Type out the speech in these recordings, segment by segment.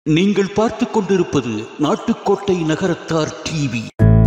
நீங்கள் பார்த்துக் கொண்டிருப்பது நாட்டுக்கோட்டை நகரத்தார் டிவி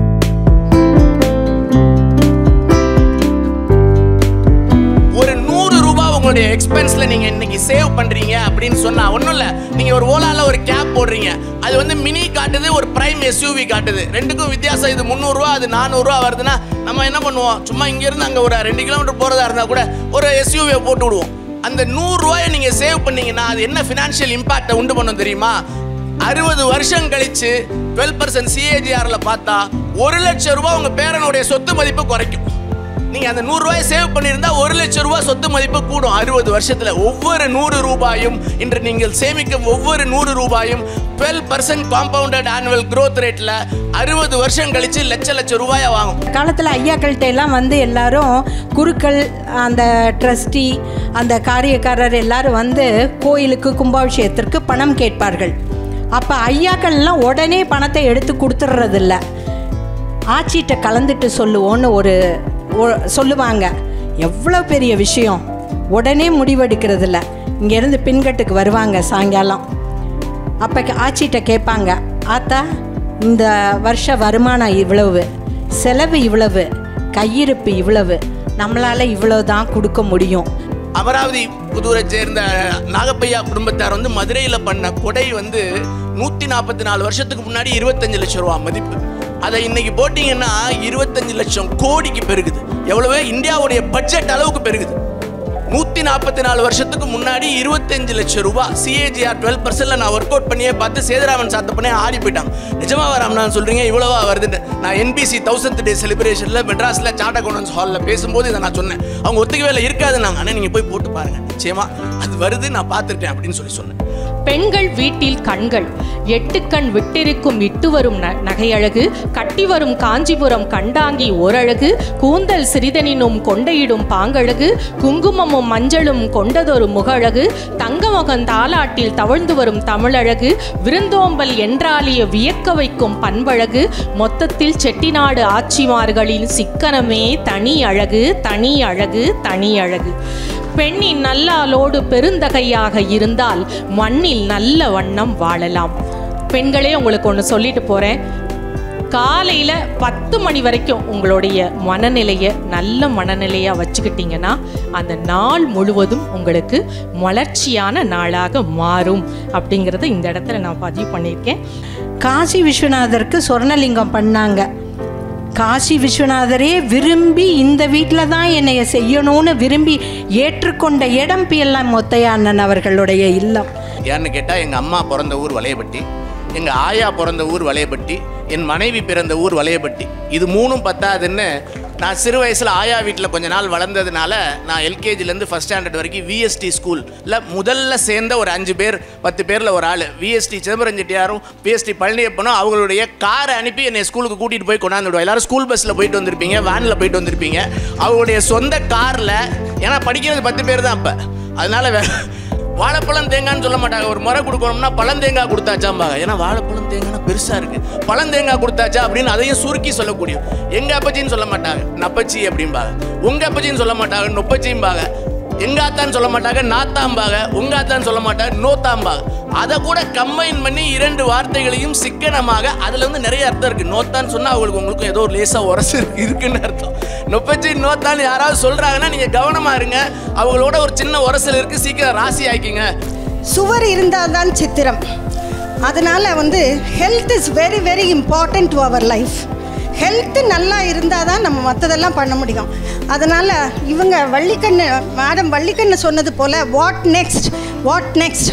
ஒரு நூறு ரூபாய் உங்களுடைய எக்ஸ்பென்ஸ்ல நீங்க இன்னைக்கு சேவ் பண்றீங்க அப்படின்னு சொன்னா ஒண்ணும் இல்ல நீங்க ஒரு ஓலால ஒரு கேப் போடுறீங்க அது வந்து மினி காட்டுது ஒரு பிரைம் எஸ்யூவி காட்டுது ரெண்டுக்கும் வித்தியாசம் இது முந்நூறு ரூபா அது நானூறு ரூபா வருதுன்னா நம்ம என்ன பண்ணுவோம் சும்மா இங்க இருந்து அங்க ஒரு ரெண்டு கிலோமீட்டர் போறதா இருந்தா கூட ஒரு எஸ்யூவியை போட்டு விடுவோம் அந்த நூறு ரூபாயை நீங்க சேவ் பண்ணீங்கன்னா அது என்ன ஃபினான்ஷியல் இம்பாக்டை உண்டு பண்ணும் தெரியுமா அறுபது வருஷம் கழிச்சு டுவெல் பர்சன்ட் சிஏஜிஆர்ல பார்த்தா ஒரு லட்சம் ரூபாய் உங்க பேரனுடைய சொத்து மதிப்பு குறைக்கும் நீங்க அந்த நூறு ரூபாய் சேவ் பண்ணியிருந்தா ஒரு லட்சம் ரூபாய் சொத்து மதிப்பு கூடும் அறுபது வருஷத்துல ஒவ்வொரு நூறு ரூபாயும் இன்று நீங்கள் சேமிக்கும் ஒவ்வொரு நூறு ரூபாயும் twelve percent compounded annual growth ரேட்ல அறுபது வருஷம் கழிச்சு லட்ச லட்சம் ரூபாயை வாங்கும் காலத்தில் ஐயாக்கள்கிட்ட எல்லாம் வந்து எல்லாரும் குருக்கள் அந்த ட்ரஸ்டி அந்த காரியக்காரர் எல்லாரும் வந்து கோயிலுக்கு கும்பாபிஷேகத்திற்கு பணம் கேட்பார்கள் அப்போ ஐயாக்கள்லாம் உடனே பணத்தை எடுத்து கொடுத்துட்றதில்ல ஆச்சிட்ட கலந்துட்டு சொல்லுவோன்னு ஒரு ஒ- சொல்லுவாங்க எவ்வளோ பெரிய விஷயம் உடனே முடிவெடுக்கிறதில்ல இங்கேருந்து பின்கட்டுக்கு வருவாங்க சாயங்காலம் அப்போ ஆச்சிட்ட கேட்பாங்க ஆத்தா இந்த வருஷ வருமானம் இவ்வளவு செலவு இவ்வளவு கையிருப்பு இவ்வளவு நம்மளால் இவ்வளவு தான் கொடுக்க முடியும் அமராவதி புதூரை சேர்ந்த நாகப்பையா குடும்பத்தார் வந்து மதுரையில பண்ண கொடை வந்து நூத்தி நாற்பத்தி நாலு வருஷத்துக்கு முன்னாடி இருபத்தஞ்சு லட்சம் ரூபா மதிப்பு அதை இன்னைக்கு போட்டீங்கன்னா இருபத்தஞ்சு லட்சம் கோடிக்கு பெருகுது எவ்வளவு இந்தியாவுடைய பட்ஜெட் அளவுக்கு பெருகுது நூத்தி நாற்பத்தி நாலு வருஷத்துக்கு முன்னாடி இருபத்தஞ்சு லட்சம் ரூபாய் சிஏஜிஆர் டுவெல் பர்சன்ட்ல நான் ஒர்க் அவுட் பண்ணியே பார்த்து சேதுராமன் சாத்தப்பனே ஆடி போயிட்டாங்க நிஜமாவா ராமநாதன் சொல்றீங்க இவ்வளவா வருதுன்னு நான் என்பிசி தௌசண்ட் டே செலிப்ரேஷன்ல மெட்ராஸ்ல சார்ட் அக்கௌண்டன்ஸ் ஹாலில் பேசும்போது இதை நான் சொன்னேன் அவங்க ஒத்துக்கவே இல்லை இருக்காது நாங்க ஆனால் நீங்க போய் போட்டு பாருங்க நிச்சயமா அது வருது நான் பார்த்துருக்கேன் அப்படின்னு சொல்லி சொன்னேன் பெண்கள் வீட்டில் கண்கள் எட்டு கண் விட்டிருக்கும் இட்டு வரும் ந- நகையழகு கட்டி வரும் காஞ்சிபுரம் கண்டாங்கி ஓரழகு கூந்தல் சிறிதனினும் கொண்டையிடும் பாங்கழகு குங்குமமும் மஞ்சளும் கொண்டதொரு முகழகு தங்கமகன் தாலாட்டில் தவழ்ந்து வரும் தமிழழகு விருந்தோம்பல் என்றாலிய வியக்க வைக்கும் பண்பழகு மொத்தத்தில் செட்டிநாடு ஆட்சிமார்களின் சிக்கனமே தனி அழகு தனி அழகு தனி அழகு பெண்ணின் நல்லாலோடு பெருந்தகையாக இருந்தால் மண்ணில் நல்ல வண்ணம் வாழலாம் பெண்களே உங்களுக்கு ஒன்று சொல்லிட்டு போகிறேன் காலையில் பத்து மணி வரைக்கும் உங்களுடைய மனநிலையை நல்ல மனநிலையாக வச்சுக்கிட்டிங்கன்னா அந்த நாள் முழுவதும் உங்களுக்கு மலர்ச்சியான நாளாக மாறும் அப்படிங்கிறத இந்த இடத்துல நான் பதிவு பண்ணியிருக்கேன் காசி விஸ்வநாதருக்கு சொர்ணலிங்கம் பண்ணாங்க காசி விஸ்வநாதரே விரும்பி இந்த வீட்டில் தான் என்னைய செய்யணும்னு விரும்பி ஏற்றுக்கொண்ட இடம் பியல்லாம் மொத்தையா அண்ணன் அவர்களுடைய இல்லம் ஏன்னு கேட்டால் எங்கள் அம்மா பிறந்த ஊர் வளையப்பட்டி எங்கள் ஆயா பிறந்த ஊர் வளையப்பட்டி என் மனைவி பிறந்த ஊர் வளையப்பட்டி இது மூணும் பத்தாதுன்னு நான் சிறு வயசில் ஆயா வீட்டில் கொஞ்ச நாள் வளர்ந்ததுனால நான் எல்கேஜிலேருந்து ஃபஸ்ட் ஸ்டாண்டர்ட் வரைக்கும் விஎஸ்டி ஸ்கூலில் முதல்ல சேர்ந்த ஒரு அஞ்சு பேர் பத்து பேரில் ஒரு ஆள் விஎஸ்டி சிதம்பரம் செட்டியாரும் பிஎஸ்டி பழனியப்பனும் அவங்களுடைய காரை அனுப்பி என்னை ஸ்கூலுக்கு கூட்டிகிட்டு போய் கொண்டாந்து விடுவோம் எல்லாரும் ஸ்கூல் பஸ்ஸில் போயிட்டு வந்திருப்பீங்க வேனில் போயிட்டு வந்திருப்பீங்க அவங்களுடைய சொந்த காரில் ஏன்னா படிக்கிறது பத்து பேர் தான் அப்போ அதனால வே- வாழைப்பழம் தேங்காய்னு சொல்ல மாட்டாங்க ஒரு முறை கொடுக்கணும்னா பழம் தேங்காய் கொடுத்தாச்சாம்பாங்க ஏன்னா வாழைப்பழம் தேங்காய்னா பெருசா இருக்கு பழம் தேங்காய் கொடுத்தாச்சா அப்படின்னு அதையும் சுருக்கி சொல்லக்கூடிய எங்க அப்பச்சின்னு சொல்ல மாட்டாங்க நப்பச்சி அப்படிம்பாங்க உங்க அப்பச்சின்னு சொல்ல மாட்டாங்க நொப்பச்சிம்பாங்க எங்க ஆத்தான்னு சொல்ல மாட்டாங்க நாத்தாம்பாங்க உங்க ஆத்தான்னு சொல்ல மாட்டாங்க நோத்தாம்பாங்க அதை கூட கம்பைன் பண்ணி இரண்டு வார்த்தைகளையும் சிக்கனமாக அதுல வந்து நிறைய அர்த்தம் இருக்கு நோத்தான்னு சொன்னா அவங்களுக்கு உங்களுக்கு ஏதோ ஒரு லேசா உரசு இருக்கு- இருக்குன்னு அர்த்தம் நொப்பச்சி நோத்தான்னு யாராவது சொல்றாங்கன்னா நீங்க கவனமா இருங்க அவங்களோட ஒரு சின்ன உரசல் இருக்கு சீக்கிரம் ராசி ஆக்கிங்க சுவர் இருந்தால் தான் சித்திரம் அதனால் வந்து health is very very important to our life health நல்லா இருந்தால் தான் நம்ம மற்றதெல்லாம் பண்ண முடியும் அதனால் இவங்க வள்ளிக்கண்ணு மேடம் வள்ளிக்கண்ணு சொன்னது போல் வாட் நெக்ஸ்ட் வாட் நெக்ஸ்ட்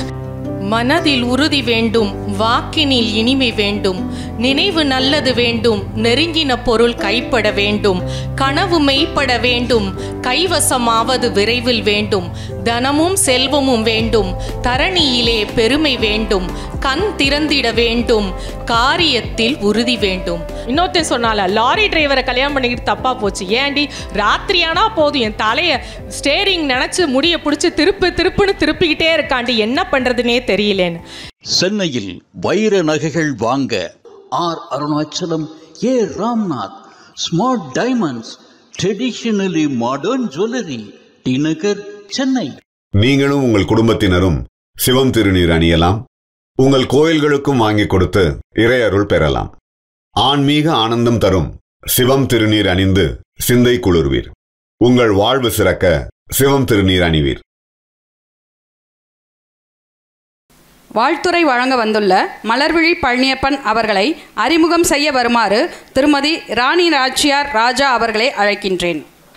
மனதில் உறுதி வேண்டும் வாக்கினில் இனிமை வேண்டும் நினைவு நல்லது வேண்டும் நெருங்கின பொருள் கைப்பட வேண்டும் கனவு மெய்ப்பட வேண்டும் கைவசமாவது விரைவில் வேண்டும் தனமும் செல்வமும் வேண்டும் தரணியிலே பெருமை வேண்டும் கண் திறந்திட வேண்டும் காரியத்தில் உறுதி வேண்டும் இன்னொருத்தன் சொன்னால லாரி டிரைவரை கல்யாணம் பண்ணிக்கிட்டு தப்பா போச்சு ஏன்டி ராத்திரியானா போதும் என் தலைய ஸ்டேரிங் நினைச்சு முடிய பிடிச்சி திருப்பு திருப்புன்னு திருப்பிக்கிட்டே இருக்காண்டி என்ன பண்றதுனே தெரியலேன்னு சென்னையில் வைர நகைகள் வாங்க R Arunachalam A Ramnath smart diamonds traditionally modern jewellery T Nagar Chennai நீங்களும் உங்கள் குடும்பத்தினரும் சிவம் திருநீர் அணியலாம் உங்கள் கோயில்களுக்கும் வாங்கி கொடுத்து இறையருள் பெறலாம் ஆன்மீக ஆனந்தம் தரும் சிவம் திருநீர் அணிந்து சிந்தை குளிர்வீர் உங்கள் வாழ்வு சிறக்க சிவம் திருநீர் அணிவீர் வாழ்த்துரை வழங்க வந்துள்ள மலர்விழி பழனியப்பன் அவர்களை அறிமுகம் செய்ய வருமாறு திருமதி ராணி ராச்சியார் ராஜா அவர்களை அழைக்கின்றேன்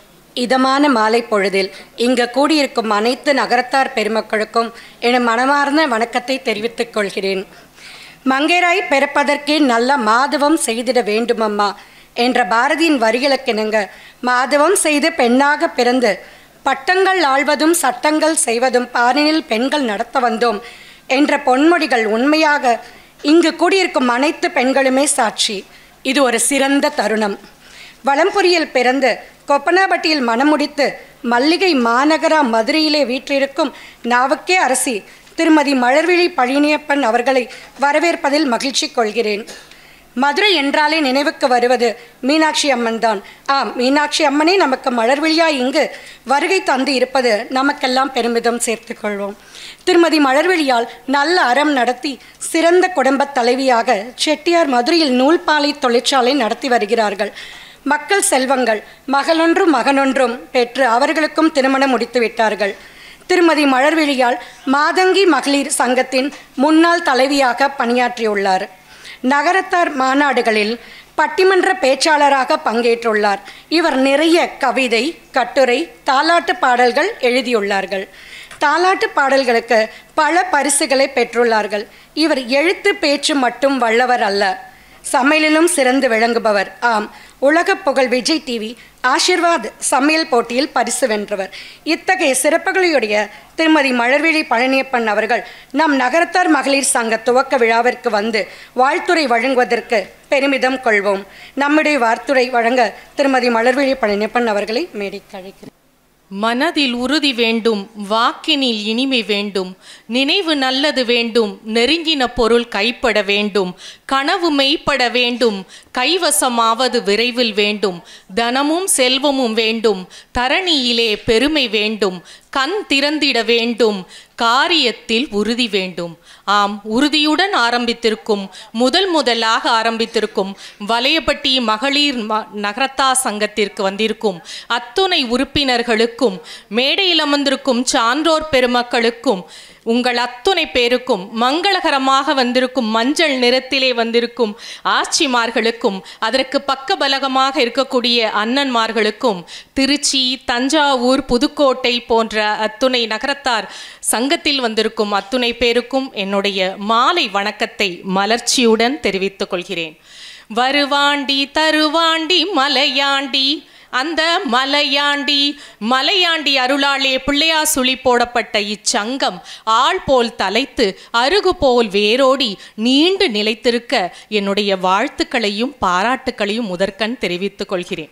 இதமான மாலை பொழுதில் இங்கு கூடியிருக்கும் அனைத்து நகரத்தார் பெருமக்களுக்கும் என் மனமார்ந்த வணக்கத்தை தெரிவித்துக் கொள்கிறேன் மங்கையராய் பிறப்பதற்கே நல்ல மாதவம் செய்திட வேண்டுமம்மா என்ற பாரதியின் வரிகளுக்கிணங்க மாதவம் செய்து பெண்ணாக பிறந்து பட்டங்கள் ஆள்வதும் சட்டங்கள் செய்வதும் பாரினில் பெண்கள் நடத்த வந்தோம் என்ற பொன்மொழிகள் உண்மையாக இங்கு கூடியிருக்கும் அனைத்து பெண்களுமே சாட்சி இது ஒரு சிறந்த தருணம் வலம்புரியில் பிறந்து கொப்பனாபட்டியில் மணமுடித்து மல்லிகை மாநகரா மதுரையிலே வீற்றிருக்கும் நாவுக்கே அரசி திருமதி மலர்விழி பழனியப்பன் அவர்களை வரவேற்பதில் மகிழ்ச்சி கொள்கிறேன் மதுரை என்றாலே நினைவுக்கு வருவது மீனாட்சி அம்மன் தான் ஆம் மீனாட்சி அம்மனே நமக்கு மலர்விழியா இங்கு வருகை தந்து இருப்பது நமக்கெல்லாம் பெருமிதம் சேர்த்துக் கொள்வோம் திருமதி மலர்விழியால் நல்ல அறம் நடத்தி சிறந்த குடும்பத் தலைவியாக செட்டியார் மதுரையில் நூல்பாலை தொழிற்சாலை நடத்தி வருகிறார்கள் மக்கள் செல்வங்கள் மகளொன்றும் மகனொன்றும் பெற்று அவர்களுக்கும் திருமணம் முடித்து விட்டார்கள் திருமதி மலர்விழியால் மாதங்கி மகளிர் சங்கத்தின் முன்னாள் தலைவியாக பணியாற்றியுள்ளார் நகரத்தார் மாநாடுகளில் பட்டிமன்ற பேச்சாளராக பங்கேற்றுள்ளார் இவர் நிறைய கவிதை கட்டுரை தாலாட்டு பாடல்கள் எழுதியுள்ளார்கள் தாலாட்டு பாடல்களுக்கு பல பரிசுகளை பெற்றுள்ளார்கள் இவர் எழுத்து பேச்சு மட்டும் வல்லவர் அல்ல சமையலிலும் சிறந்து விளங்குபவர் ஆம் உலக புகழ் விஜய் டிவி ஆசிர்வாத் சமையல் போட்டியில் பரிசு வென்றவர் இத்தகைய சிறப்புகளையுடைய திருமதி மலர்விழி பழனியப்பன் அவர்கள் நம் நகரத்தார் மகளிர் சங்க துவக்க விழாவிற்கு வந்து வாழ்த்துரை வழங்குவதற்கு பெருமிதம் கொள்வோம் நம்முடைய வார்த்துரை வழங்க திருமதி மலர்விழி பழனியப்பன் அவர்களை மேடைக்கு அழைக்கிறேன் மனதில் உறுதி வேண்டும் வாக்கினில் இனிமை வேண்டும் நினைவு நல்லது வேண்டும் நெருங்கின பொருள் கைப்பட வேண்டும் கனவு மெய்ப்பட வேண்டும் கைவசமாவது விரைவில் வேண்டும் தனமும் செல்வமும் வேண்டும் தரணியிலே பெருமை வேண்டும் கண் திறந்திட வேண்டும் காரியத்தில் உறுதி வேண்டும் ஆம் உறுதியுடன் ஆரம்பித்திருக்கும் முதல் முதலாக ஆரம்பித்திருக்கும் வலையப்பட்டி மகளிர் ம- நகரத்தா சங்கத்திற்கு வந்திருக்கும் அத்துணை உறுப்பினர்களுக்கும் மேடையில் அமர்ந்திருக்கும் சான்றோர் பெருமக்களுக்கும் உங்கள் அத்துணை பேருக்கும் மங்களகரமாக வந்திருக்கும் மஞ்சள் நிறத்திலே வந்திருக்கும் ஆட்சிமார்களுக்கும் அதற்கு பக்கபலகமாக இருக்கக்கூடிய அண்ணன்மார்களுக்கும் திருச்சி தஞ்சாவூர் புதுக்கோட்டை போன்ற அத்துணை நகரத்தார் சங்கத்தில் வந்திருக்கும் அத்துணை பேருக்கும் என்னுடைய மாலை வணக்கத்தை மலர்ச்சியுடன் தெரிவித்துக் கொள்கிறேன் வருவாண்டி தருவாண்டி மலையாண்டி அந்த மலையாண்டி மலையாண்டி அருளாலே பிள்ளையா சுழி போடப்பட்ட இச்சங்கம் ஆள் போல் தலைத்து அருகு போல் வேரோடி நீண்டு நிலைத்திருக்க என்னுடைய வாழ்த்துக்களையும் பாராட்டுக்களையும் முதற்கண் தெரிவித்துக் கொள்கிறேன்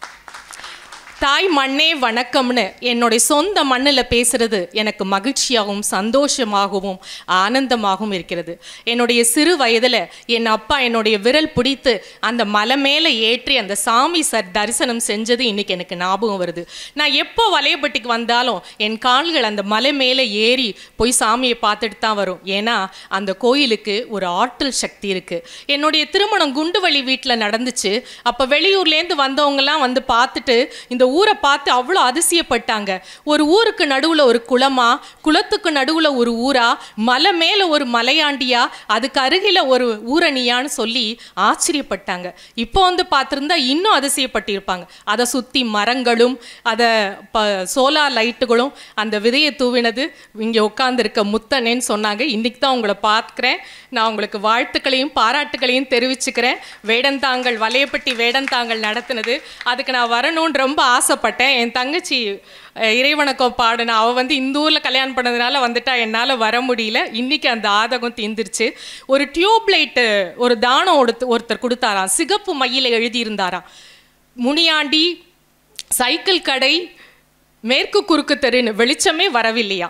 தாய் மண்ணே வணக்கம்னு என்னுடைய சொந்த மண்ணில் பேசுறது எனக்கு மகிழ்ச்சியாகவும் சந்தோஷமாகவும் ஆனந்தமாகவும் இருக்கிறது என்னுடைய சிறு வயதில் என் அப்பா என்னுடைய விரல் பிடித்து அந்த மலை மேலே ஏற்றி அந்த சாமி சர் தரிசனம் செஞ்சது இன்னைக்கு எனக்கு ஞாபகம் வருது நான் எப்போ வலையப்பட்டிக்கு வந்தாலும் என் கால்கள் அந்த மலை மேலே ஏறி போய் சாமியை பார்த்துட்டு தான் வரும் ஏன்னா அந்த கோயிலுக்கு ஒரு ஆற்றல் சக்தி இருக்கு என்னுடைய திருமணம் குண்டுவழி வீட்டில் நடந்துச்சு அப்போ வெளியூர்லேருந்து வந்தவங்கலாம் வந்து பார்த்துட்டு இந்த ஊரை பார்த்து அவ்வளோ அதிசயப்பட்டாங்க ஒரு ஊருக்கு நடுவில் ஒரு குளமா குளத்துக்கு நடுவில் ஒரு ஊரா மலை மேலே ஒரு மலையாண்டியா அதுக்கு அருகில் ஒரு ஊரணியான்னு சொல்லி ஆச்சரியப்பட்டாங்க இப்போ வந்து பார்த்துருந்தா இன்னும் அதிசயப்பட்டிருப்பாங்க அதை சுற்றி மரங்களும் அதை ப சோலார் லைட்டுகளும் அந்த விதையை தூவினது இங்கே உட்காந்துருக்க முத்தனேன்னு சொன்னாங்க இன்னைக்கு தான் உங்களை பார்க்குறேன் நான் உங்களுக்கு வாழ்த்துக்களையும் பாராட்டுகளையும் தெரிவிச்சுக்கிறேன் வேடந்தாங்கல் வலையப்பட்டி வேடந்தாங்கல் நடத்துனது அதுக்கு நான் வரணும்னு ரொம்ப ஆசைப்பட்டேன் என் தங்கச்சி அஹ், இறைவணக்கம் பாடின அவள் வந்து இந்த ஊரில் கல்யாணம் பண்ணதுனால வந்துட்டா என்னால் வர முடியல இன்னைக்கு அந்த ஆதகம் தீர்ந்துருச்சு ஒரு டியூப் லைட்டு ஒரு தானம் ஒருத்த- ஒருத்தர் கொடுத்தாராம் சிகப்பு மையில் எழுதியிருந்தாராம் முனியாண்டி சைக்கிள் கடை மேற்கு குறுக்கு தெருன்னு வெளிச்சமே வரவில்லையா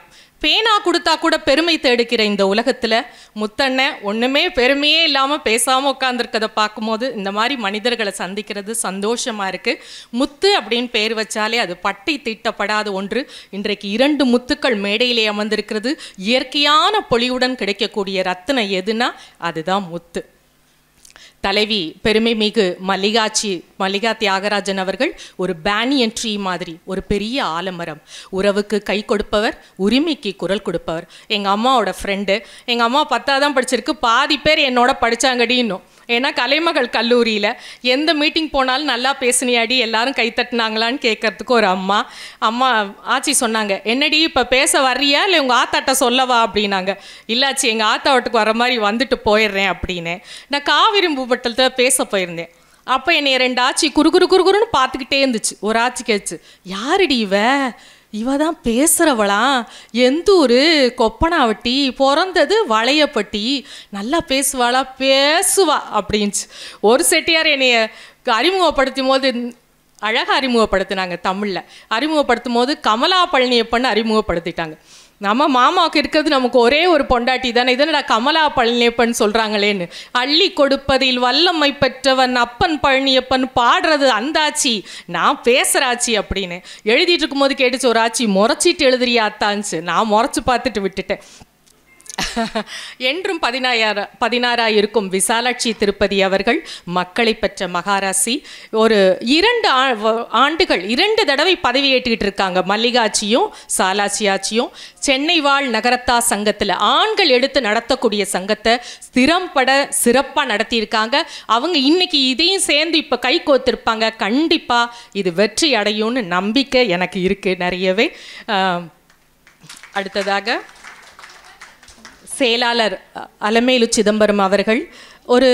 பேனா கொடுத்தா கூட பெருமை தேடுக்கிற இந்த உலகத்தில் முத்தண்ணன் ஒன்றுமே பெருமையே இல்லாமல் பேசாமல் உட்காந்துருக்கதை பார்க்கும்போது இந்த மாதிரி மனிதர்களை சந்திக்கிறது சந்தோஷமாக இருக்குது முத்து அப்படின்னு பேர் வச்சாலே அது பட்டை தீட்டப்படாத ஒன்று இன்றைக்கு இரண்டு முத்துக்கள் மேடையிலே அமர்ந்திருக்கிறது இயற்கையான பொலிவுடன் கிடைக்கக்கூடிய ரத்தினம் எதுனா அதுதான் முத்து தலைவி பெருமை மிகு மல்லிகாச்சி மல்லிகா தியாகராஜன் அவர்கள் ஒரு பேனியன் ட்ரீ மாதிரி ஒரு பெரிய ஆலமரம் உறவுக்கு கை கொடுப்பவர் உரிமைக்கு குரல் கொடுப்பவர் எங்கள் அம்மாவோட ஃப்ரெண்டு எங்கள் அம்மா பத்தாதான் படிச்சிருக்கு பாதி பேர் என்னோட படித்தாங்கடின்னும் ஏன்னா கலைமகள் கல்லூரியில் எந்த மீட்டிங் போனாலும் நல்லா பேசுனியாடி எல்லாரும் கை தட்டினாங்களான்னு கேட்கறதுக்கு ஒரு அம்மா அம்மா ஆச்சி சொன்னாங்க என்னடி இப்போ பேச வர்றியா இல்லை உங்கள் ஆத்தாட்ட சொல்லவா அப்படின்னாங்க இல்லாச்சி எங்கள் ஆத்தா வீட்டுக்கு வர மாதிரி வந்துட்டு போயிடுறேன் அப்படின்னு நான் காவிரி பூப்பட்டத்தில் பேச போயிருந்தேன் அப்போ என்னை ரெண்டு ஆச்சி குறு குறு குறு குறுன்னு பார்த்துக்கிட்டே இருந்துச்சு ஒரு ஆச்சி கேச்சு யாருடி இவ இவ தான் பேசுகிறவளா எந்த ஊர் கொப்பனாவட்டி பிறந்தது வளையப்பட்டி நல்லா பேசுவாளா பேசுவா அப்படின்ச்சு ஒரு செட்டியார் என்னைய அறிமுகப்படுத்தும் போது அழகாக அறிமுகப்படுத்தினாங்க தமிழில் அறிமுகப்படுத்தும் போது கமலா பழனியப்பன் அறிமுகப்படுத்திட்டாங்க நம்ம மாமாவுக்கு இருக்கிறது நமக்கு ஒரே ஒரு பொண்டாட்டி தானே இதனடா கமலா பழனியப்பன் சொல்கிறாங்களேன்னு அள்ளி கொடுப்பதில் வல்லமை பெற்றவன் அப்பன் பழனியப்பன் பாடுறது அந்தாச்சி நான் பேசுகிறாச்சி அப்படின்னு எழுதிட்டு இருக்கும்போது கேட்டுச்சு ஒரு ஆச்சி முறைச்சிட்டு எழுதுறியா அத்தான்ச்சு நான் முறைச்சு பார்த்துட்டு விட்டுட்டேன் என்றும் பதினாயிர பதினாறாக இருக்கும் விசாலாட்சி திருப்பதி அவர்கள் மக்களை பெற்ற மகாராசி ஒரு இரண்டு ஆ- வ- ஆண்டுகள் இரண்டு தடவை பதவி ஏற்றுக்கிட்டு இருக்காங்க மல்லிகாட்சியும் சாலாட்சி ஆட்சியும் சென்னை வாழ் நகரத்தா சங்கத்தில் ஆண்கள் எடுத்து நடத்தக்கூடிய சங்கத்தை திறம்பட சிறப்பாக நடத்தியிருக்காங்க அவங்க இன்னைக்கு இதையும் சேர்ந்து இப்போ கை கோத்திருப்பாங்க கண்டிப்பாக இது வெற்றி அடையும்னு நம்பிக்கை எனக்கு இருக்குது நிறையவே ஆஹ், அடுத்ததாக செயலாளர் அ- அலமேலு சிதம்பரம் அவர்கள் ஒரு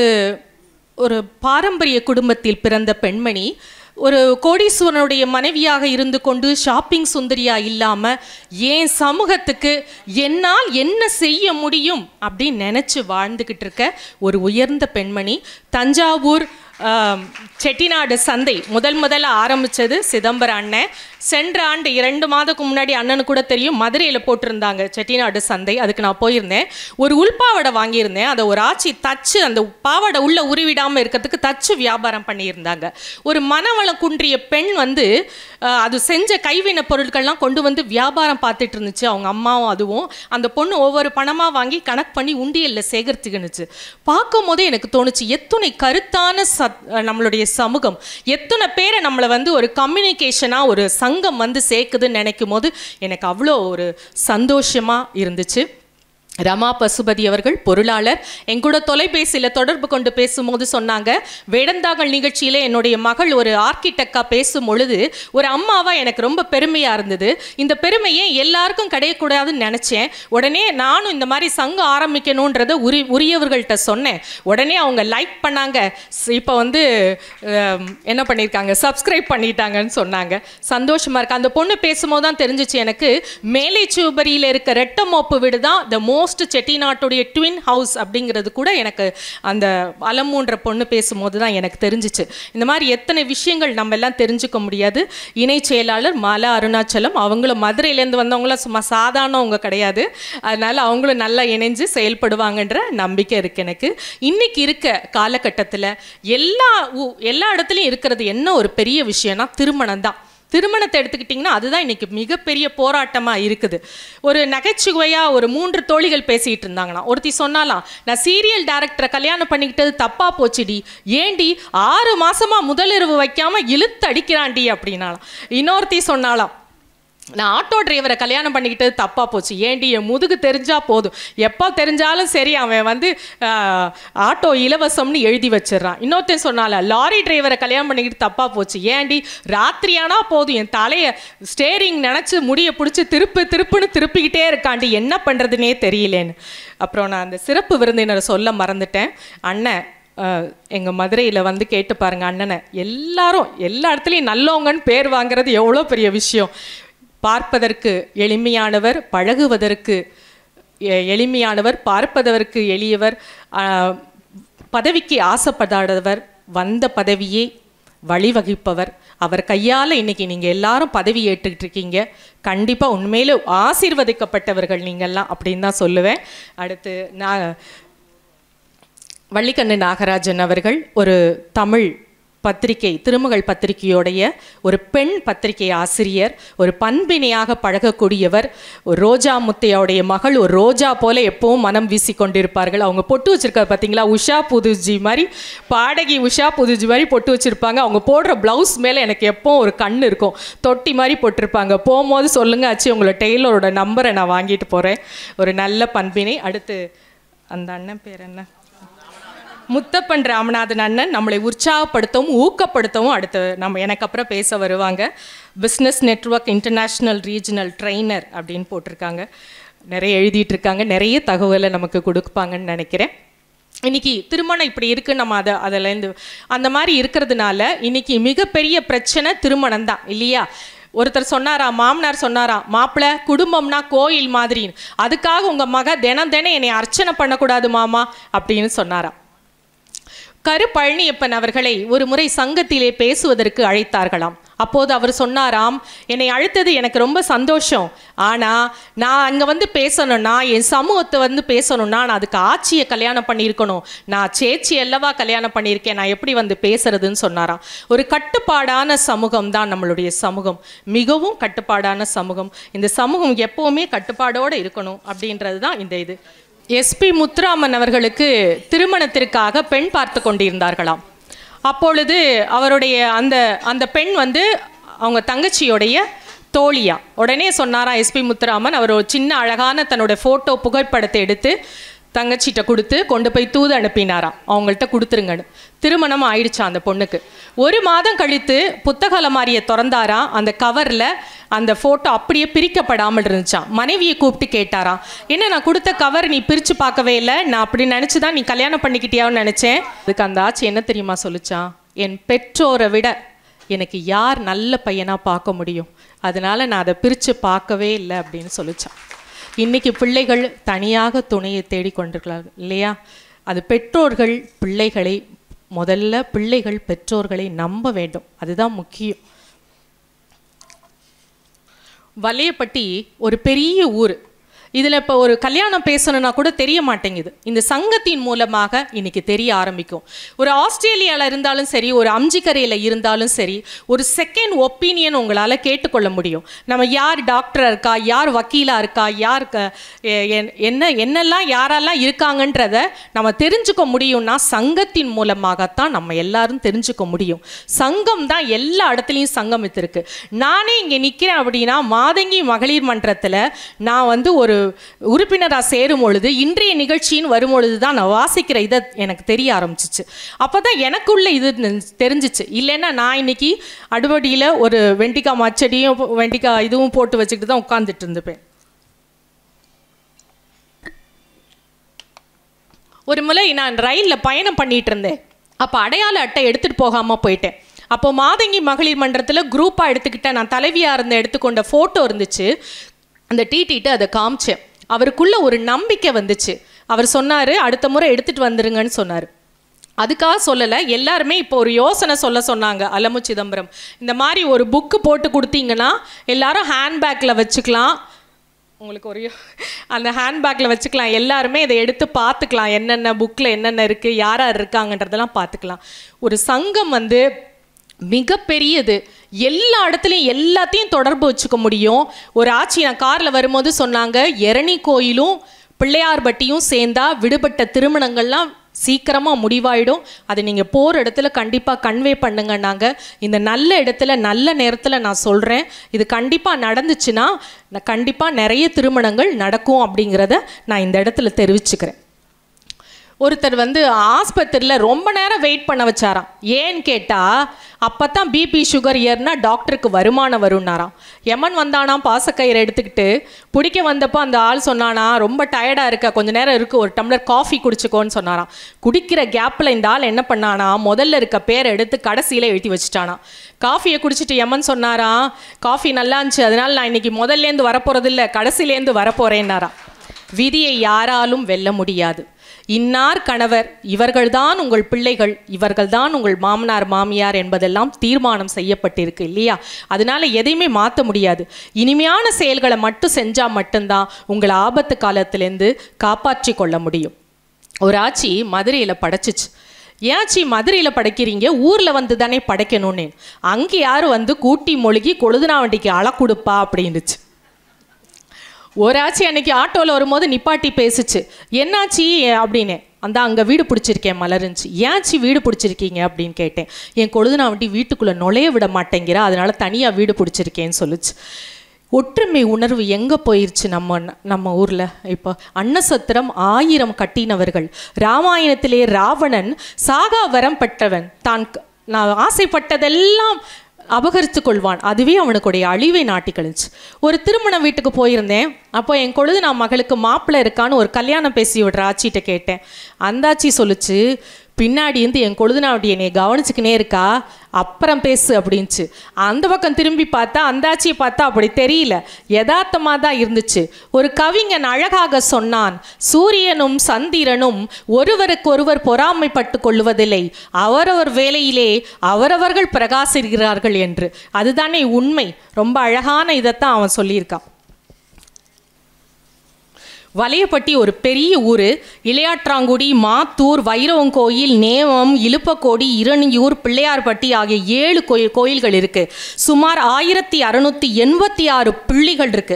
ஒரு பாரம்பரிய குடும்பத்தில் பிறந்த பெண்மணி ஒரு கோடீஸ்வரனுடைய மனைவியாக இருந்து கொண்டு ஷாப்பிங் சுந்தரியா இல்லாமல் என் சமூகத்துக்கு என்னால் என்ன செய்ய முடியும் அப்படின்னு நினச்சி வாழ்ந்துக்கிட்டு இருக்க ஒரு உயர்ந்த பெண்மணி தஞ்சாவூர் ஆம், செட்டிநாடு சந்தை முதல் முதல்ல ஆரம்பிச்சது சிதம்பரம் அண்ணன் சென்ற ஆண்டு இரண்டு மாதத்துக்கு முன்னாடி அண்ணனு கூட தெரியும் மதுரையில் போட்டிருந்தாங்க செட்டிநாடு சந்தை அதுக்கு நான் போயிருந்தேன் ஒரு உள்பாவடை வாங்கியிருந்தேன் அதை ஒரு ஆச்சி தச்சு அந்த பாவாடை உள்ள உருவிடாமல் இருக்கிறதுக்கு தச்சு வியாபாரம் பண்ணியிருந்தாங்க ஒரு மனவளம் குன்றிய பெண் வந்து அஹ், அது செஞ்ச கைவினை பொருட்கள்லாம் கொண்டு வந்து வியாபாரம் பார்த்துட்டு இருந்துச்சு அவங்க அம்மாவும் அதுவும் அந்த பொண்ணு ஒவ்வொரு பணமாக வாங்கி கணக்கு பண்ணி உண்டியலில் சேகரிச்சுக்கினுச்சு பார்க்கும் போதே எனக்கு தோணுச்சு எத்துணை கருத்தான சத் நம்மளுடைய சமூகம் எத்தனை பேரை நம்மளை வந்து ஒரு கம்யூனிகேஷனாக ஒரு சங்கம் வந்து சேர்க்குதுன்னு நினைக்கும் போது எனக்கு அவ்வளோ ஒரு சந்தோஷமாக இருந்துச்சு ரமா பசுபதி அவர்கள் பொருளாளர் என் கூட தொலைபேசியில் தொடர்பு கொண்டு பேசும்போது சொன்னாங்க வேடந்தாங்கல் நிகழ்ச்சியில் என்னுடைய மகள் ஒரு ஆர்கிடெக்டாக பேசும் பொழுது ஒரு அம்மாவா எனக்கு ரொம்ப பெருமையாக இருந்தது இந்த பெருமையை எல்லாருக்கும் கிடையக்கூடாதுன்னு நினச்சேன் உடனே நானும் இந்த மாதிரி சங்கம் ஆரம்பிக்கணுன்றதை உரி உரியவர்கள்ட்ட சொன்னேன் உடனே அவங்க லைக் பண்ணாங்க இப்போ வந்து அஹ், என்ன பண்ணியிருக்காங்க சப்ஸ்கிரைப் பண்ணிட்டாங்கன்னு சொன்னாங்க சந்தோஷமா இருக்கு அந்த பொண்ணு பேசும்போது தான் தெரிஞ்சிச்சு எனக்கு மேலை சூபரியில் இருக்க ரெட்டமோப்பு வீடு தான் த மோஸ்ட் செட்டிநாட்டுடைய ட்வின் ஹவுஸ் அப்படிங்கிறது கூட எனக்கு அந்த அலமூன்ற பொண்ணு பேசும்போது தான் எனக்கு தெரிஞ்சிச்சு இந்த மாதிரி எத்தனை விஷயங்கள் நம்ம எல்லாம் தெரிஞ்சுக்க முடியாது இணை செயலாளர் மாலா அருணாச்சலம் அவங்களும் மதுரையிலேருந்து வந்தவங்களும் சும்மா சாதாரணவங்க கிடையாது அதனால அவங்களும் நல்லா இணைஞ்சு செயல்படுவாங்கன்ற நம்பிக்கை இருக்கு எனக்கு இன்னைக்கு இருக்க காலகட்டத்தில் எல்லா ஊ- எல்லா இடத்துலையும் இருக்கிறது என்ன ஒரு பெரிய விஷயம்னா திருமணம் தான் திருமணத்தை எடுத்துக்கிட்டிங்கன்னா அதுதான் இன்னைக்கு மிகப்பெரிய போராட்டமாக இருக்குது ஒரு நகைச்சுவையாக ஒரு மூன்று தோழிகள் பேசிகிட்டு இருந்தாங்களாம் ஒருத்தி சொன்னாலாம் நான் சீரியல் டேரக்டரை கல்யாணம் பண்ணிக்கிட்டது தப்பாக போச்சுடி ஏண்டி ஆறு மாசமா முதலிரவு வைக்காம இழுத்து அடிக்கிறான்டி அப்படின்னாலாம் இன்னொருத்தி சொன்னாலாம் நான் ஆட்டோ டிரைவரை கல்யாணம் பண்ணிக்கிட்டது தப்பாக போச்சு ஏண்டி என் முதுகு தெரிஞ்சா போதும் எப்போ தெரிஞ்சாலும் சரி அவன் வந்து ஆஹ், ஆட்டோ இலவசம்னு எழுதி வச்சிடுறான் இன்னொருத்தன் சொன்னால லாரி டிரைவரை கல்யாணம் பண்ணிக்கிட்டு தப்பாக போச்சு ஏண்டி ராத்திரியானா போதும் என் தலையை ஸ்டேரிங் நினச்சி முடியை பிடிச்சி திருப்பு திருப்புன்னு திருப்பிக்கிட்டே இருக்காண்டி என்ன பண்ணுறதுனே தெரியலேன்னு அப்புறம் நான் அந்த சிறப்பு விருந்தினரை சொல்ல மறந்துட்டேன் அண்ணன் எங்கள் மதுரையில் வந்து கேட்டு பாருங்க அண்ணனை எல்லாரும் எல்லா இடத்துலையும் நல்லவங்கன்னு பேர் வாங்குறது எவ்வளோ பெரிய விஷயம் பார்ப்பதற்கு எளிமையானவர் பழகுவதற்கு எ- எளிமையானவர் பார்ப்பதற்கு எளியவர் ஆ, பதவிக்கு ஆசைப்படாதவர் வந்த பதவியே வழிவகுப்பவர் அவர் கையால் இன்னைக்கு நீங்கள் எல்லாரும் பதவி ஏற்றுக்கிட்டு இருக்கீங்க கண்டிப்பாக உண்மையிலே ஆசீர்வதிக்கப்பட்டவர்கள் நீங்கள்லாம் அப்படின்னு தான் சொல்லுவேன் அடுத்து நான் வள்ளிக்கண்ணு நாகராஜன் அவர்கள் ஒரு தமிழ் பத்திரிகை திருமகள் பத்திரிகையோடைய ஒரு பெண் பத்திரிகை ஆசிரியர் ஒரு பண்பினையாக பழகக்கூடியவர் ஒரு ரோஜா முத்தையோடைய மகள் ஒரு ரோஜா போல எப்பவும் மனம் வீசி கொண்டிருப்பார்கள் அவங்க பொட்டு வச்சிருக்காரு பார்த்தீங்களா உஷா புதுஜி மாதிரி பாடகி உஷா புதுஜி மாதிரி பொட்டு வச்சிருப்பாங்க அவங்க போடுற ப்ளவுஸ் மேலே எனக்கு எப்பவும் ஒரு கண் இருக்கும் தொட்டி மாதிரி போட்டிருப்பாங்க போகும்போது சொல்லுங்க ஆச்சு உங்களை டெய்லரோட நம்பரை நான் வாங்கிட்டு போகிறேன் ஒரு நல்ல பண்பினை அடுத்து அந்த அண்ணன் பேர் என்ன முத்தப்பன் ராமநாதன் அண்ணன் நம்மளை உற்சாகப்படுத்தவும் ஊக்கப்படுத்தவும் அடுத்து நம்ம எனக்கு அப்புறம் பேச வருவாங்க business network international regional trainer அப்படின்னு போட்டிருக்காங்க நிறைய எழுதிட்டு இருக்காங்க நிறைய தகவலை நமக்கு கொடுப்பாங்கன்னு நினைக்கிறேன் இன்னைக்கு திருமணம் இப்படி இருக்கு நம்ம அதை அதிலேருந்து அந்த மாதிரி இருக்கிறதுனால இன்னைக்கு மிகப்பெரிய பிரச்சனை திருமணம் தான் இல்லையா ஒருத்தர் சொன்னாரா மாமனார் சொன்னாரா மாப்பிள்ளை குடும்பம்னா கோயில் மாதிரின்னு அதுக்காக உங்க மக தினம் தினம் என்னை அர்ச்சனை பண்ணக்கூடாது மாமா அப்படின்னு சொன்னாராம் கரு பழனியப்பன் அவர்களை ஒரு முறை சங்கத்திலே பேசுவதற்கு அழைத்தார்களாம் அப்போது அவர் சொன்னாராம் என்னை அழைத்தது எனக்கு ரொம்ப சந்தோஷம் ஆனால் நான் அங்கே வந்து பேசணும்னா என் சமூகத்தை வந்து பேசணும்னா நான் அதுக்கு ஆட்சியை கல்யாணம் பண்ணியிருக்கணும் நான் சேச்சி அல்லவா கல்யாணம் பண்ணியிருக்கேன் நான் எப்படி வந்து பேசுறதுன்னு சொன்னாராம் ஒரு கட்டுப்பாடான சமூகம் தான் நம்மளுடைய சமூகம் மிகவும் கட்டுப்பாடான சமூகம் இந்த சமூகம் எப்போவுமே கட்டுப்பாடோடு இருக்கணும் அப்படின்றது தான் இந்த இது எஸ்பி முத்துராமன் அவர்களுக்கு திருமணத்திற்காக பெண் பார்த்து கொண்டிருந்தார்களாம் அப்பொழுது அவருடைய அந்த அந்த பெண் வந்து அவங்க தங்கச்சியோடைய தோழியா உடனே சொன்னாராம் எஸ்பி முத்துராமன் அவர் ஒரு சின்ன அழகான தன்னோட ஃபோட்டோ புகைப்படத்தை எடுத்து தங்கச்சிட்ட கொடுத்து கொண்டு போய் தூது அனுப்பினாராம் அவங்கள்ட்ட கொடுத்துருங்கன்னு திருமணம் ஆயிடுச்சாம் அந்த பொண்ணுக்கு ஒரு மாதம் கழித்து புத்தக அலமாரியை திறந்தாராம் அந்த கவரில் அந்த ஃபோட்டோ அப்படியே பிரிக்கப்படாமல் இருந்துச்சாம் மனைவியை கூப்பிட்டு கேட்டாராம் என்ன நான் கொடுத்த கவர் நீ பிரித்து பார்க்கவே இல்லை நான் அப்படி நினச்சி தான் நீ கல்யாணம் பண்ணிக்கிட்டியான்னு நினச்சேன் அதுக்கு அந்த ஆட்சி என்ன தெரியுமா சொல்லிச்சான் என் பெற்றோரை விட எனக்கு யார் நல்ல பையனாக பார்க்க முடியும் அதனால நான் அதை பிரித்து பார்க்கவே இல்லை அப்படின்னு சொல்லிச்சான் இன்னைக்கு பிள்ளைகள் தனியாக துணையை தேடிக்கொண்டிருக்கிறார்கள் இல்லையா அது பெற்றோர்கள் பிள்ளைகளை முதல்ல பிள்ளைகள் பெற்றோர்களை நம்ப வேண்டும் அதுதான் முக்கியம் வலையப்பட்டி ஒரு பெரிய ஊர் இதில் இப்போ ஒரு கல்யாணம் பேசணும்னா கூட தெரிய மாட்டேங்குது இந்த சங்கத்தின் மூலமாக இன்னைக்கு தெரிய ஆரம்பிக்கும் ஒரு ஆஸ்திரேலியாவில் இருந்தாலும் சரி ஒரு அம்ஜிக்கரையில் இருந்தாலும் சரி ஒரு செகண்ட் ஒப்பீனியன் உங்களால் கேட்டுக்கொள்ள முடியும் நம்ம யார் டாக்டராக இருக்கா யார் வக்கீலாக இருக்கா யார் க- எ- என்- என்ன என்னெல்லாம் யாரெல்லாம் இருக்காங்கன்றத நம்ம தெரிஞ்சுக்க முடியும்னா சங்கத்தின் மூலமாகத்தான் நம்ம எல்லாரும் தெரிஞ்சுக்க முடியும் சங்கம் தான் எல்லா இடத்துலையும் சங்கம் இருக்கு நானே இங்கே நிற்கிறேன் அப்படின்னா மாதங்கி மகளிர் மன்றத்தில் நான் வந்து ஒரு உறுப்பினராக சேரும் பொழுது இன்றைய நிகழ்ச்சின்னு வரும் பொழுது தான் நான் வாசிக்கிற இதை எனக்கு தெரிய ஆரம்பிச்சிச்சு அப்போ தான் எனக்குள்ள இது நெ- தெரிஞ்சிச்சு இல்லைன்னா நான் இன்னைக்கு அடுபடியில் ஒரு வெண்டிக்காய் மச்சடியும் வெண்டிக்காய் இதுவும் போட்டு வச்சுக்கிட்டு தான் உட்காந்துட்டு இருந்துப்பேன் ஒரு முறை நான் ரயிலில் பயணம் பண்ணிட்டு இருந்தேன் அப்போ அடையாள அட்டை எடுத்துகிட்டு போகாமல் போயிட்டேன் அப்போ மாதங்கி மகளிர் மன்றத்தில் குரூப்பாக எடுத்துக்கிட்டேன் நான் தலைவியாக இருந்த எடுத்துக்கொண்ட ஃபோட்டோ இருந்துச்சு அந்த டிடிட்டு அதை காமிச்சேன் அவருக்குள்ள ஒரு நம்பிக்கை வந்துச்சு அவர் சொன்னார் அடுத்த முறை எடுத்துகிட்டு வந்துருங்கன்னு சொன்னார் அதுக்காக சொல்லலை எல்லாருமே இப்போ ஒரு யோசனை சொல்ல சொன்னாங்க அலமு சிதம்பரம் இந்த மாதிரி ஒரு புக்கு போட்டு கொடுத்தீங்கன்னா எல்லாரும் ஹேண்ட்பேக்கில் வச்சுக்கலாம் உங்களுக்கு ஒரு யோ- அந்த ஹேண்ட்பேக்கில் வச்சுக்கலாம் எல்லாருமே இதை எடுத்து பார்த்துக்கலாம் என்னென்ன புக்கில் என்னென்ன இருக்குது யார் யார் இருக்காங்கன்றதெல்லாம் பார்த்துக்கலாம் ஒரு சங்கம் வந்து மிகப்பெரியது எல்லா இடத்துலையும் எல்லாத்தையும் தொடர்பு வச்சுக்க முடியும் ஒரு ஆட்சி நான் காரில் வரும்போது சொன்னாங்க எரணி கோயிலும் பிள்ளையார்பட்டியும் சேர்ந்தா விடுபட்ட திருமணங்கள்லாம் சீக்கிரமாக முடிவாயிடும் அது நீங்கள் போகிற இடத்துல கண்டிப்பாக கன்வே பண்ணுங்க நாங்கள் இந்த நல்ல இடத்துல நல்ல நேரத்தில் நான் சொல்கிறேன் இது கண்டிப்பாக நடந்துச்சுன்னா கண்டிப்பாக நிறைய திருமணங்கள் நடக்கும் அப்படிங்கிறத நான் இந்த இடத்துல தெரிவிச்சுக்கிறேன் ஒருத்தர் வந்து ஆஸ்பத்திரியில் ரொம்ப நேரம் வெயிட் பண்ண வச்சாராம் ஏன்னு கேட்டால் அப்போ தான் பிபி சுகர் ஏறுனா டாக்டருக்கு வருமானம் வரும்னாராம் எமன் வந்தானாம் பாசக்கயிறை எடுத்துக்கிட்டு பிடிக்க வந்தப்போ அந்த ஆள் சொன்னானா ரொம்ப டயர்டாக இருக்க கொஞ்ச நேரம் இருக்கு ஒரு டம்ளர் காஃபி குடிச்சுக்கோன்னு சொன்னாராம் குடிக்கிற கேப்பில் இந்த ஆள் என்ன பண்ணானா முதல்ல இருக்க பேரை எடுத்து கடைசியில் எழுதி வச்சுட்டானா காஃபியை குடிச்சிட்டு எமன் சொன்னாராம் காஃபி நல்லா இருந்துச்சு அதனால நான் இன்னைக்கு முதல்லேருந்து வரப்போகிறதில்ல கடைசியிலேருந்து வரப்போகிறேன்னாராம் விதியை யாராலும் வெல்ல முடியாது இன்னார் கணவர் இவர்கள்தான் உங்கள் பிள்ளைகள் இவர்கள்தான் உங்கள் மாமனார் மாமியார் என்பதெல்லாம் தீர்மானம் செய்யப்பட்டிருக்கு இல்லையா அதனால எதையுமே மாற்ற முடியாது இனிமையான செயல்களை மட்டும் செஞ்சால் மட்டும்தான் உங்களை ஆபத்து காலத்திலேருந்து காப்பாற்றி கொள்ள முடியும் ஒரு ஆட்சி மதுரையில் படைச்சிச்சு ஏன்ச்சி மதுரையில் படைக்கிறீங்க ஊரில் வந்து தானே படைக்கணும்னு அங்கே யார் வந்து கூட்டி மொழிகி கொழுதுனாவண்டிக்கு அழ கொடுப்பா அப்படின்னுச்சு ஒரு ஆச்சி அன்னைக்கு ஆட்டோவில் வரும்போது நிப்பாட்டி பேசுச்சு என்னாச்சி அப்படின்னு அந்த அங்கே வீடு பிடிச்சிருக்கேன் மலருந்துச்சு ஏன்ச்சி வீடு பிடிச்சிருக்கீங்க அப்படின்னு கேட்டேன் என் கொழுதுனாவண்டி வீட்டுக்குள்ளே நுழைய விட மாட்டேங்கிறா அதனால தனியாக வீடு பிடிச்சிருக்கேன்னு சொல்லுச்சு ஒற்றுமை உணர்வு எங்கே போயிருச்சு நம்ம நம்ம ஊரில் இப்போ அன்னசத்திரம் ஆயிரம் கட்டினவர்கள் ராமாயணத்திலே ராவணன் சாகா வரம் பெற்றவன் தான் க- நான் ஆசைப்பட்டதெல்லாம் அபகரித்து கொள்வான் அதுவே அவனுக்குடைய அழிவை நாட்டி கழிச்சு ஒரு திருமண வீட்டுக்கு போயிருந்தேன் அப்போ என் கொழுது நான் மகளுக்கு மாப்பிள்ளை இருக்கான்னு ஒரு கல்யாணம் பேசி விடுற ஆச்சிகிட்ட கேட்டேன் அந்த ஆச்சி சொல்லுச்சு பின்னாடி இருந்து என் கொழுதுனாவட்டி என்னை கவனிச்சுக்கினே இருக்கா அப்புறம் பேசு அப்படின்ச்சு அந்த பக்கம் திரும்பி பார்த்தா அந்த ஆச்சியை பார்த்தா அப்படி தெரியல யதார்த்தமாக தான் இருந்துச்சு ஒரு கவிஞன் அழகாக சொன்னான் சூரியனும் சந்திரனும் ஒருவருக்கொருவர் பொறாமைப்பட்டு கொள்வதில்லை அவரவர் வேலையிலே அவரவர்கள் பிரகாசிக்கிறார்கள் என்று அதுதானே உண்மை ரொம்ப அழகான இதைத்தான் அவன் சொல்லியிருக்கான் வலையப்பட்டி ஒரு பெரிய ஊர் இளையாற்றாங்குடி மாத்தூர் வைரவங்கோயில் நேமம் இலுப்பக்கோடி இரணியூர் பிள்ளையார்பட்டி ஆகிய ஏழு கோயில் கோயில்கள் இருக்கு சுமார் ஆயிரத்தி அறுநூத்தி எண்பத்தி ஆறு பிள்ளைகள் இருக்கு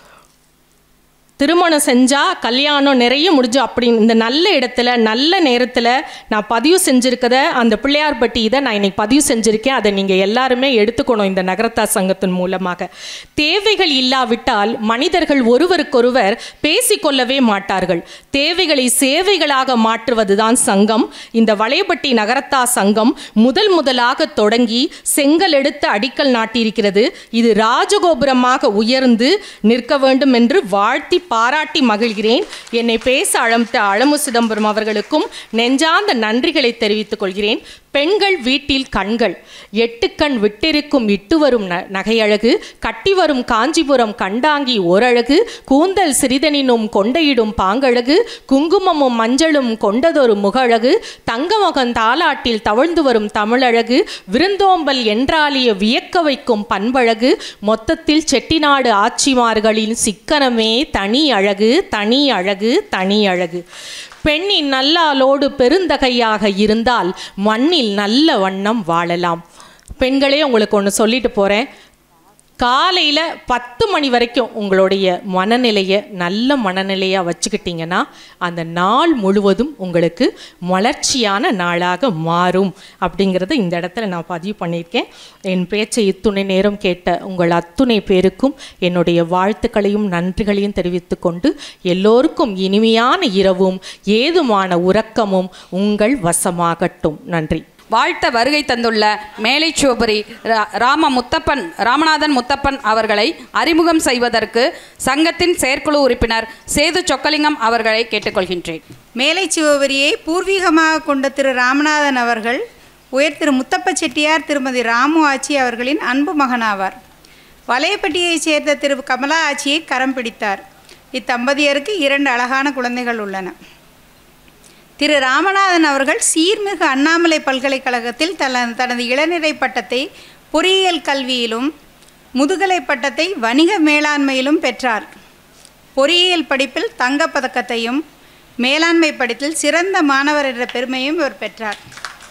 திருமணம் செஞ்சால் கல்யாணம் நிறைய முடிஞ்சு அப்படி இந்த நல்ல இடத்துல நல்ல நேரத்தில் நான் பதிவு செஞ்சுருக்கத அந்த பிள்ளையார்பட்டி இதை நான் இன்னைக்கு பதிவு செஞ்சுருக்கேன் அதை நீங்கள் எல்லாருமே எடுத்துக்கணும் இந்த நகரத்தா சங்கத்தின் மூலமாக தேவைகள் இல்லாவிட்டால் மனிதர்கள் ஒருவருக்கொருவர் பேசிக்கொள்ளவே மாட்டார்கள் தேவைகளை சேவைகளாக மாற்றுவதுதான் சங்கம் இந்த வளையப்பட்டி நகரத்தா சங்கம் முதல் முதலாக தொடங்கி செங்கல் எடுத்து அடிக்கல் நாட்டியிருக்கிறது இது ராஜகோபுரமாக உயர்ந்து நிற்க வேண்டும் என்று வாழ்த்தி பாராட்டி மகிழ்கிறேன் என்னை பேச அழைத்த அழமு சிதம்பரம் அவர்களுக்கும் நெஞ்சார்ந்த நன்றிகளை தெரிவித்துக் கொள்கிறேன் பெண்கள் வீட்டில் கண்கள் எட்டு கண் விட்டிருக்கும் இட்டு வரும் ந நகையழகு கட்டி வரும் காஞ்சிபுரம் கண்டாங்கி ஓரழகு கூந்தல் சிறிதனினும் கொண்டையிடும் பாங்கழகு குங்குமமும் மஞ்சளும் கொண்டதொரு முகழகு தங்கமகன் தாலாட்டில் தவழ்ந்து வரும் தமிழழகு விருந்தோம்பல் என்றாலிய வியக்க வைக்கும் பண்பழகு மொத்தத்தில் செட்டிநாடு ஆட்சிமார்களின் சிக்கனமே தனி அழகு தனி அழகு தனி அழகு பெண்ணின் நல்லாலோடு பெருந்தகையாக இருந்தால் மண்ணில் நல்ல வண்ணம் வாழலாம் பெண்களே உங்களுக்கு ஒன்று சொல்லிட்டு போகிறேன் காலையில் பத்து மணி வரைக்கும் உங்களுடைய மனநிலையை நல்ல மனநிலையாக வச்சுக்கிட்டிங்கன்னா அந்த நாள் முழுவதும் உங்களுக்கு மலர்ச்சியான நாளாக மாறும் அப்படிங்கிறத இந்த இடத்துல நான் பதிவு பண்ணியிருக்கேன் என் பேச்சை இத்துணை நேரம் கேட்ட உங்கள் அத்துணை பேருக்கும் என்னுடைய வாழ்த்துக்களையும் நன்றிகளையும் தெரிவித்துக் கொண்டு எல்லோருக்கும் இனிமையான இரவும் ஏதுமான உறக்கமும் உங்கள் வசமாகட்டும் நன்றி வாழ்த்த வருகை தந்துள்ள மேலை சிவபுரி ரா- ராம முத்தப்பன் ராமநாதன் முத்தப்பன் அவர்களை அறிமுகம் செய்வதற்கு சங்கத்தின் செயற்குழு உறுப்பினர் சேது சொக்கலிங்கம் அவர்களை கேட்டுக்கொள்கின்றேன் மேலை சிவபுரியை பூர்வீகமாக கொண்ட திரு ராமநாதன் அவர்கள் உயர் திரு முத்தப்ப செட்டியார் திருமதி ராமு ஆச்சி அவர்களின் அன்பு மகனாவார் வலையப்பட்டியைச் சேர்ந்த திரு கமலா ஆச்சியை கரம் பிடித்தார் இத்தம்பதியருக்கு இரண்டு அழகான குழந்தைகள் உள்ளன திரு ராமநாதன் அவர்கள் சீர்மிகு அண்ணாமலை பல்கலைக்கழகத்தில் தல தனது இளநிலை பட்டத்தை பொறியியல் கல்வியிலும் முதுகலை பட்டத்தை வணிக மேலாண்மையிலும் பெற்றார் பொறியியல் படிப்பில் தங்கப் பதக்கத்தையும் மேலாண்மை படிப்பில் சிறந்த மாணவர் என்ற பெருமையும் இவர் பெற்றார்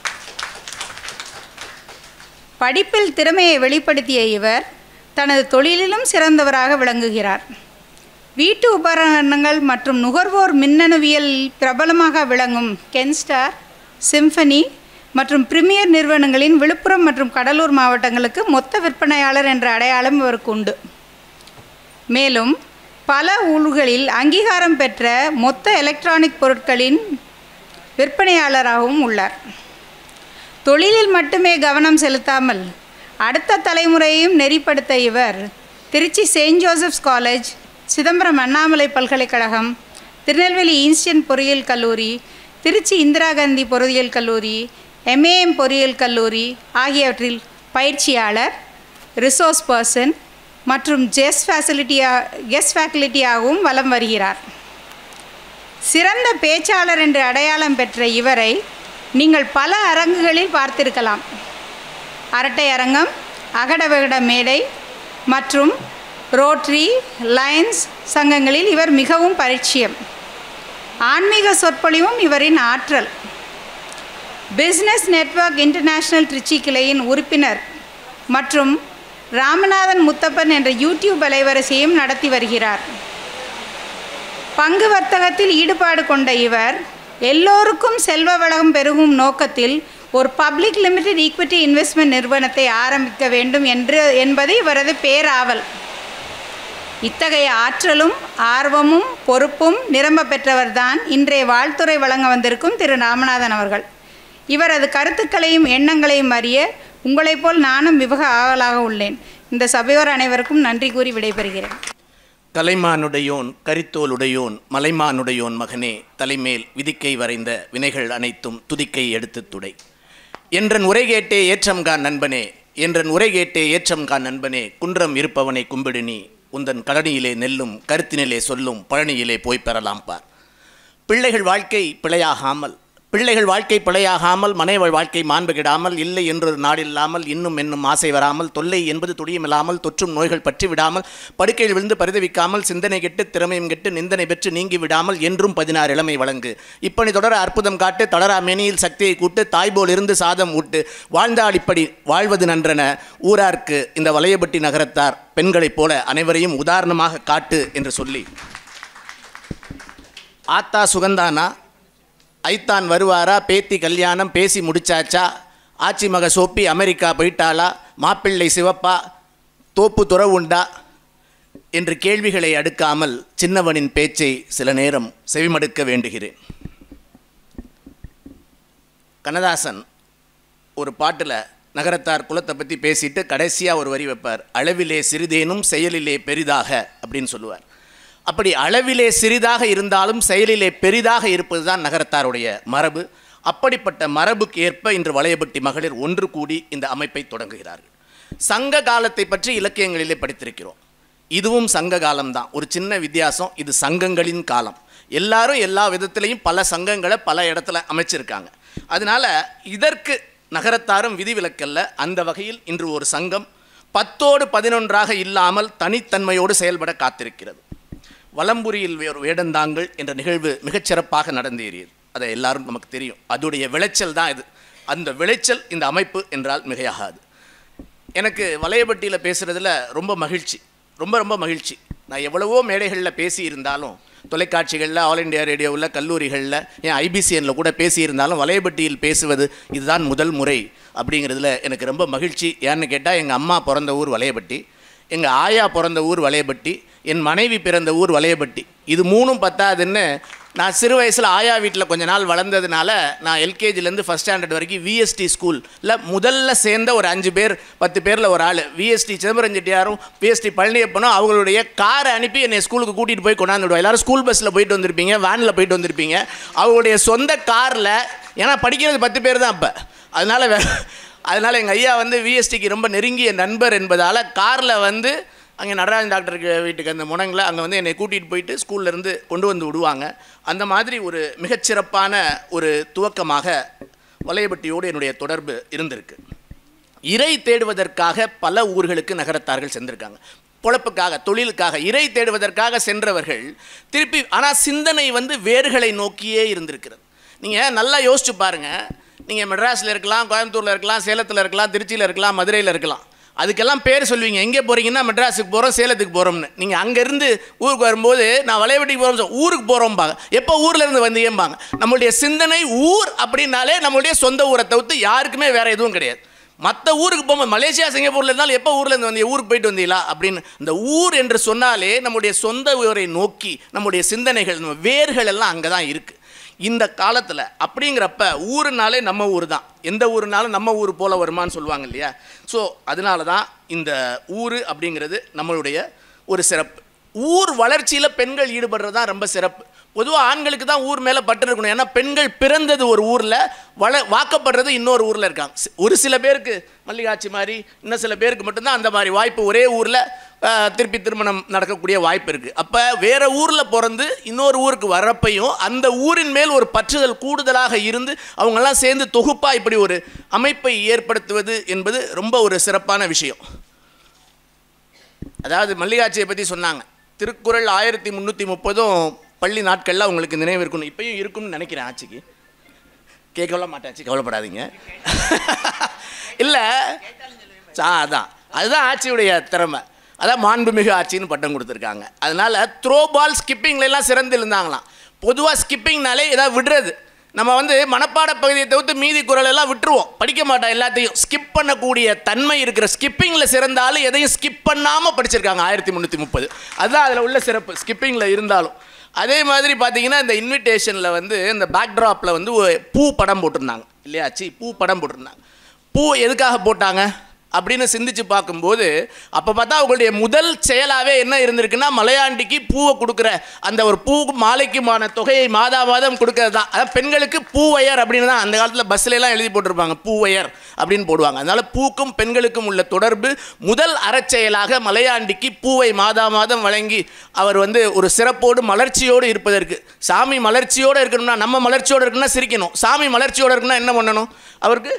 படிப்பில் திறமையை வெளிப்படுத்திய இவர் தனது தொழிலிலும் சிறந்தவராக விளங்குகிறார் வீட்டு உபகரணங்கள் மற்றும் நுகர்வோர் மின்னணுவியல் பிரபலமாக விளங்கும் கென்ஸ்டார் சிம்பனி மற்றும் பிரிமியர் நிறுவனங்களின் விழுப்புரம் மற்றும் கடலூர் மாவட்டங்களுக்கு மொத்த விற்பனையாளர் என்ற அடையாளம் இவருக்கு உண்டு மேலும் பல ஊர்களில் அங்கீகாரம் பெற்ற மொத்த எலக்ட்ரானிக் பொருட்களின் விற்பனையாளராகவும் உள்ளார் தொழிலில் மட்டுமே கவனம் செலுத்தாமல் அடுத்த தலைமுறையையும் நெறிப்படுத்த இவர் Trichy Saint Joseph's college Chidambaram Annamalai பல்கலைக்கழகம் திருநெல்வேலி ஈஸ்டர்ன் பொறியியல் கல்லூரி திருச்சி இந்திரா காந்தி பொறியியல் கல்லூரி எம்ஏஎம் பொறியியல் கல்லூரி ஆகியவற்றில் பயிற்சியாளர் ரிசோர்ஸ் பர்சன் மற்றும் ஜெஸ் ஃபேசிலிட்டியா கெஸ்ட் ஃபேக்கல்ட்டியாகவும் வலம் வருகிறார் சிறந்த பேச்சாளர் என்று அடையாளம் பெற்ற இவரை நீங்கள் பல அரங்குகளில் பார்த்திருக்கலாம் அரட்டை அரங்கம் அகட விகட மேடை மற்றும் ரோட்ரி லயன்ஸ் சங்கங்களில் இவர் மிகவும் பரிச்சயம் ஆன்மீக சொற்பொழிவும் இவரின் ஆற்றல் பிஸ்னஸ் நெட்வொர்க் இன்டர்நேஷனல் திருச்சி கிளையின் உறுப்பினர் மற்றும் ராமநாதன் முத்தப்பன் என்ற யூடியூப் அலைவரிசையும் நடத்தி வருகிறார் பங்கு வர்த்தகத்தில் ஈடுபாடு கொண்ட இவர் எல்லோருக்கும் செல்வ வளம் பெருகும் நோக்கத்தில் ஒரு பப்ளிக் லிமிடெட் ஈக்விட்டி இன்வெஸ்ட்மெண்ட் நிறுவனத்தை ஆரம்பிக்க வேண்டும் என்று என்பது இவரது பேராவல் இத்தகைய ஆற்றலும் ஆர்வமும் பொறுப்பும் நிரம்ப பெற்றவர்தான் இன்றைய வாழ்த்துறை வழங்க வந்திருக்கும் திரு ராமநாதன் அவர்கள் இவரது கருத்துக்களையும் எண்ணங்களையும் அறிய உங்களைப் போல் நானும் மிக ஆவலாக உள்ளேன் இந்த சபையோர் அனைவருக்கும் நன்றி கூறி விடைபெறுகிறேன் கலைமானுடையோன் கரித்தோலுடையோன் மலைமானுடையோன் மகனே தலைமேல் விதிக்கை வரைந்த வினைகள் அனைத்தும் துதிக்கை எடுத்துத் துடை என்றன் உரை கேட்டே ஏற்றம்கான் நண்பனே என்றன் உரை கேட்டே ஏற்றம்கான் நண்பனே குன்றம் இருப்பவனை கும்பிடு நீ உந்தன் கடனியிலே நெல்லும் கருத்தினிலே சொல்லும் பழனியிலே போய் பெறலாம் பார் பிள்ளைகள் வாழ்க்கை பிழையாகாமல் பிள்ளைகள் வாழ்க்கை பிழையாகாமல் மனைவள் வாழ்க்கை மாண்புகிடாமல் இல்லை என்றொரு நாடில்லாமல் இன்னும் என்னும் ஆசை வராமல் தொல்லை என்பது துடியுமில்லாமல் தொற்றும் நோய்கள் பற்றி விடாமல் படுக்கையில் விழுந்து பரிதவிக்காமல் சிந்தனை கெட்டு திறமையும் கெட்டு நிந்தனை பெற்று நீங்கி விடாமல் என்றும் பதினாறு இளமை வழங்கு இப்பணி தொடர அற்புதம் காட்டு தளரா மேனியில் சக்தியை கூட்டு தாய்போல் இருந்து சாதம் ஊட்டு வாழ்ந்தால் இப்படி வாழ்வது நன்றென ஊரார்க்கு இந்த வலையபட்டி நகரத்தார் பெண்களைப் போல அனைவரையும் உதாரணமாக காட்டு என்று சொல்லி ஆத்தா சுகந்தானா ஐத்தான் வருவாரா பேத்தி கல்யாணம் பேசி முடிச்சாச்சா ஆச்சி மக சோப்பி அமெரிக்கா போயிட்டாளா மாப்பிள்ளை சிவப்பா தோப்பு துறவுண்டா என்று கேள்விகளை அடுக்காமல் சின்னவனின் பேச்சை சில நேரம் செவிமடுக்க வேண்டுகிறேன் கண்ணதாசன் ஒரு பாட்டில் நகரத்தார் குலத்தை பற்றி பேசிட்டு கடைசியாக ஒரு வரி வைப்பார் அளவிலே சிறிதேனும் செயலிலே பெரிதாக அப்படின்னு சொல்லுவார் அப்படி அளவிலே சிறிதாக இருந்தாலும் செயலிலே பெரிதாக இருப்பது தான் நகரத்தாருடைய மரபு அப்படிப்பட்ட மரபுக்கு ஏற்ப இன்று வளையபட்டி மகளிர் ஒன்று கூடி இந்த அமைப்பை தொடங்குகிறார்கள் சங்க காலத்தை பற்றி இலக்கியங்களிலே படித்திருக்கிறோம் இதுவும் சங்க காலம்தான் ஒரு சின்ன வித்தியாசம் இது சங்கங்களின் காலம் எல்லாரும் எல்லா விதத்திலையும் பல சங்கங்களை பல இடத்துல அமைச்சிருக்காங்க அதனால இதற்கு நகரத்தாரும் விதிவிலக்கல்ல அந்த வகையில் இன்று ஒரு சங்கம் பத்தோடு பதினொன்றாக இல்லாமல் தனித்தன்மையோடு செயல்பட காத்திருக்கிறது வலம்புரியில் ஒரு வேடந்தாங்கள் என்ற நிகழ்வு மிகச்சிறப்பாக நடந்தேறியது அதை எல்லாரும் நமக்கு தெரியும் அதோடைய விளைச்சல் தான் இது அந்த விளைச்சல் இந்த அமைப்பு என்றால் மிகையாகாது எனக்கு வலையபட்டியில் பேசுகிறதுல ரொம்ப மகிழ்ச்சி ரொம்ப ரொம்ப மகிழ்ச்சி நான் எவ்வளவோ மேடைகளில் பேசி இருந்தாலும் தொலைக்காட்சிகளில் ஆல் இண்டியா ரேடியோவில் கல்லூரிகளில் என் ஐபிசிஎனில் கூட பேசியிருந்தாலும் வலையபட்டியில் பேசுவது இதுதான் முதல் முறை அப்படிங்கிறதுல எனக்கு ரொம்ப மகிழ்ச்சி ஏன்னு கேட்டால் எங்கள் அம்மா பிறந்த ஊர் வலையபட்டி எங்கள் ஆயா பிறந்த ஊர் வலையபட்டி என் மனைவி பிறந்த ஊர் வலையபட்டி இது மூணும் பத்தாதுன்னு நான் சிறு வயசில் ஆயா வீட்டில் கொஞ்ச நாள் வளர்ந்ததுனால நான் எல்கேஜிலேருந்து ஃபஸ்ட் ஸ்டாண்டர்ட் வரைக்கும் விஎஸ்டி ஸ்கூலில் முதல்ல சேர்ந்த ஒரு அஞ்சு பேர் பத்து பேரில் ஒரு ஆள் விஎஸ்டி சிதம்பரம் செட்டியாரும் விஎஸ்டி பழனியப்பனும் அவங்களுடைய காரை அனுப்பி என்னை ஸ்கூலுக்கு கூட்டிகிட்டு போய் கொண்டாந்து விடுவோம் எல்லாரும் ஸ்கூல் பஸ்ஸில் போயிட்டு வந்திருப்பீங்க வேனில் போயிட்டு வந்திருப்பீங்க அவங்களுடைய சொந்த காரில் ஏன்னா படிக்கிறது பத்து பேர் தான் அப்போ அதனால் வே அதனால் எங்கள் ஐயா வந்து விஎஸ்டிக்கு ரொம்ப நெருங்கிய நண்பர் என்பதால் காரில் வந்து அங்கே நடராஜன் டாக்டருக்கு வீட்டுக்கு அந்த முனங்கில் அங்கே வந்து என்னை கூட்டிகிட்டு போயிட்டு ஸ்கூல்லேருந்து கொண்டு வந்து விடுவாங்க அந்த மாதிரி ஒரு மிகச்சிறப்பான ஒரு துவக்கமாக வலையபட்டியோடு என்னுடைய தொடர்பு இருந்திருக்கு இறை தேடுவதற்காக பல ஊர்களுக்கு நகரத்தார்கள் சென்றிருக்காங்க பொழப்புக்காக தொழிலுக்காக இறை தேடுவதற்காக சென்றவர்கள் திருப்பி ஆனால் சிந்தனை வந்து வேர்களை நோக்கியே இருந்திருக்கிறது நீங்கள் நல்லா யோசிச்சு பாருங்கள் நீங்கள் மெட்ராஸில் இருக்கலாம் கோயம்புத்தூரில் இருக்கலாம் சேலத்தில் இருக்கலாம் திருச்சியில் இருக்கலாம் மதுரையில் இருக்கலாம் அதுக்கெல்லாம் பேர் சொல்லுவீங்க எங்கே போகிறீங்கன்னா மெட்ராஸுக்கு போகிறோம் சேலத்துக்கு போகிறோம்னு நீங்கள் அங்கேருந்து ஊருக்கு வரும்போது நான் வளைவட்டிக்கு போகிறோம் ஊருக்கு போகிறோம்பாங்க எப்போ ஊரில் இருந்து வந்தீங்கம்பாங்க நம்மளுடைய சிந்தனை ஊர் அப்படின்னாலே நம்மளுடைய சொந்த ஊரை தவிர்த்து யாருக்குமே வேறு எதுவும் கிடையாது மற்ற ஊருக்கு போகும்போது மலேசியா சிங்கப்பூரில் இருந்தாலும் எப்போ ஊரில் இருந்து வந்தீங்க ஊருக்கு போயிட்டு வந்தீங்களா அப்படின்னு இந்த ஊர் என்று சொன்னாலே நம்முடைய சொந்த ஊரை நோக்கி நம்முடைய சிந்தனைகள் நம்ம வேர்கள் எல்லாம் அங்கே தான் இருக்குது இந்த காலத்தில் அப்படிங்கிறப்ப ஊருனாலே நம்ம ஊர் தான் எந்த ஊருனாலும் நம்ம ஊர் போல வருமான்னு சொல்லுவாங்க இல்லையா ஸோ அதனால தான் இந்த ஊர் அப்படிங்கிறது நம்மளுடைய ஒரு சிறப்பு ஊர் வளர்ச்சியில் பெண்கள் ஈடுபடுறது தான் ரொம்ப சிறப்பு பொதுவாக ஆண்களுக்கு தான் ஊர் மேலே பட்டு இருக்கணும் ஏன்னா பெண்கள் பிறந்தது ஒரு ஊரில் வள வாக்கப்படுறது இன்னொரு ஊரில் இருக்காங்க சி- ஒரு சில பேருக்கு மல்லிகாட்சி மாதிரி இன்னும் சில பேருக்கு மட்டும்தான் அந்த மாதிரி வாய்ப்பு ஒரே ஊரில் திருப்பி திருமணம் நடக்கக்கூடிய வாய்ப்பு இருக்குது அப்போ வேற ஊரில் பிறந்து இன்னொரு ஊருக்கு வரப்பையும் அந்த ஊரின் மேல் ஒரு பற்றுதல் கூடுதலாக இருந்து அவங்கெல்லாம் சேர்ந்து தொகுப்பாக இப்படி ஒரு அமைப்பை ஏற்படுத்துவது என்பது ரொம்ப ஒரு சிறப்பான விஷயம் அதாவது மல்லிகாட்சியை பற்றி சொன்னாங்க திருக்குறள் ஆயிரத்தி முந்நூற்றி முப்பதும் பள்ளி நாட்களில் அவங்களுக்கு நினைவு இருக்கணும் இப்பயும் இருக்கும்னு நினைக்கிறேன் ஆட்சிக்கு கேட்கலாம் மாட்டாச்சு கவலைப்படாதீங்க இல்லை ஆ அதான் அதுதான் ஆட்சியுடைய திறமை அதான் மாண்புமிகு ஆட்சின்னு பட்டம் கொடுத்துருக்காங்க அதனால த்ரோ பால் ஸ்கிப்பிங்லாம் சிறந்து இருந்தாங்களாம் பொதுவாக ஸ்கிப்பிங்னாலே ஏதாவது விடுறது நம்ம வந்து மனப்பாட பகுதியை தவிர்த்து மீதி குரல் எல்லாம் விட்டுருவோம் படிக்க மாட்டோம் எல்லாத்தையும் ஸ்கிப் பண்ணக்கூடிய தன்மை இருக்கிற ஸ்கிப்பிங்கில் சிறந்தாலும் எதையும் ஸ்கிப் பண்ணாமல் படிச்சிருக்காங்க ஆயிரத்தி முந்நூற்றி முப்பது அதுதான் அதில் உள்ள சிறப்பு ஸ்கிப்பிங்கில் இருந்தாலும் அதே மாதிரி பார்த்தீங்கன்னா இந்த இன்விடேஷனில் வந்து இந்த பேக்ட்ராப்பில் வந்து ஒரு பூ படம் போட்டிருந்தாங்க இல்லையா சி பூ படம் போட்டிருந்தாங்க பூ எதுக்காக போட்டாங்க அப்படின்னு சிந்திச்சு பார்க்கும்போது அப்போ பார்த்தா அவங்களுடைய முதல் செயலாகவே என்ன இருந்திருக்குன்னா மலையாண்டிக்கு பூவை கொடுக்குற அந்த ஒரு பூ மாலைக்குமான தொகையை மாதா மாதம் கொடுக்கறது தான் அதான் பெண்களுக்கு பூவையர் அப்படின்னு தான் அந்த காலத்தில் பஸ்ல எல்லாம் எழுதி போட்டிருப்பாங்க பூவையர் அப்படின்னு போடுவாங்க அதனால பூக்கும் பெண்களுக்கும் உள்ள தொடர்பு முதல் அறச்செயலாக மலையாண்டிக்கு பூவை மாதா மாதம் வழங்கி அவர் வந்து ஒரு சிறப்போடு மலர்ச்சியோடு இருப்பதற்கு சாமி மலர்ச்சியோடு இருக்கணும்னா நம்ம மலர்ச்சியோடு இருக்கணும்னா சிரிக்கணும் சாமி மலர்ச்சியோடு இருக்கணும்னா என்ன பண்ணணும் அவருக்கு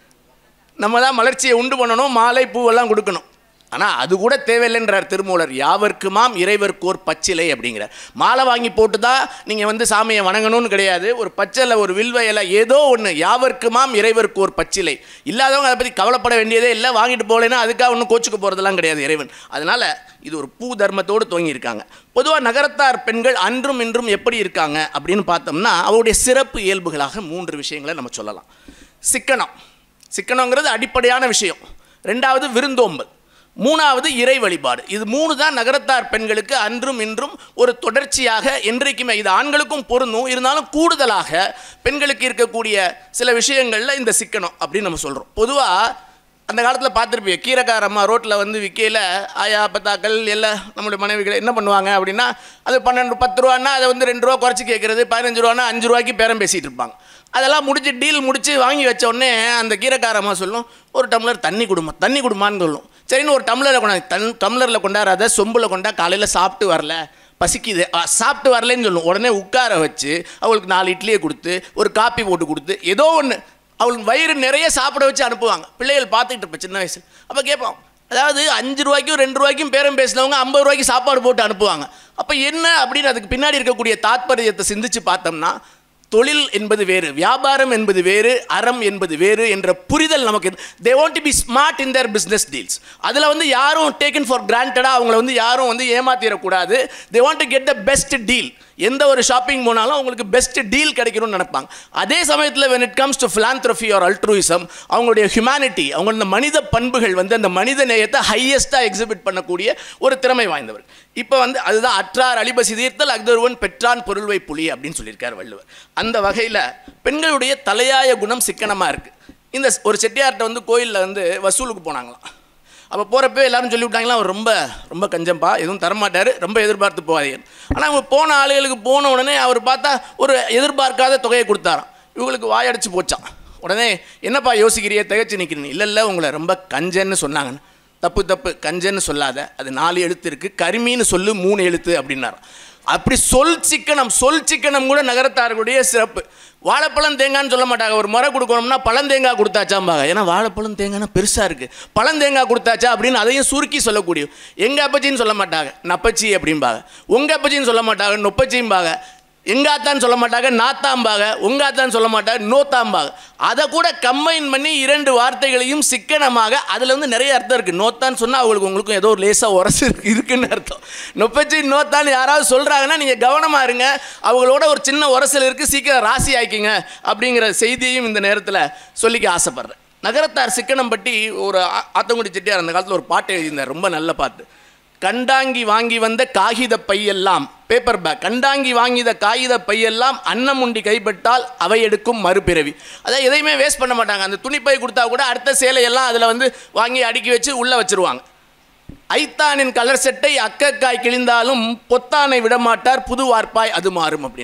நம்ம தான் மலர்ச்சியை உண்டு பண்ணணும் மாலை பூவெல்லாம் கொடுக்கணும் ஆனால் அது கூட தேவையில்லைன்றார் திருமூலர் யாவர்க்குமாம் இறைவர்க்கோர் பச்சிலை அப்படிங்கிறார் மாலை வாங்கி போட்டு தான் நீங்கள் வந்து சாமியை வணங்கணும்னு கிடையாது ஒரு பச்சலை ஒரு வில்வ இலை ஏதோ ஒன்று யாவர்க்குமாம் இறைவர்க்கோர் பச்சிலை இல்லாதவங்க அதை பற்றி கவலைப்பட வேண்டியதே இல்லை வாங்கிட்டு போகலைன்னா அதுக்காக ஒன்றும் கோச்சுக்கு போகிறதெல்லாம் கிடையாது இறைவன் அதனால் இது ஒரு பூ தர்மத்தோடு துவங்கியிருக்காங்க பொதுவாக நகரத்தார் பெண்கள் அன்றும் இன்றும் எப்படி இருக்காங்க அப்படின்னு பார்த்தோம்னா அவருடைய சிறப்பு இயல்புகளாக மூன்று விஷயங்களை நம்ம சொல்லலாம் சிக்கனம் சிக்கனங்கிறது அடிப்படையான விஷயம் ரெண்டாவது விருந்தோம்பல் மூணாவது இறை வழிபாடு இது மூணு தான் நகரத்தார் பெண்களுக்கு அன்றும் இன்றும் ஒரு தொடர்ச்சியாக என்றைக்குமே இது ஆண்களுக்கும் பொருந்தும் இருந்தாலும் கூடுதலாக பெண்களுக்கு இருக்கக்கூடிய சில விஷயங்களில் இந்த சிக்கனம் அப்படின்னு நம்ம சொல்கிறோம் பொதுவாக அந்த காலத்தில் பார்த்துருப்பீங்க கீரைக்காரம்மா ரோட்டில் வந்து விற்கையில் ஆயா பத்தாக்கள் எல்லாம் நம்மளுடைய மனைவிகள் என்ன பண்ணுவாங்க அப்படின்னா அது பன்னெண்டு பத்து ரூபான்னா அதை வந்து ரெண்டு ரூபா குறைச்சி கேட்குறது பதினஞ்சு ரூபான்னா அஞ்சு ரூபாய்க்கு பேரம் பேசிகிட்டு இருப்பாங்க அதெல்லாம் முடிச்சு டீல் முடிச்சு வாங்கி வச்ச உடனே அந்த கீரைக்காரம்மா சொல்லும் ஒரு டம்ளர் தண்ணி கொடுமா தண்ணி கொடுமான்னு சொல்லும் சரின்னு ஒரு டம்ளரில் கொண்டா தன் டம்ளரில் கொண்டாடாத சொம்பில் கொண்டா காலையில் சாப்பிட்டு வரல பசிக்குது ஆ, சாப்பிட்டு வரலன்னு சொல்லும் உடனே உட்கார வச்சு அவளுக்கு நாலு இட்லியை கொடுத்து ஒரு காப்பி போட்டு கொடுத்து ஏதோ ஒன்று அவளுக்கு வயிறு நிறைய சாப்பிட வச்சு அனுப்புவாங்க பிள்ளைகள் பார்த்துக்கிட்டு இருப்பேன் சின்ன வயசு அப்போ கேட்போம் அதாவது அஞ்சு ரூபாய்க்கும் ரெண்டு ரூபாய்க்கும் பேரம் பேசினவங்க ஐம்பது ரூபாய்க்கு சாப்பாடு போட்டு அனுப்புவாங்க அப்போ என்ன அப்படின்னு அதுக்கு பின்னாடி இருக்கக்கூடிய தாத்பரியத்தை சிந்திச்சு பார்த்தோம்னா தொழில் என்பது வேறு வியாபாரம் என்பது வேறு அறம் என்பது வேறு என்ற புரிதல் நமக்கு they want to be smart in their business deals அதில் வந்து யாரும் டேக்கன் ஃபார் கிராண்டடாக அவங்கள வந்து யாரும் வந்து ஏமாத்திடக்கூடாது they want to get the best deal எந்த ஒரு ஷாப்பிங் போனாலும் அவங்களுக்கு பெஸ்ட் டீல் கிடைக்கணும்னு நினைப்பாங்க அதே சமயத்தில் when it comes to philanthropy or altruism அவங்களுடைய ஹியூமனிட்டி அவங்களோட மனித பண்புகள் வந்து அந்த மனித நேயத்தை ஹையஸ்ட்டாக எக்ஸிபிட் பண்ணக்கூடிய ஒரு திறமை வாய்ந்தவர் இப்போ வந்து அதுதான் அற்றார் அலிபசி தீர்த்தல் அக்தொருவன் பெற்றான் பொருள்வை புலி அப்படின்னு சொல்லியிருக்கார் வள்ளுவர் அந்த வகையில் பெண்களுடைய தலையாய குணம் சிக்கனமாக இருக்குது இந்த ஒரு செட்டியார்கிட்ட வந்து கோயிலில் வந்து வசூலுக்கு போனாங்களாம் அப்போ போகிறப்ப எல்லாரும் சொல்லி விட்டாங்களா அவர் ரொம்ப ரொம்ப கஞ்சம்பா எதுவும் தரமாட்டார் ரொம்ப எதிர்பார்த்து போகாதீங்க ஆனால் அவங்க போன ஆளுகளுக்கு போன உடனே அவர் பார்த்தா ஒரு எதிர்பார்க்காத தொகையை கொடுத்தாராம் இவங்களுக்கு வாயடைச்சு போச்சான் உடனே என்னப்பா யோசிக்கிறிய திகச்சு நிற்கிறீங்க இல்லை இல்லை உங்களை ரொம்ப கஞ்சன்னு சொன்னாங்கன்னு தப்பு தப்பு கஞ்சன்னு சொல்லாத அது நாலு எழுத்து இருக்குது கருமின்னு சொல்லு மூணு எழுத்து அப்படின்னாராம் அப்படி சொல் சிக்கனம் சொல் சிக்கனம் கூட நகரத்தார்களுடைய சிறப்பு வாழைப்பழம் தேங்காய்னு சொல்ல மாட்டாங்க ஒரு முறை கொடுக்கணும்னா பழந்தேங்காய் கொடுத்தாச்சாம்பாங்க ஏன்னா வாழைப்பழம் தேங்காய்னா பெருசாக இருக்குது பழந்தேங்காய் கொடுத்தாச்சா அப்படின்னு அதையும் சுருக்கி சொல்லக்கூடிய எங்கள் அப்பச்சின்னு சொல்ல மாட்டாங்க நப்பச்சி அப்படிம்பாங்க உங்கள் அப்பச்சின்னு சொல்ல மாட்டாங்க நொப்பச்சிம்பாங்க எங்காத்தான்னு சொல்ல மாட்டாங்க நாத்தாம்பாங்க உங்காத்தான்னு சொல்ல மாட்டாங்க நோத்தாம்பாங்க அதை கூட கம்பைன் பண்ணி இரண்டு வார்த்தைகளையும் சிக்கனமாக அதில் வந்து நிறைய அர்த்தம் இருக்குது நோத்தான்னு சொன்னால் அவங்களுக்கு உங்களுக்கும் ஏதோ ஒரு லேசாக உரசு இருக்கு இருக்குன்னு அர்த்தம் நொப்பச்சி நோத்தான்னு யாராவது சொல்கிறாங்கன்னா நீங்கள் கவனமாக இருங்க அவங்களோட ஒரு சின்ன உரசல் இருக்குது சீக்கிரம் ராசி ஆக்கிங்க அப்படிங்கிற செய்தியையும் இந்த நேரத்தில் சொல்லிக்க ஆசைப்பட்றேன் நகரத்தார் சிக்கனம் பற்றி ஒரு ஆ- ஆத்தங்குடி செட்டியார் அந்த காலத்தில் ஒரு பாட்டு எழுதியிருந்தார் ரொம்ப நல்ல பாட்டு கண்டாங்கி வாங்கி வந்த காகித பையெல்லாம் பேப்பர் பேக் கண்டாங்கி வாங்கித காகித பையெல்லாம் அன்னமுண்டி கைப்பட்டால் அவை எடுக்கும் மறுபிறவி அதாவது எதையுமே வேஸ்ட் பண்ண மாட்டாங்க அந்த துணிப்பை கொடுத்தா கூட அடுத்த சேலையெல்லாம் அதில் வந்து வாங்கி அடுக்கி வச்சு உள்ளே வச்சிருவாங்க ஐத்தானின் கலர் செட்டை அக்கக்காய் கிழிந்தாலும் பொத்தானை விடமாட்டார் புது வார்ப்பாய் அது மாறும் அப்படின்னு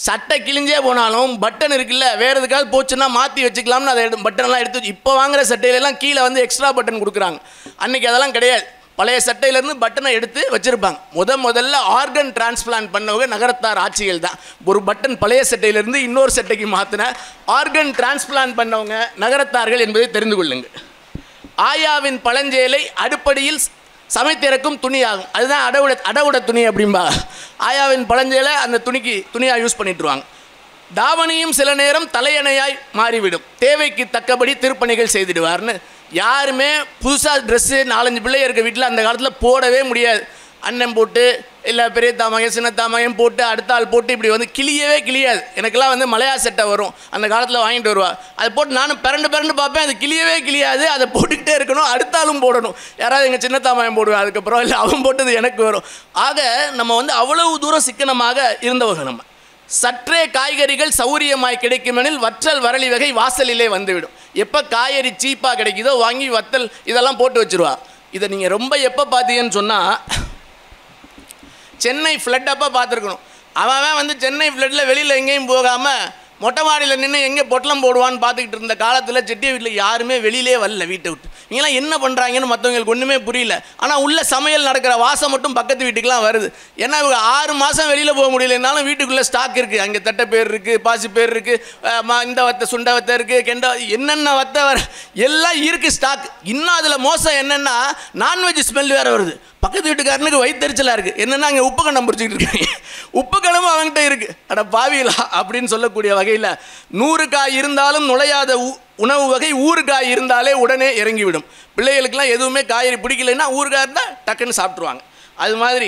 சட்டை கிழிஞ்சே போனாலும் பட்டன் இருக்குல்ல வேறு எதுக்காவது போச்சுன்னா மாற்றி வச்சுக்கலாம்னு அதை எடு பட்டன்லாம் எடுத்து வச்சு- இப்போ வாங்குற சட்டையிலலாம் கீழே வந்து எக்ஸ்ட்ரா பட்டன் கொடுக்குறாங்க அன்னைக்கு அதெல்லாம் கிடையாது பழைய சட்டையிலேருந்து பட்டனை எடுத்து வச்சுருப்பாங்க முத முதல்ல ஆர்கன் டிரான்ஸ்பிளான்ட் பண்ணவங்க நகரத்தார் ஆட்சிகள் தான் ஒரு பட்டன் பழைய சட்டையிலேருந்து இன்னொரு சட்டைக்கு மாற்றின ஆர்கன் டிரான்ஸ்பிளான்ட் பண்ணவங்க நகரத்தார்கள் என்பதை தெரிந்து கொள்ளுங்கள் ஆயாவின் பழஞ்சேலை அடுப்படியில் சமைத்திறக்கும் துணியாகும் அதுதான் அடவுட அடவுட துணி அப்படிம்பா ஆயாவின் பழஞ்சேலை அந்த துணிக்கு துணியாக யூஸ் பண்ணிட்டுருவாங்க தாவணியும் சில நேரம் தலையணையாய் மாறிவிடும் தேவைக்கு தக்கபடி திருப்பணிகள் செய்திடுவார்னு யாருமே புதுசாக ட்ரெஸ்ஸு நாலஞ்சு பிள்ளை இருக்க வீட்டில் அந்த காலத்தில் போடவே முடியாது அண்ணன் போட்டு இல்லை பெரிய தாமகன் சின்ன தாமகன் போட்டு அடுத்த ஆள் போட்டு இப்படி வந்து கிளியவே கிளியாது எனக்கெல்லாம் வந்து மலையா சட்டை வரும் அந்த காலத்தில் வாங்கிட்டு வருவா அதை போட்டு நானும் பிறண்டு பிறண்டு பார்ப்பேன் அது கிளியவே கிளியாது அதை போட்டுக்கிட்டே இருக்கணும் அடுத்த ஆளும் போடணும் யாராவது எங்கள் சின்ன தாமகன் போடுவேன் அதுக்கப்புறம் இல்லை அவன் போட்டது எனக்கு வரும் ஆக நம்ம வந்து அவ்வளவு தூரம் சிக்கனமாக இருந்தவங்க நம்ம சற்றே காய்கறிகள் சௌரியமாய் கிடைக்குமெனில் வற்றல் வரலி வகை வாசலிலே வந்துவிடும் எப்போ காய்கறி சீப்பாக கிடைக்குதோ வாங்கி வத்தல் இதெல்லாம் போட்டு வச்சிருவா இதை நீங்கள் ரொம்ப எப்போ பார்த்தீங்கன்னு சொன்னால் சென்னை ஃப்ளட் அப்போ பார்த்துருக்கணும் அவன் அவன் வந்து சென்னை ஃப்ளட்டில் வெளியில் எங்கேயும் போகாமல் மொட்டை மாடியில் நின்று எங்கே பொட்டலம் போடுவான்னு பார்த்துக்கிட்டு இருந்த காலத்தில் செட்டிய வீட்டில் யாருமே வெளியிலே வரல வீட்டை விட்டு இங்கெல்லாம் என்ன பண்ணுறாங்கன்னு மற்றவங்களுக்கு ஒன்றுமே புரியல ஆனால் உள்ள சமையல் நடக்கிற வாசம் மட்டும் பக்கத்து வீட்டுக்கெலாம் வருது ஏன்னா இவங்க ஆறு மாதம் வெளியில் போக முடியலனாலும் வீட்டுக்குள்ளே ஸ்டாக் இருக்குது அங்கே தட்டை பேர் இருக்குது பாசி பேர் இருக்குது இந்த வத்தை சுண்ட வத்தை இருக்குது கெண்ட என்னென்ன வத்தை வர எல்லாம் இருக்குது ஸ்டாக் இன்னும் அதில் மோசம் என்னென்னா நான்வெஜ் ஸ்மெல் வேறு வருது பக்கத்து வீட்டுக்காரனுக்கு வயிற்றுச்சலாக இருக்குது என்னென்னா அங்கே உப்பு கண்ணம் பிடிச்சிக்கிட்டு இருக்காங்க உப்பு கணமும் அவன்கிட்ட இருக்குது அட பாவிலா அப்படின்னு சொல்லக்கூடிய வகையில் நூறு காய் இருந்தாலும் நுழையாத உ- உணவு வகை ஊறுகாய் இருந்தாலே உடனே இறங்கிவிடும் பிள்ளைகளுக்கெல்லாம் எதுவுமே காய்கறி பிடிக்கலைன்னா ஊறுகாய் இருந்தால் டக்குன்னு சாப்பிட்ருவாங்க அது மாதிரி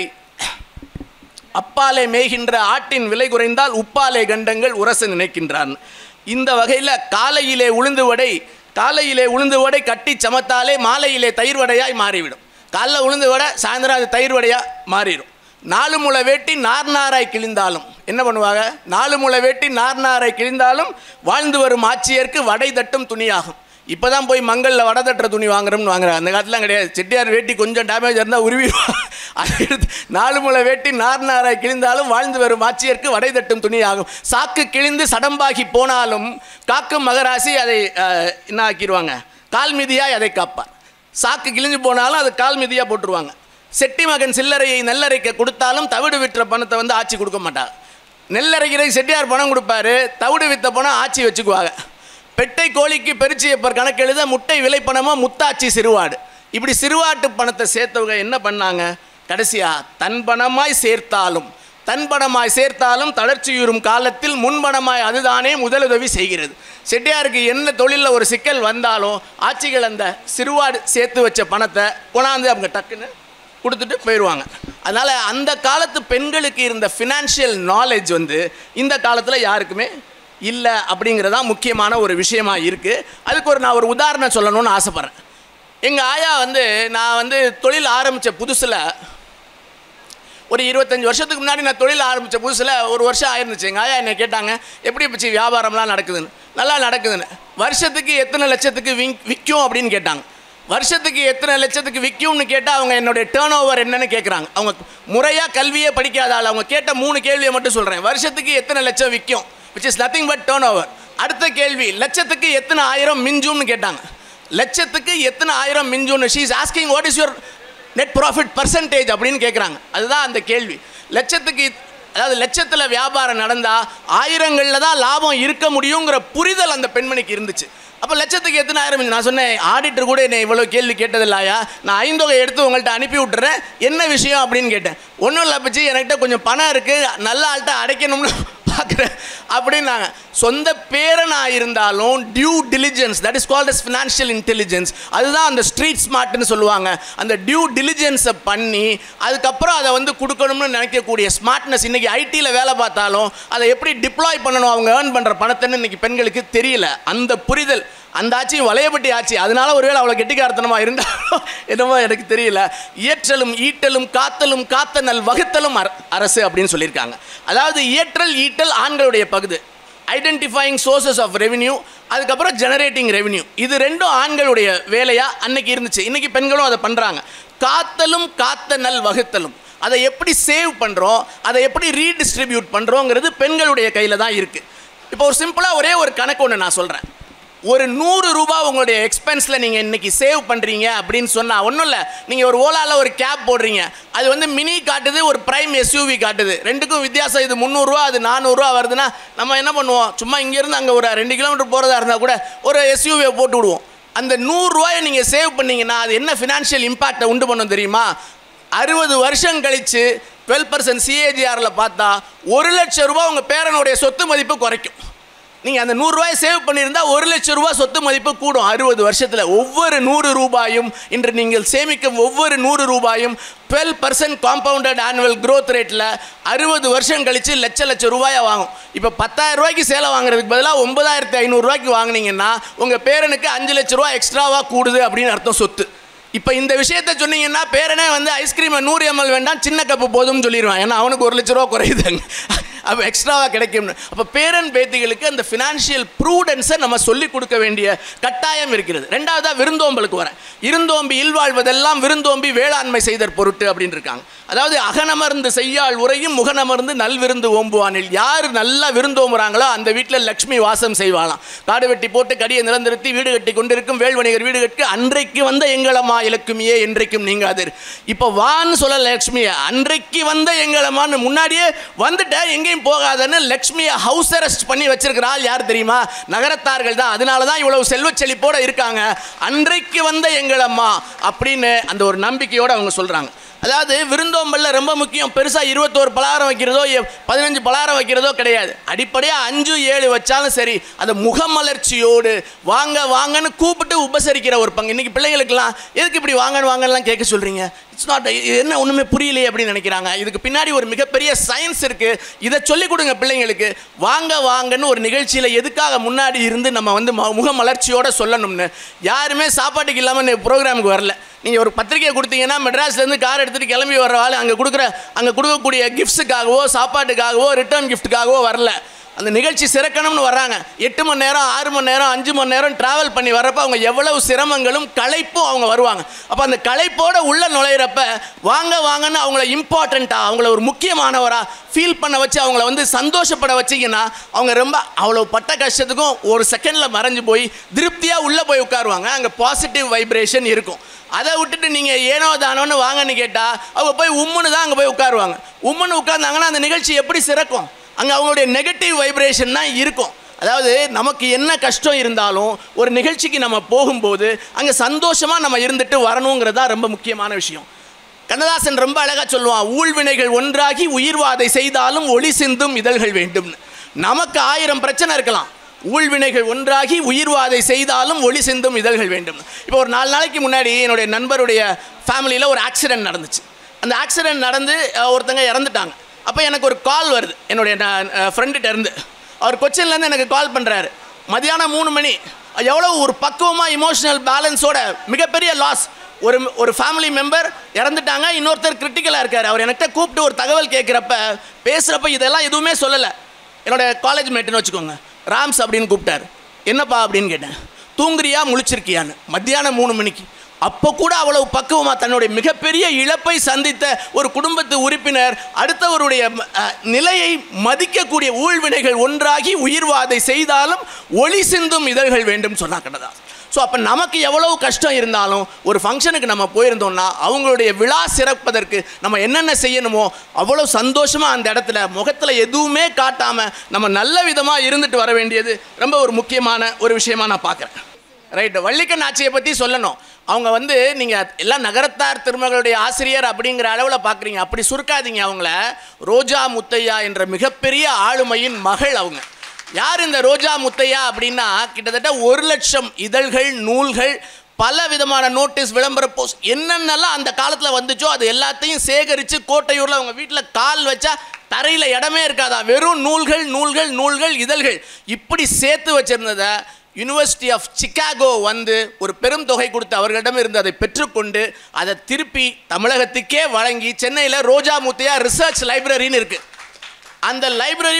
அப்பாலே மேய்கின்ற ஆட்டின் விலை குறைந்தால் உப்பாலே கண்டங்கள் உரச நினைக்கின்றான் இந்த வகையில் காலையிலே உளுந்து வடை காலையிலே உளுந்து வடை கட்டி சமத்தாலே மாலையிலே தயிர் வடையாய் மாறிவிடும் காலைல உளுந்து வடை சாயந்தரம் அது தயிர் வடையாக மாறிடும் நாலு முளை வேட்டி நார் நாராய் கிழிந்தாலும் என்ன பண்ணுவாங்க நாலு முளை வேட்டி நார் நாராய் கிழிந்தாலும் வாழ்ந்து வரும் ஆட்சியருக்கு வடை தட்டும் துணியாகும் இப்போ தான் போய் மங்களில் வடை தட்டுற துணி வாங்குறோம்னு வாங்குறாங்க அந்த காலத்துலாம் கிடையாது செட்டியார் வேட்டி கொஞ்சம் டேமேஜ் இருந்தால் உருவிடுவாங்க அதை எடுத்து நாலு முளை வேட்டி நார் நாராய் கிழிந்தாலும் வாழ்ந்து வரும் ஆட்சியருக்கு வடை தட்டும் துணி ஆகும் சாக்கு கிழிந்து சடம்பாகி போனாலும் காக்கும் மகராசி அதை அஹ், என்ன ஆக்கிடுவாங்க கால் மிதியாய் அதை காப்பார் சாக்கு கிழிஞ்சு போனாலும் அது கால் மிதியாக போட்டுருவாங்க செட்டி மகன் சில்லறையை நெல்லறைக்க கொடுத்தாலும் தவிடு விற்ற பணத்தை வந்து ஆட்சி கொடுக்க மாட்டாங்க நெல்லறைக்கிறதுக்கு செட்டியார் பணம் கொடுப்பாரு தவிடு வித்த பணம் ஆட்சி வச்சுக்குவாங்க பெட்டை கோழிக்கு பெருச்சியப்பர் கணக்கெழுத முட்டை விலை பணமோ முத்தாச்சி சிறுவாடு இப்படி சிறுவாட்டு பணத்தை சேர்த்தவங்க என்ன பண்ணாங்க கடைசியா தன் பணமாய் சேர்த்தாலும் தன் பணமாய் சேர்த்தாலும் தளர்ச்சியுறும் காலத்தில் முன்பணமாய் அதுதானே முதலுதவி செய்கிறது செட்டியாருக்கு என்ன தொழிலில் ஒரு சிக்கல் வந்தாலும் ஆட்சிகள் அந்த சிறுவாடு சேர்த்து வச்ச பணத்தை கொண்டாந்து அவங்க டக்குன்னு கொடுத்துட்டு போயிடுவாங்க அதனால் அந்த காலத்து பெண்களுக்கு இருந்த ஃபினான்ஷியல் நாலேஜ் வந்து இந்த காலத்தில் யாருக்குமே இல்லை அப்படிங்கிறதான் முக்கியமான ஒரு விஷயமா இருக்குது அதுக்கு ஒரு நான் ஒரு உதாரணம் சொல்லணும்னு ஆசைப்பட்றேன் எங்கள் ஆயா வந்து நான் வந்து தொழில் ஆரம்பித்த புதுசில் ஒரு இருபத்தஞ்சி வருஷத்துக்கு முன்னாடி நான் தொழில் ஆரம்பித்த புதுசில் ஒரு வருஷம் ஆயிருந்துச்சு எங்கள் ஆயா என்னை கேட்டாங்க எப்படி பிச்சு வியாபாரம்லாம் நடக்குதுன்னு நல்லா நடக்குதுன்னு வருஷத்துக்கு எத்தனை லட்சத்துக்கு விங் விற்கும் அப்படின்னு கேட்டாங்க வருஷத்துக்கு எத்தனை லட்சத்துக்கு விற்கும்னு கேட்டால் அவங்க என்னுடைய டேர்ன் ஓவர் என்னன்னு கேட்குறாங்க அவங்க முறையாக கல்வியே படிக்காத ஆள் அவங்க கேட்ட மூணு கேள்வியை மட்டும் சொல்கிறேன் வருஷத்துக்கு எத்தனை லட்சம் விற்கும் which is nothing but turn over அடுத்த கேள்வி லட்சத்துக்கு எத்தனை ஆயிரம் மிஞ்சும்னு கேட்டாங்க லட்சத்துக்கு எத்தனை ஆயிரம் மிஞ்சும்னு she is asking what is your net profit percentage அப்படின்னு கேட்குறாங்க அதுதான் அந்த கேள்வி லட்சத்துக்கு இத்- அதாவது லட்சத்தில் வியாபாரம் நடந்தால் ஆயிரங்களில் தான் லாபம் இருக்க முடியுங்கிற புரிதல் அந்த பெண்மணிக்கு இருந்துச்சு அப்போ லட்சத்துக்கு எத்தனை ஆயிரம் இருந்துச்சு? நான் சொன்னேன் ஆடிட்டர் கூட என்னை இவ்வளோ கேள்வி கேட்டதில்லையா நான் ஐந்தொகை எடுத்து உங்கள்கிட்ட அனுப்பி விட்டுறேன் என்ன விஷயம் அப்படின்னு கேட்டேன் ஒன்றும் இல்லை பச்சி என்கிட்ட கொஞ்சம் பணம் இருக்குது நல்ல ஆள்கிட்ட அடைக்கணும்னு பார்க்குறேன் அப்படின்னாங்க சொந்த பேரனாக இருந்தாலும் due diligence that is called as financial intelligence அதுதான் அந்த ஸ்ட்ரீட் ஸ்மார்ட்னு சொல்லுவாங்க அந்த டியூ diligence-அ பண்ணி அதுக்கப்புறம் அதை வந்து கொடுக்கணும்னு நினைக்கக்கூடிய ஸ்மார்ட்னஸ் இன்றைக்கி ஐடியில் வேலை பார்த்தாலும் அதை எப்படி டிப்ளாய் பண்ணணும் அவங்க ஏர்ன் பண்ணுற பணத்தைன்னு இன்றைக்கி பெண்களுக்கு தெரியல அந்த புரிதல் அந்த ஆட்சியும் வளையப்பட்டி ஆட்சி அதனால ஒருவேளை அவ்வளோ கெட்டிக்காரத்தனமாக இருந்தாலும் என்னமோ எனக்கு தெரியல இயற்றலும் ஈட்டலும் காத்தலும் காத்த நல் வகுத்தலும் அர- அரசு அப்படின்னு சொல்லியிருக்காங்க அதாவது இயற்றல் ஈட்டல் ஆண்களுடைய பகுதி ஐடென்டிஃபைங் சோர்சஸ் ஆஃப் ரெவென்யூ அதுக்கப்புறம் ஜெனரேட்டிங் ரெவென்யூ இது ரெண்டும் ஆண்களுடைய வேலையாக அன்னைக்கு இருந்துச்சு இன்னைக்கு பெண்களும் அதை பண்ணுறாங்க காத்தலும் காத்த நல் வகுத்தலும் அதை எப்படி சேவ் பண்ணுறோம் அதை எப்படி ரீடிஸ்ட்ரிபியூட் பண்ணுறோங்கிறது பெண்களுடைய கையில் தான் இருக்குது இப்போ ஒரு சிம்பிளாக ஒரே ஒரு கணக்கு ஒன்று நான் சொல்கிறேன் ஒரு நூறு ரூபாய் உங்களுடைய எக்ஸ்பென்ஸில் நீங்கள் இன்னைக்கு சேவ் பண்ணுறீங்க அப்படின்னு சொன்னால் ஒன்றும் இல்லை நீங்கள் ஒரு ஓலாவில் ஒரு கேப் போடுறீங்க அது வந்து மினி காட்டுது ஒரு ப்ரைம் எஸ்யூவி காட்டுது ரெண்டுக்கும் வித்தியாசம் இது முந்நூறுரூவா அது நானூறுரூவா வருதுன்னா நம்ம என்ன பண்ணுவோம் சும்மா இங்கேருந்து அங்கே ஒரு ரெண்டு கிலோமீட்டர் போகிறதா இருந்தால் கூட ஒரு எஸ்யூவியை போட்டு விடுவோம் அந்த நூறுரூவாயை நீங்கள் சேவ் பண்ணீங்கன்னா அது என்ன ஃபினான்ஷியல் இம்பாக்டை உண்டு பண்ணும் தெரியுமா அறுபது வருஷம் கழித்து டுவெல் பர்சன்ட் சிஏஜிஆரில் பார்த்தா ஒரு லட்சம் ரூபாய் உங்கள் பேரனுடைய சொத்து மதிப்பு குறைக்கும் நீங்கள் அந்த நூறுரூவாயை சேவ் பண்ணியிருந்தா ஒரு லட்சம் ரூபாய் சொத்து மதிப்பு கூடும் அறுபது வருஷத்தில் ஒவ்வொரு நூறு ரூபாயும் இன்று நீங்கள் சேமிக்கும் ஒவ்வொரு நூறு ரூபாயும் twelve percent compounded annual growth ரேட்டில் அறுபது வருஷம் கழித்து லட்ச லட்ச ரூபாயை வாங்கும் இப்போ பத்தாயிரம் ரூபாய்க்கு சேலை வாங்குறதுக்கு பதிலாக ஒன்பதாயிரத்தி ஐநூறுரூவாய்க்கு வாங்குனீங்கன்னா உங்கள் பேரனுக்கு அஞ்சு லட்ச ரூபா எக்ஸ்ட்ராவாக கூடுது அப்படின்னு அர்த்தம் சொத்து இப்போ இந்த விஷயத்த சொன்னீங்கன்னா பேரனே வந்து ஐஸ்கிரீமை நூறு எம்எல் வேண்டாம் சின்ன கப்பு போதும்னு சொல்லிடுவான் ஏன்னா அவனுக்கு ஒரு லட்ச ரூபா குறையுதுங்க அப்போ எக்ஸ்ட்ராவாக கிடைக்கும்னு அப்போ பேரன் பேத்திகளுக்கு அந்த ஃபினான்ஷியல் ப்ரூடன்ஸை நம்ம சொல்லிக் கொடுக்க வேண்டிய கட்டாயம் இருக்கிறது ரெண்டாவதாக விருந்தோம்பலுக்கு வரேன் இருந்தோம்பி இல்வாழ்வதெல்லாம் விருந்தோம்பி வேளாண்மை செய்தற் பொருட்டு அப்படின்னு இருக்காங்க அதாவது அகனமர்ந்து செய்யாள் உரையும் முகனமர்ந்து நல்விருந்து ஓம்புவானில் யார் நல்லா விருந்தோம்புறாங்களோ அந்த வீட்டில் லக்ஷ்மி வாசம் செய்வாளாம் காடு வெட்டி போட்டு கடியை நிலந்திருத்தி வீடு கட்டி கொண்டிருக்கும் வேல்வணிகர் வீடு கட்டி அன்றைக்கு வந்த எங்களம்மா இலக்குமியே என்றைக்கும் நீங்காது இப்போ வான்னு சொல்ல லக்ஷ்மியை அன்றைக்கு வந்த எங்களம்மான்னு முன்னாடியே வந்துட்டேன் எங்கேயும் போகாதன்னு லக்ஷ்மியை ஹவுஸ் அரெஸ்ட் பண்ணி வச்சிருக்கிறாள் யார் தெரியுமா நகரத்தார்கள் தான் அதனால தான் இவ்வளவு செல்வச் செழிப்போட இருக்காங்க அன்றைக்கு வந்த எங்களம்மா அப்படின்னு அந்த ஒரு நம்பிக்கையோட அவங்க சொல்றாங்க அதாவது விருந்தோம்பல்ல ரொம்ப முக்கியம் பெருசாக இருபத்தோரு பலாரம் வைக்கிறதோ எ- பதினஞ்சு பலாரம் வைக்கிறதோ கிடையாது அடிப்படையாக அஞ்சு ஏழு வச்சாலும் சரி அந்த முகமலர்ச்சியோடு வாங்க வாங்கன்னு கூப்பிட்டு உபசரிக்கிற ஒரு பங்கு இன்னைக்கு பிள்ளைங்களுக்கெல்லாம் எதுக்கு இப்படி வாங்கன்னு வாங்கலாம் கேட்க சொல்கிறீங்க இட்ஸ் நாட் என்ன ஒன்றுமே புரியலையே அப்படின்னு நினைக்கிறாங்க இதுக்கு பின்னாடி ஒரு மிகப்பெரிய சயின்ஸ் இருக்குது இதை சொல்லிக் கொடுங்க பிள்ளைங்களுக்கு வாங்க வாங்கன்னு ஒரு நிகழ்ச்சியில் எதுக்காக முன்னாடி இருந்து நம்ம வந்து ம- முகமலர்ச்சியோட சொல்லணும்னு யாருமே சாப்பாட்டுக்கு இல்லாமல் ப்ரோக்ராமுக்கு வரல நீங்கள் ஒரு பத்திரிக்கையை கொடுத்தீங்கன்னா மெட்ராஸ்லேருந்து கார் எடுத்துகிட்டு கிளம்பி வர்ற ஆள் அங்கே கொடுக்குற அங்கே கொடுக்கக்கூடிய கிஃப்ட்ஸுக்காகவோ சாப்பாட்டுக்காகவோ ரிட்டர்ன் கிஃப்ட்டுக்காகவோ வரல அந்த நிகழ்ச்சி சிறக்கணும்னு வர்றாங்க எட்டு மணி நேரம் ஆறு மணி நேரம் அஞ்சு மணி நேரம் ட்ராவல் பண்ணி வர்றப்ப அவங்க எவ்வளவு சிரமங்களும் களைப்பும் அவங்க வருவாங்க அப்போ அந்த களைப்போட உள்ள நுழையிறப்ப வாங்க வாங்கன்னு அவங்கள இம்பார்ட்டண்ட்டாக அவங்கள ஒரு முக்கியமானவராக ஃபீல் பண்ண வச்சு அவங்கள வந்து சந்தோஷப்பட வச்சிங்கன்னா அவங்க ரொம்ப அவ்வளோ பட்ட கஷ்டத்துக்கும் ஒரு செகண்டில் மறைஞ்சு போய் திருப்தியாக உள்ளே போய் உட்காருவாங்க அங்கே பாசிட்டிவ் வைப்ரேஷன் இருக்கும் அதை விட்டுட்டு நீங்கள் ஏனோ தானோன்னு வாங்கன்னு கேட்டால் அவங்க போய் உம்முன்னு தான் அங்கே போய் உட்காருவாங்க உம்முன்னு உட்கார்ந்தாங்கன்னா அந்த நிகழ்ச்சி எப்படி சிறக்கும் அங்கே அவங்களுடைய நெகட்டிவ் வைப்ரேஷன் தான் இருக்கும் அதாவது நமக்கு என்ன கஷ்டம் இருந்தாலும் ஒரு நிகழ்ச்சிக்கு நம்ம போகும்போது அங்கே சந்தோஷமாக நம்ம இருந்துட்டு வரணுங்கிறது தான் ரொம்ப முக்கியமான விஷயம் கண்ணதாசன் ரொம்ப அழகா சொல்லுவான் ஊழ்வினைகள் ஒன்றாகி உயிர்வாதை செய்தாலும் ஒளி சிந்தும் இதழ்கள் வேண்டும்னு நமக்கு ஆயிரம் பிரச்சனை இருக்கலாம் ஊழ்வினைகள் ஒன்றாகி உயிர்வாதை செய்தாலும் ஒளி சிந்தும் இதழ்கள் வேண்டும் இப்போ ஒரு நாலு நாளைக்கு முன்னாடி என்னுடைய நண்பருடைய ஃபேமிலியில் ஒரு ஆக்சிடென்ட் நடந்துச்சு அந்த ஆக்சிடென்ட் நடந்து அஹ், ஒருத்தங்க இறந்துட்டாங்க அப்போ எனக்கு ஒரு கால் வருது என்னுடைய ஃப்ரெண்டுகிட்ட இருந்து அவர் கொச்சின்லேருந்து எனக்கு கால் பண்ணுறாரு மதியானம் மூணு மணி எவ்வளோ ஒரு பக்குவமாக இமோஷனல் பேலன்ஸோட மிகப்பெரிய லாஸ் ஒரு ஒரு ஃபேமிலி மெம்பர் இறந்துட்டாங்க இன்னொருத்தர் கிரிட்டிக்கலாக இருக்கார் அவர் என்கிட்ட கூப்பிட்டு ஒரு தகவல் கேட்குறப்ப பேசுகிறப்ப இதெல்லாம் எதுவுமே சொல்லலை என்னோட காலேஜ் மேட்டுன்னு வச்சுக்கோங்க ராம்ஸ் அப்படின்னு கூப்பிட்டாரு என்னப்பா அப்படின்னு கேட்டேன் தூங்குறியா முழிச்சிருக்கியான்னு மத்தியானம் மூணு மணிக்கு அப்போ கூட அவ்வளவு பக்குவமாக தன்னுடைய மிகப்பெரிய இழப்பை சந்தித்த ஒரு குடும்பத்து உறுப்பினர் அடுத்தவருடைய அஹ், நிலையை மதிக்கக்கூடிய ஊழ்வினைகள் ஒன்றாகி உயிர்வாதை செய்தாலும் ஒளி சிந்தும் இதழ்கள் வேண்டும் சொன்னா கண்ணதாசன் ஸோ அப்போ நமக்கு எவ்வளவு கஷ்டம் இருந்தாலும் ஒரு ஃபங்க்ஷனுக்கு நம்ம போயிருந்தோம்னா அவங்களுடைய விழா சிறப்பதற்கு நம்ம என்னென்ன செய்யணுமோ அவ்வளோ சந்தோஷமாக அந்த இடத்துல முகத்தில் எதுவுமே காட்டாமல் நம்ம நல்ல விதமாக இருந்துட்டு வர வேண்டியது ரொம்ப ஒரு முக்கியமான ஒரு விஷயமா நான் பார்க்குறேன் ரைட்டு வள்ளிக்கண் ஆட்சியை பற்றி சொல்லணும் அவங்க வந்து நீங்கள் எல்லாம் நகரத்தார் திருமகளுடைய ஆசிரியர் அப்படிங்கிற அளவில் பார்க்குறீங்க அப்படி சுருக்காதீங்க அவங்கள ரோஜா முத்தையா என்ற மிகப்பெரிய ஆளுமையின் மகள் அவங்க யார் இந்த ரோஜா முத்தையா அப்படின்னா கிட்டத்தட்ட ஒரு லட்சம் இதழ்கள் நூல்கள் பல விதமான நோட்டீஸ் விளம்பர போஸ்ட் என்னென்னலாம் அந்த காலத்தில் வந்துச்சோ அது எல்லாத்தையும் சேகரித்து கோட்டையூரில் அவங்க வீட்டில் கால் வச்சா தரையில் இடமே இருக்காதா வெறும் நூல்கள் நூல்கள் நூல்கள் இதழ்கள் இப்படி சேர்த்து வச்சிருந்ததை யுனிவர்சிட்டி ஆஃப் சிகாகோ வந்து ஒரு பெரும் தொகை கொடுத்து அவர்களிடம் இருந்து அதை பெற்றுக்கொண்டு அதை திருப்பி தமிழகத்துக்கே வழங்கி சென்னையில் ரோஜா முத்தையா ரிசர்ச் லைப்ரரின்னு இருக்குது அந்த லைப்ரரி ஒரு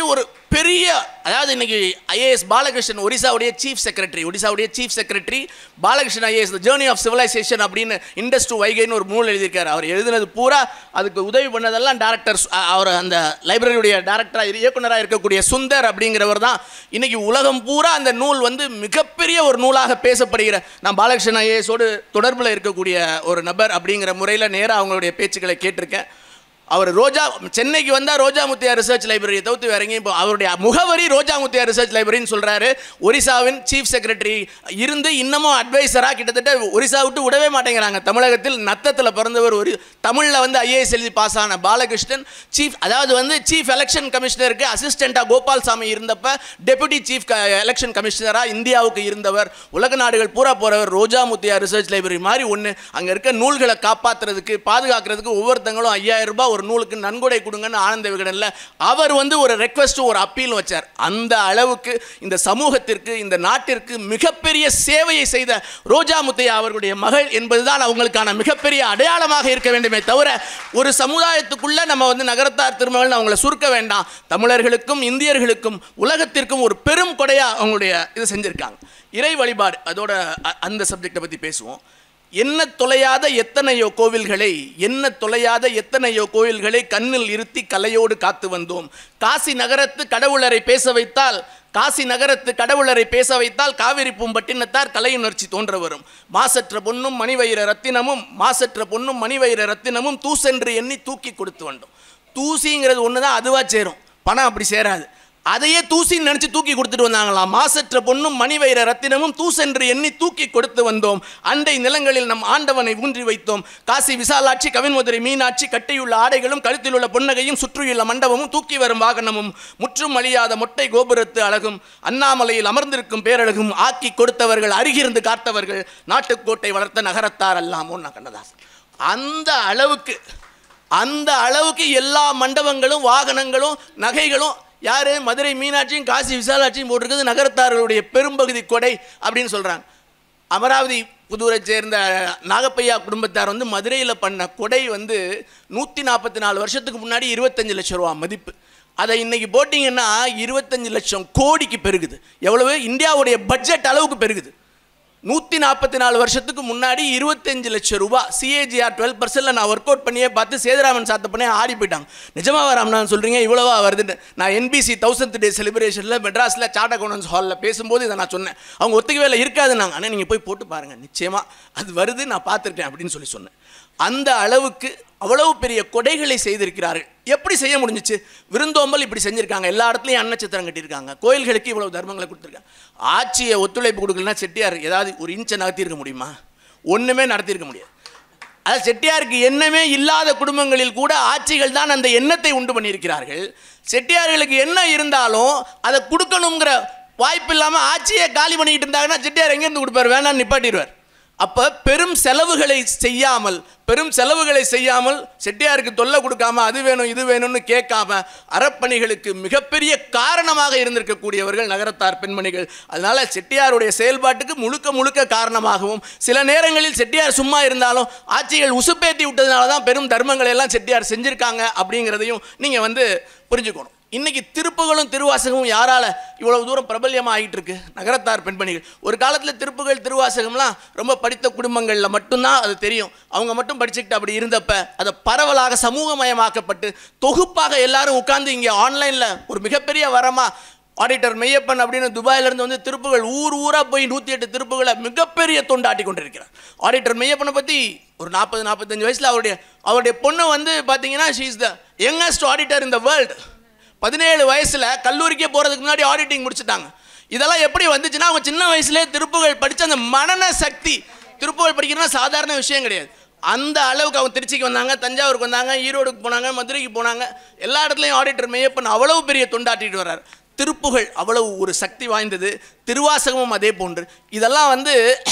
மிகப்பெரிய அதாவது இன்னைக்கு ஐஏஎஸ் பாலகிருஷ்ணன் ஒரிசாவுடைய சீஃப் செக்ரட்டரி ஒடிசாவுடைய chief secretary Balakrishnan IAS journey of civilisation அப்படின்னு இண்டஸ் டு வைகைன்னு ஒரு நூல் எழுதியிருக்காரு அவர் எழுதினது பூரா அதுக்கு உதவி பண்ணதெல்லாம் டேரக்டர் அவர் அந்த லைப்ரரியுடைய டேரக்டராக இயக்குனராக இருக்கக்கூடிய சுந்தர் அப்படிங்கிறவர் தான் இன்னைக்கு உலகம் பூரா அந்த நூல் வந்து மிகப்பெரிய ஒரு நூலாக பேசப்படுகிற நான் பாலகிருஷ்ணன் ஐஏஎஸோடு தொடர்பில் இருக்கக்கூடிய ஒரு நபர் அப்படிங்கிற முறையில் நேராக அவங்களுடைய பேச்சுக்களை கேட்டிருக்கேன் அவர் ரோஜா சென்னைக்கு வந்தால் ரோஜா முத்தியா ரிசர்ச் லைப்ரரியை தவிர்த்து வேற எங்கேயும் இப்போ அவருடைய முகவரி ரோஜா முத்தியா ரிசர்ச் லைப்ரரின்னு சொல்கிறாரு ஒரிசாவின் சீஃப் செக்ரட்டரி இருந்து இன்னமும் அட்வைசராக கிட்டத்தட்ட ஒரிசா விட்டு விடவே மாட்டேங்கிறாங்க தமிழகத்தில் நத்தத்தில் பிறந்தவர் ஒரு தமிழில் வந்து ஐஏஎஸ் எழுதி பாஸ் ஆன பாலகிருஷ்ணன் சீஃப் அதாவது வந்து சீஃப் எலெக்ஷன் கமிஷனருக்கு அசிஸ்டண்ட்டாக கோபால்சாமி இருந்தப்ப டெபுட்டி சீஃப் எலெக்ஷன் கமிஷனராக இந்தியாவுக்கு இருந்தவர் உலக நாடுகள் பூரா போகிறவர் ரோஜா முத்தியா ரிசர்ச் லைப்ரரி மாதிரி ஒன்று அங்கே இருக்க நூல்களை காப்பாற்றுறதுக்கு பாதுகாக்கிறதுக்கு ஒவ்வொருத்தங்களும் ஐயாயிரம் ரூபாய் ஒரு நூலுக்கு நன்கொடை கொடுங்கன்னு ஆனந்த விகடனில் அவர் வந்து ஒரு ரெக்வஸ்ட் ஒரு அப்பீல் வச்சார் அந்த அளவுக்கு இந்த சமூகத்திற்கு இந்த நாட்டிற்கு மிகப்பெரிய சேவையை செய்த ரோஜா முத்தையா அவர்களுடைய மகள் என்பதுதான் அவங்களுக்கான மிகப்பெரிய அடையாளமாக இருக்க வேண்டுமே தவிர ஒரு சமுதாயத்துக்குள்ள நம்ம வந்து நகரத்தார் திருமகள் அவங்கள சுருக்க வேண்டாம் தமிழர்களுக்கும் இந்தியர்களுக்கும் உலகத்திற்கும் ஒரு பெரும் கொடையா அவங்களுடைய இது செஞ்சிருக்காங்க இறை வழிபாடு அதோட அ- அந்த சப்ஜெக்டை பற்றி பேசுவோம் என்ன தொலையாத எத்தனையோ கோவில்களை என்ன தொலையாத எத்தனையோ கோவில்களை கண்ணில் இருத்தி கலையோடு காத்து வந்தோம் காசி நகரத்து கடவுளரை பேச வைத்தால் காசி நகரத்து கடவுளரை பேச வைத்தால் காவிரி பூம்பட்டினத்தார் கலையுணர்ச்சி தோன்ற வரும் மாசற்ற பொன்னும் மணிவயிர ரத்தினமும் மாசற்ற பொன்னும் மணிவயிர ரத்தினமும் தூசென்று எண்ணி தூக்கி கொடுத்து வந்தோம் தூசிங்கிறது ஒன்று தான் அதுவாக சேரும் பணம் அப்படி சேராது அதையே தூசின்னு நினச்சி தூக்கி கொடுத்துட்டு வந்தாங்களாம் மாசற்ற பொன்னும் மணிவைர ரத்தினமும் தூசென்று எண்ணி தூக்கி கொடுத்து வந்தோம் அண்டை நிலங்களில் நம் ஆண்டவனை ஊன்றி வைத்தோம் காசி விசாலாட்சி கவின்மதுரை மீனாட்சி கட்டியுள்ள ஆடைகளும் கழுத்தில் உள்ள பொன்னகையும் சுற்றியுள்ள மண்டபமும் தூக்கி வரும் வாகனமும் முற்றும் அழியாத மொட்டை கோபுரத்து அழகும் அண்ணாமலையில் அமர்ந்திருக்கும் பேரழகும் ஆக்கி கொடுத்தவர்கள் அருகிருந்து காத்தவர்கள் நாட்டுக்கோட்டை வளர்த்த நகரத்தார் அல்லாமோ நான் கண்ணதாசன் அந்த அளவுக்கு அந்த அளவுக்கு எல்லா மண்டபங்களும் வாகனங்களும் நகைகளும் யார் மதுரை மீனாட்சியும் காசி விசாலாட்சியும் போட்டிருக்குது நகரத்தார்களுடைய பெரும்பகுதி கொடை அப்படின்னு சொல்கிறாங்க அமராவதி புதூரை சேர்ந்த நாகப்பையா குடும்பத்தார் வந்து மதுரையில் பண்ண கொடை வந்து நூற்றி நாற்பத்தி நாலு வருஷத்துக்கு முன்னாடி இருபத்தஞ்சு லட்சம் ரூபா மதிப்பு அதை இன்னைக்கு போட்டிங்கன்னா இருபத்தஞ்சு லட்சம் கோடிக்கு பெருகுது எவ்வளவு இந்தியாவுடைய பட்ஜெட் அளவுக்கு பெருகுது நூற்றி நாற்பத்தி நாலு வருஷத்துக்கு முன்னாடி இருபத்தஞ்சு லட்சம் ரூபாய் சிஏஜிஆர் டுவெல் பர்சன்டில் நான் ஒர்க் அவுட் பண்ணியே பார்த்து சேதுராமன் சாத்த பண்ணி ஆடி போயிட்டாங்க நிஜமாக ராமநாதன் சொல்கிறீங்க இவ்வளவா வருதுன்னு நான் என்பிசி தௌசண்ட் டே செலிப்ரேஷனில் மெட்ராஸில் சார்ட் அக்கௌண்டன்ஸ் ஹாலில் பேசும்போது இதை நான் சொன்னேன் அவங்க ஒத்துக்கவே இல்லை இருக்காது நாங்கள் ஆனால் நீங்கள் போய் போட்டு பாருங்கள் நிச்சயமாக அது வருது நான் பார்த்துருக்கேன் அப்படின்னு சொல்லி சொன்னேன் அந்த அளவுக்கு அவ்வளவு பெரிய கொடைகளை செய்திருக்கிறார்கள் எப்படி செய்ய முடிஞ்சுச்சு விருந்தோம்பல் இப்படி செஞ்சுருக்காங்க எல்லா இடத்துலையும் அன்னச்சித்திரம் கட்டியிருக்காங்க கோயில்களுக்கு இவ்வளவு தர்மங்களை கொடுத்துருக்காங்க ஆட்சியை ஒத்துழைப்பு கொடுக்கலன்னா செட்டியார் ஏதாவது ஒரு இன்ச்சை நடத்தியிருக்க முடியுமா ஒன்றுமே நடத்தியிருக்க முடியாது அது செட்டியாருக்கு எண்ணமே இல்லாத குடும்பங்களில் கூட ஆட்சிகள் தான் அந்த எண்ணத்தை உண்டு பண்ணியிருக்கிறார்கள் செட்டியார்களுக்கு என்ன இருந்தாலும் அதை கொடுக்கணுங்கிற வாய்ப்பு இல்லாமல் ஆட்சியை காலி பண்ணிக்கிட்டு இருந்தாங்கன்னா செட்டியார் எங்கேருந்து கொடுப்பார் வேணாம்னு நிப்பாட்டிடுவார் அப்போ பெரும் செலவுகளை செய்யாமல் பெரும் செலவுகளை செய்யாமல் செட்டியாருக்கு தொல்லை கொடுக்காம அது வேணும் இது வேணும்னு கேட்காம அறப்பணிகளுக்கு மிகப்பெரிய காரணமாக இருந்திருக்கக்கூடியவர்கள் நகரத்தார் பெண்மணிகள் அதனால செட்டியாருடைய செயல்பாட்டுக்கு முழுக்க முழுக்க காரணமாகவும் சில நேரங்களில் செட்டியார் சும்மா இருந்தாலும் ஆட்சிகள் உசுப்பேத்தி விட்டதுனால தான் பெரும் தர்மங்களை எல்லாம் செட்டியார் செஞ்சிருக்காங்க அப்படிங்கிறதையும் நீங்கள் வந்து புரிஞ்சுக்கணும் இன்னைக்கு திருப்புகளும் திருவாசகமும் யாரால இவ்வளவு தூரம் பிரபல்யமாக ஆகிட்டு இருக்கு நகரத்தார் பெண்மணிகள் ஒரு காலத்தில் திருப்புகள் திருவாசகம்லாம் ரொம்ப படித்த குடும்பங்களில் மட்டும்தான் அது தெரியும் அவங்க மட்டும் படிச்சுக்கிட்டு அப்படி இருந்தப்ப அதை பரவலாக சமூகமயமாக்கப்பட்டு தொகுப்பாக எல்லாரும் உட்கார்ந்து இங்கே ஆன்லைனில் ஒரு மிகப்பெரிய வரமா ஆடிட்டர் மெய்யப்பன் அப்படின்னு துபாயிலிருந்து வந்து திருப்புகள் ஊர் ஊராக போய் நூற்றி எட்டு திருப்புகளை மிகப்பெரிய தொண்டாட்டி கொண்டிருக்கிறார் ஆடிட்டர் மெய்யப்பனை பற்றி ஒரு நாற்பது நாற்பத்தஞ்சு வயசில் அவருடைய அவருடைய பொண்ணு வந்து பார்த்தீங்கன்னா she is the youngest auditor in the world பதினேழு வயசில் கல்லூரிக்கே போகிறதுக்கு முன்னாடி ஆடிட்டிங் முடிச்சுட்டாங்க இதெல்லாம் எப்படி வந்துச்சுன்னா அவங்க சின்ன வயசுலேயே திருப்புகள் படித்த அந்த மனன சக்தி திருப்புகள் படிக்கிறதுனா சாதாரண விஷயம் கிடையாது அந்த அளவுக்கு அவங்க திருச்சிக்கு வந்தாங்க தஞ்சாவூருக்கு வந்தாங்க ஈரோடுக்கு போனாங்க மதுரைக்கு போனாங்க எல்லா இடத்துலையும் ஆடிட்டர் மெய்யப்பன் அவ்வளவு பெரிய தொண்டாட்டிட்டு வர்றார் திருப்புகள் அவ்வளவு ஒரு சக்தி வாய்ந்தது திருவாசகமும் அதே போன்று இதெல்லாம் வந்து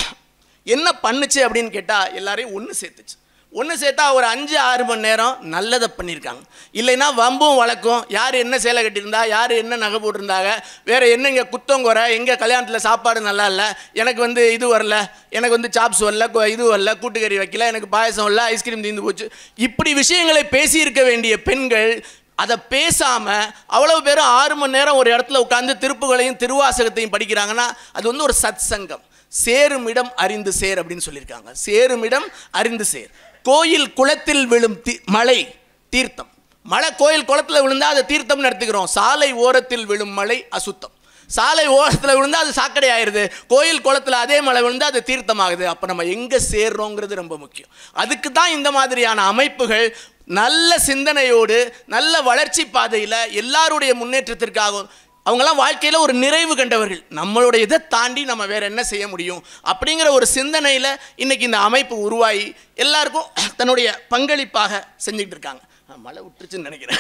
என்ன பண்ணுச்சு அப்படின்னு கேட்டால் எல்லாரையும் ஒன்று சேர்த்துச்சு ஒன்று சேர்த்தா ஒரு அஞ்சு ஆறு மணி நேரம் நல்லதை பண்ணியிருக்காங்க இல்லைன்னா வம்பும் வழக்கும் யார் என்ன சேலை கட்டியிருந்தா யார் என்ன நகை போட்டிருந்தாங்க வேறு என்ன இங்கே குத்தம் குறை எங்கே கல்யாணத்தில் சாப்பாடு நல்லா இல்லை எனக்கு வந்து இது வரல எனக்கு வந்து சாப்ஸ் வரல கு- இது வரல கூட்டுக்கறி வைக்கல எனக்கு பாயசம் வரல ஐஸ்கிரீம் தீர்ந்து போச்சு இப்படி விஷயங்களை பேசியிருக்க வேண்டிய பெண்கள் அதை பேசாம அவ்வளவு பேரும் ஆறு மணி நேரம் ஒரு இடத்துல உட்கார்ந்து திருப்புகளையும் திருவாசகத்தையும் படிக்கிறாங்கன்னா அது வந்து ஒரு சத் சங்கம் சேரும் இடம் அறிந்து சேர் அப்படின்னு சொல்லியிருக்காங்க சேரும் இடம் அறிந்து சேர் கோயில் குளத்தில் விழும் தி மழை தீர்த்தம் மழை கோயில் குளத்துல விழுந்தா அதை தீர்த்தம்னு எடுத்துக்கிறோம் சாலை ஓரத்தில் விழும் மழை அசுத்தம் சாலை ஓரத்தில் விழுந்தா அது சாக்கடை ஆயிருது கோயில் குளத்துல அதே மழை விழுந்தா அது தீர்த்தமாகுது அப்போ நம்ம எங்கே சேர்றோங்கிறது ரொம்ப முக்கியம் அதுக்கு தான் இந்த மாதிரியான அமைப்புகள் நல்ல சிந்தனையோடு நல்ல வளர்ச்சி பாதையில் எல்லாருடைய முன்னேற்றத்திற்காகவும் அவங்கெல்லாம் வாழ்க்கையில் ஒரு நிறைவு கண்டவர்கள் நம்மளுடைய இதை தாண்டி நம்ம வேற என்ன செய்ய முடியும் அப்படிங்கிற ஒரு சிந்தனையில் இன்னைக்கு இந்த அமைப்பு உருவாகி எல்லாருக்கும் தன்னுடைய பங்களிப்பாக செஞ்சுக்கிட்டு இருக்காங்க ஆ, மழை விட்டுருச்சுன்னு நினைக்கிறேன்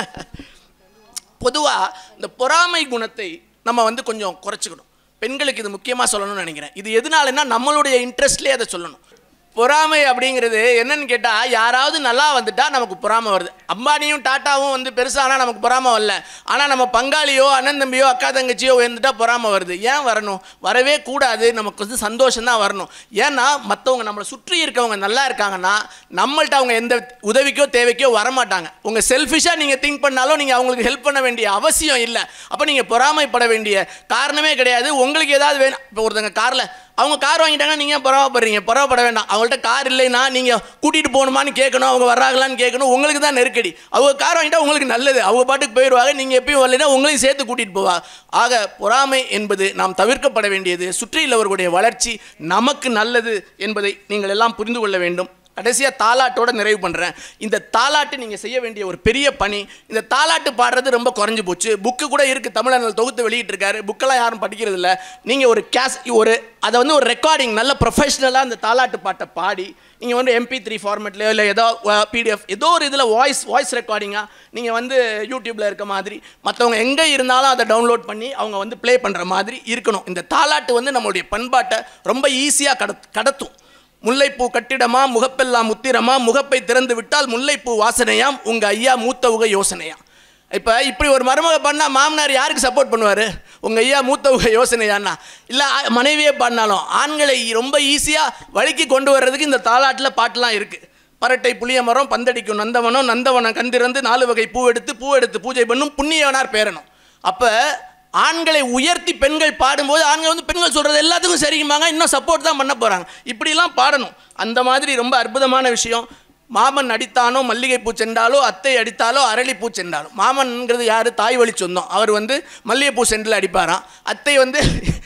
பொதுவாக இந்த பொறாமை குணத்தை நம்ம வந்து கொஞ்சம் குறைச்சிக்கணும் பெண்களுக்கு இது முக்கியமாக சொல்லணும்னு நினைக்கிறேன் இது எதனாலன்னா நம்மளுடைய இன்ட்ரெஸ்ட்லேயே அதை சொல்லணும் பொறாமை அப்படிங்கிறது என்னன்னு கேட்டால் யாராவது நல்லா வந்துட்டா நமக்கு பொறாமை வருது அம்பானியும் டாட்டாவும் வந்து பெருசானா நமக்கு பொறாமை வரல ஆனால் நம்ம பங்காளியோ அண்ணன் தம்பியோ அக்கா தங்கச்சியோ உயர்ந்துட்டா பொறாமை வருது ஏன் வரணும் வரவே கூடாது நமக்கு வந்து சந்தோஷம் தான் வரணும் ஏன்னா மற்றவங்க நம்மளை சுற்றி இருக்கவங்க நல்லா இருக்காங்கன்னா நம்மள்ட்ட அவங்க எந்த உதவிக்கோ தேவைக்கோ வரமாட்டாங்க உங்கள் செல்ஃபிஷாக நீங்கள் திங்க் பண்ணாலும் நீங்கள் அவங்களுக்கு ஹெல்ப் பண்ண வேண்டிய அவசியம் இல்லை அப்போ நீங்கள் பொறாமைப்பட வேண்டிய காரணமே கிடையாது உங்களுக்கு ஏதாவது வேணும் இப்போ ஒருத்தங்க காரில் அவங்க கார் வாங்கிட்டாங்கன்னா நீங்கள் பொறாமப்படுறீங்க பொறாமப்பட வேண்டாம் அவங்கள்ட்ட கார் இல்லைன்னா நீங்கள் கூட்டிகிட்டு போகணுமான்னு கேட்கணும் அவங்க வர்றாங்களான்னு கேட்கணும் உங்களுக்கு தான் நெருக்கடி அவங்க கார் வாங்கிட்டா உங்களுக்கு நல்லது அவங்க பாட்டுக்கு போயிடுவாங்க நீங்கள் எப்பயும் வரலைன்னா உங்களையும் சேர்த்து கூட்டிகிட்டு போவா ஆக பொறாமை என்பது நாம் தவிர்க்கப்பட வேண்டியது சுற்றியுள்ளவர்களுடைய வளர்ச்சி நமக்கு நல்லது என்பதை நீங்கள் எல்லாம் புரிந்து கொள்ள வேண்டும் கடைசியாக தாலாட்டோட நிறைவு பண்ணுறேன் இந்த தாலாட்டு நீங்கள் செய்ய வேண்டிய ஒரு பெரிய பணி இந்த தாலாட்டு பாடுறது ரொம்ப குறைஞ்சு போச்சு புக்கு கூட இருக்குது தமிழர்கள் தொகுத்து வெளியிட்டிருக்காரு புக்கெல்லாம் யாரும் படிக்கிறது இல்லை நீங்கள் ஒரு கேஸ் ஒரு அதை வந்து ஒரு ரெக்கார்டிங் நல்ல ப்ரொஃபஷ்னலாக அந்த தாலாட்டு பாட்டை பாடி நீங்கள் வந்து எம்பி த்ரீ ஃபார்மேட்லையோ இல்லை ஏதோ பிடிஎஃப் ஏதோ ஒரு இதில் வாய்ஸ் வாய்ஸ் ரெக்கார்டிங்காக நீங்கள் வந்து யூடியூப்பில் இருக்க மாதிரி மற்றவங்க எங்கே இருந்தாலும் அதை டவுன்லோட் பண்ணி அவங்க வந்து ப்ளே பண்ணுற மாதிரி இருக்கணும் இந்த தாலாட்டு வந்து நம்மளுடைய பண்பாட்டை ரொம்ப ஈஸியாக கடத் கடத்தும் முல்லைப்பூ கட்டிடமா முகப்பெல்லாம் முத்திரமா முகப்பை திறந்து விட்டால் முல்லைப்பூ வாசனையாம் உங்க ஐயா மூத்தவுக யோசனையா இப்போ இப்படி ஒரு மருமக பண்ணால் மாமனார் யாருக்கு சப்போர்ட் பண்ணுவார் உங்கள் ஐயா மூத்தவுக யோசனையான்னா இல்லை மனைவியே பாடினாலும் ஆண்களை ரொம்ப ஈஸியாக வழிக்கு கொண்டு வர்றதுக்கு இந்த தாலாட்டில் பாட்டெலாம் இருக்குது பரட்டை புளிய மரம் பந்தடிக்கும் நந்தவனம் நந்தவனம் கந்திறந்து நாலு வகை பூ எடுத்து பூ எடுத்து பூஜை பண்ணும் புண்ணியவனார் பேரணும் அப்போ ஆண்களை உயர்த்தி பெண்கள் பாடும்போது ஆண்கள் வந்து பெண்கள் சொல்கிறது எல்லாத்துக்கும் சரிம்பாங்க இன்னும் சப்போர்ட் தான் பண்ண போகிறாங்க இப்படிலாம் பாடணும் அந்த மாதிரி ரொம்ப அற்புதமான விஷயம் மாமன் அடித்தானோ மல்லிகைப்பூ சென்றாலோ அத்தை அடித்தாலோ அரளிப்பூ சென்றாலோ மாமன்ங்கிறது யார் தாய் வழி சொந்தம் அவர் வந்து மல்லிகைப்பூ சென்றில் அடிப்பாராம் அத்தை வந்து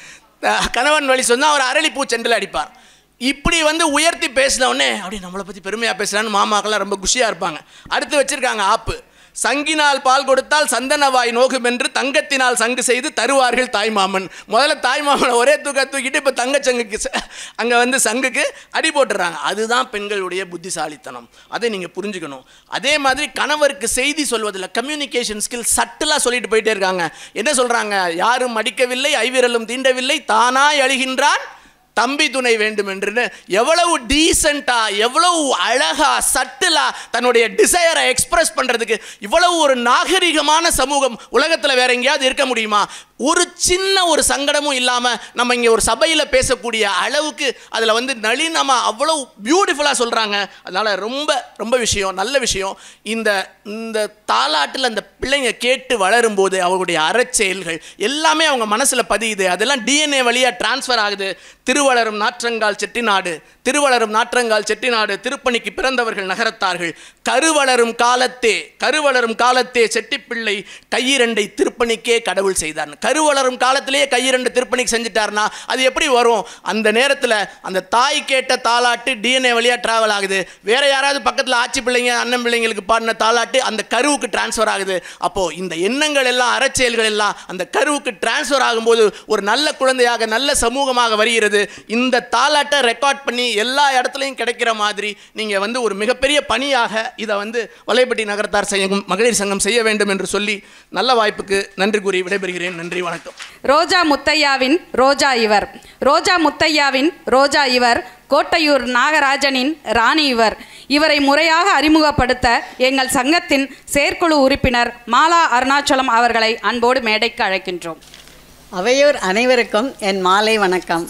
கணவன் வழி சொந்தம் அவர் அரளிப்பூ சென்றில் அடிப்பார் இப்படி வந்து உயர்த்தி பேசின உடனே அப்படி நம்மளை பற்றி பெருமையாக பேசுகிறான்னு மாமாக்கெல்லாம் ரொம்ப குஷியாக இருப்பாங்க அடுத்து வச்சுருக்காங்க ஆப்பு சங்கினால் பால் கொடுத்தால் சந்தனவாய் நோகும் என்று தங்கத்தினால் சங்கு செய்து தருவார்கள் தாய்மாமன் முதல்ல தாய்மாமனை ஒரே தூக்க தூக்கிட்டு இப்போ தங்கச்சங்குக்கு அங்கே வந்து சங்குக்கு அடி போட்டுறாங்க அதுதான் பெண்களுடைய புத்திசாலித்தனம் அதை நீங்கள் புரிஞ்சுக்கணும் அதே மாதிரி கணவருக்கு செய்தி சொல்வதில் கம்யூனிகேஷன் ஸ்கில் சட்டலாக சொல்லிட்டு போயிட்டே இருக்காங்க என்ன சொல்கிறாங்க யாரும் அடிக்கவில்லை ஐவிரலும் தீண்டவில்லை தானாய் அழுகின்றான் தம்பி துணை வேண்டும் என்று எவ்வளவு டீசெண்டா எவ்வளவு அழகா சட்டிலா தன்னுடைய டிசையரை எக்ஸ்பிரஸ் பண்றதுக்கு இவ்வளவு ஒரு நாகரிகமான சமூகம் உலகத்துல வேற எங்கேயாவது இருக்க முடியுமா ஒரு சின்ன ஒரு சங்கடமும் இல்லாம நம்ம இங்க ஒரு சபையில பேசக்கூடிய அளவுக்கு அதுல வந்து நளினமா அவ்வளவு பியூட்டிஃபுல்லா சொல்றாங்க அதனால ரொம்ப ரொம்ப விஷயம் நல்ல விஷயம் இந்த இந்த தாலாட்டில் அந்த பிள்ளைங்க கேட்டு வளரும் போது அவர்களுடைய அறச்செயல்கள் எல்லாமே அவங்க மனசுல பதியுது அதெல்லாம் டிஎன்ஏ வழியா டிரான்ஸ்ஃபர் ஆகுது திருவளரும் நாற்றங்கால் செட்டிநாடு திருவளரும் நாற்றங்கால் செட்டிநாடு திருப்பணிக்கு பிறந்தவர்கள் நகரத்தார்கள் கருவளரும் காலத்தே கருவளரும் காலத்தே செட்டிப்பிள்ளை கையிரண்டை திருப்பணிக்கே கடவுள் செய்தார் கருவளரும் காலத்திலேயே கையிரண்டு திருப்பணிக்கு செஞ்சுட்டார்னா அது எப்படி வரும் அந்த நேரத்தில் அந்த தாய் கேட்ட தாலாட்டு டிஎன்ஏ வழியாக ட்ராவல் ஆகுது வேற யாராவது பக்கத்தில் ஆட்சி பிள்ளைங்க அண்ணன் பிள்ளைங்களுக்கு பாடின தாலாட்டு அந்த கருவுக்கு டிரான்ஸ்ஃபர் ஆகுது அப்போது இந்த எண்ணங்கள் எல்லாம் அறச்செயல்கள் எல்லாம் அந்த கருவுக்கு டிரான்ஸ்ஃபர் ஆகும்போது ஒரு நல்ல குழந்தையாக நல்ல சமூகமாக வருகிறது இந்த தாலாட்டை ரெக்கார்ட் பண்ணி எல்லா இடத்துலையும் கிடைக்கிற மாதிரி நீங்கள் வந்து ஒரு மிகப்பெரிய பணியாக இதை வந்து வலைப்பட்டி நகரத்தார் சங்கம் மகளிர் சங்கம் செய்ய வேண்டும் என்று சொல்லி நல்ல வாய்ப்புக்கு நன்றி கூறி விடைபெறுகிறேன் நன்றி வணக்கம் ரோஜா முத்தையாவின் ரோஜா இவர் ரோஜா முத்தையாவின் ரோஜா இவர் கோட்டையூர் நாகராஜனின் ராணி இவர் இவரை முறையாக அறிமுகப்படுத்த எங்கள் சங்கத்தின் செயற்குழு உறுப்பினர் மாலா அருணாச்சலம் அவர்களை அன்போடு மேடைக்கு அழைக்கின்றோம் அவையோர் அனைவருக்கும் என் மாலை வணக்கம்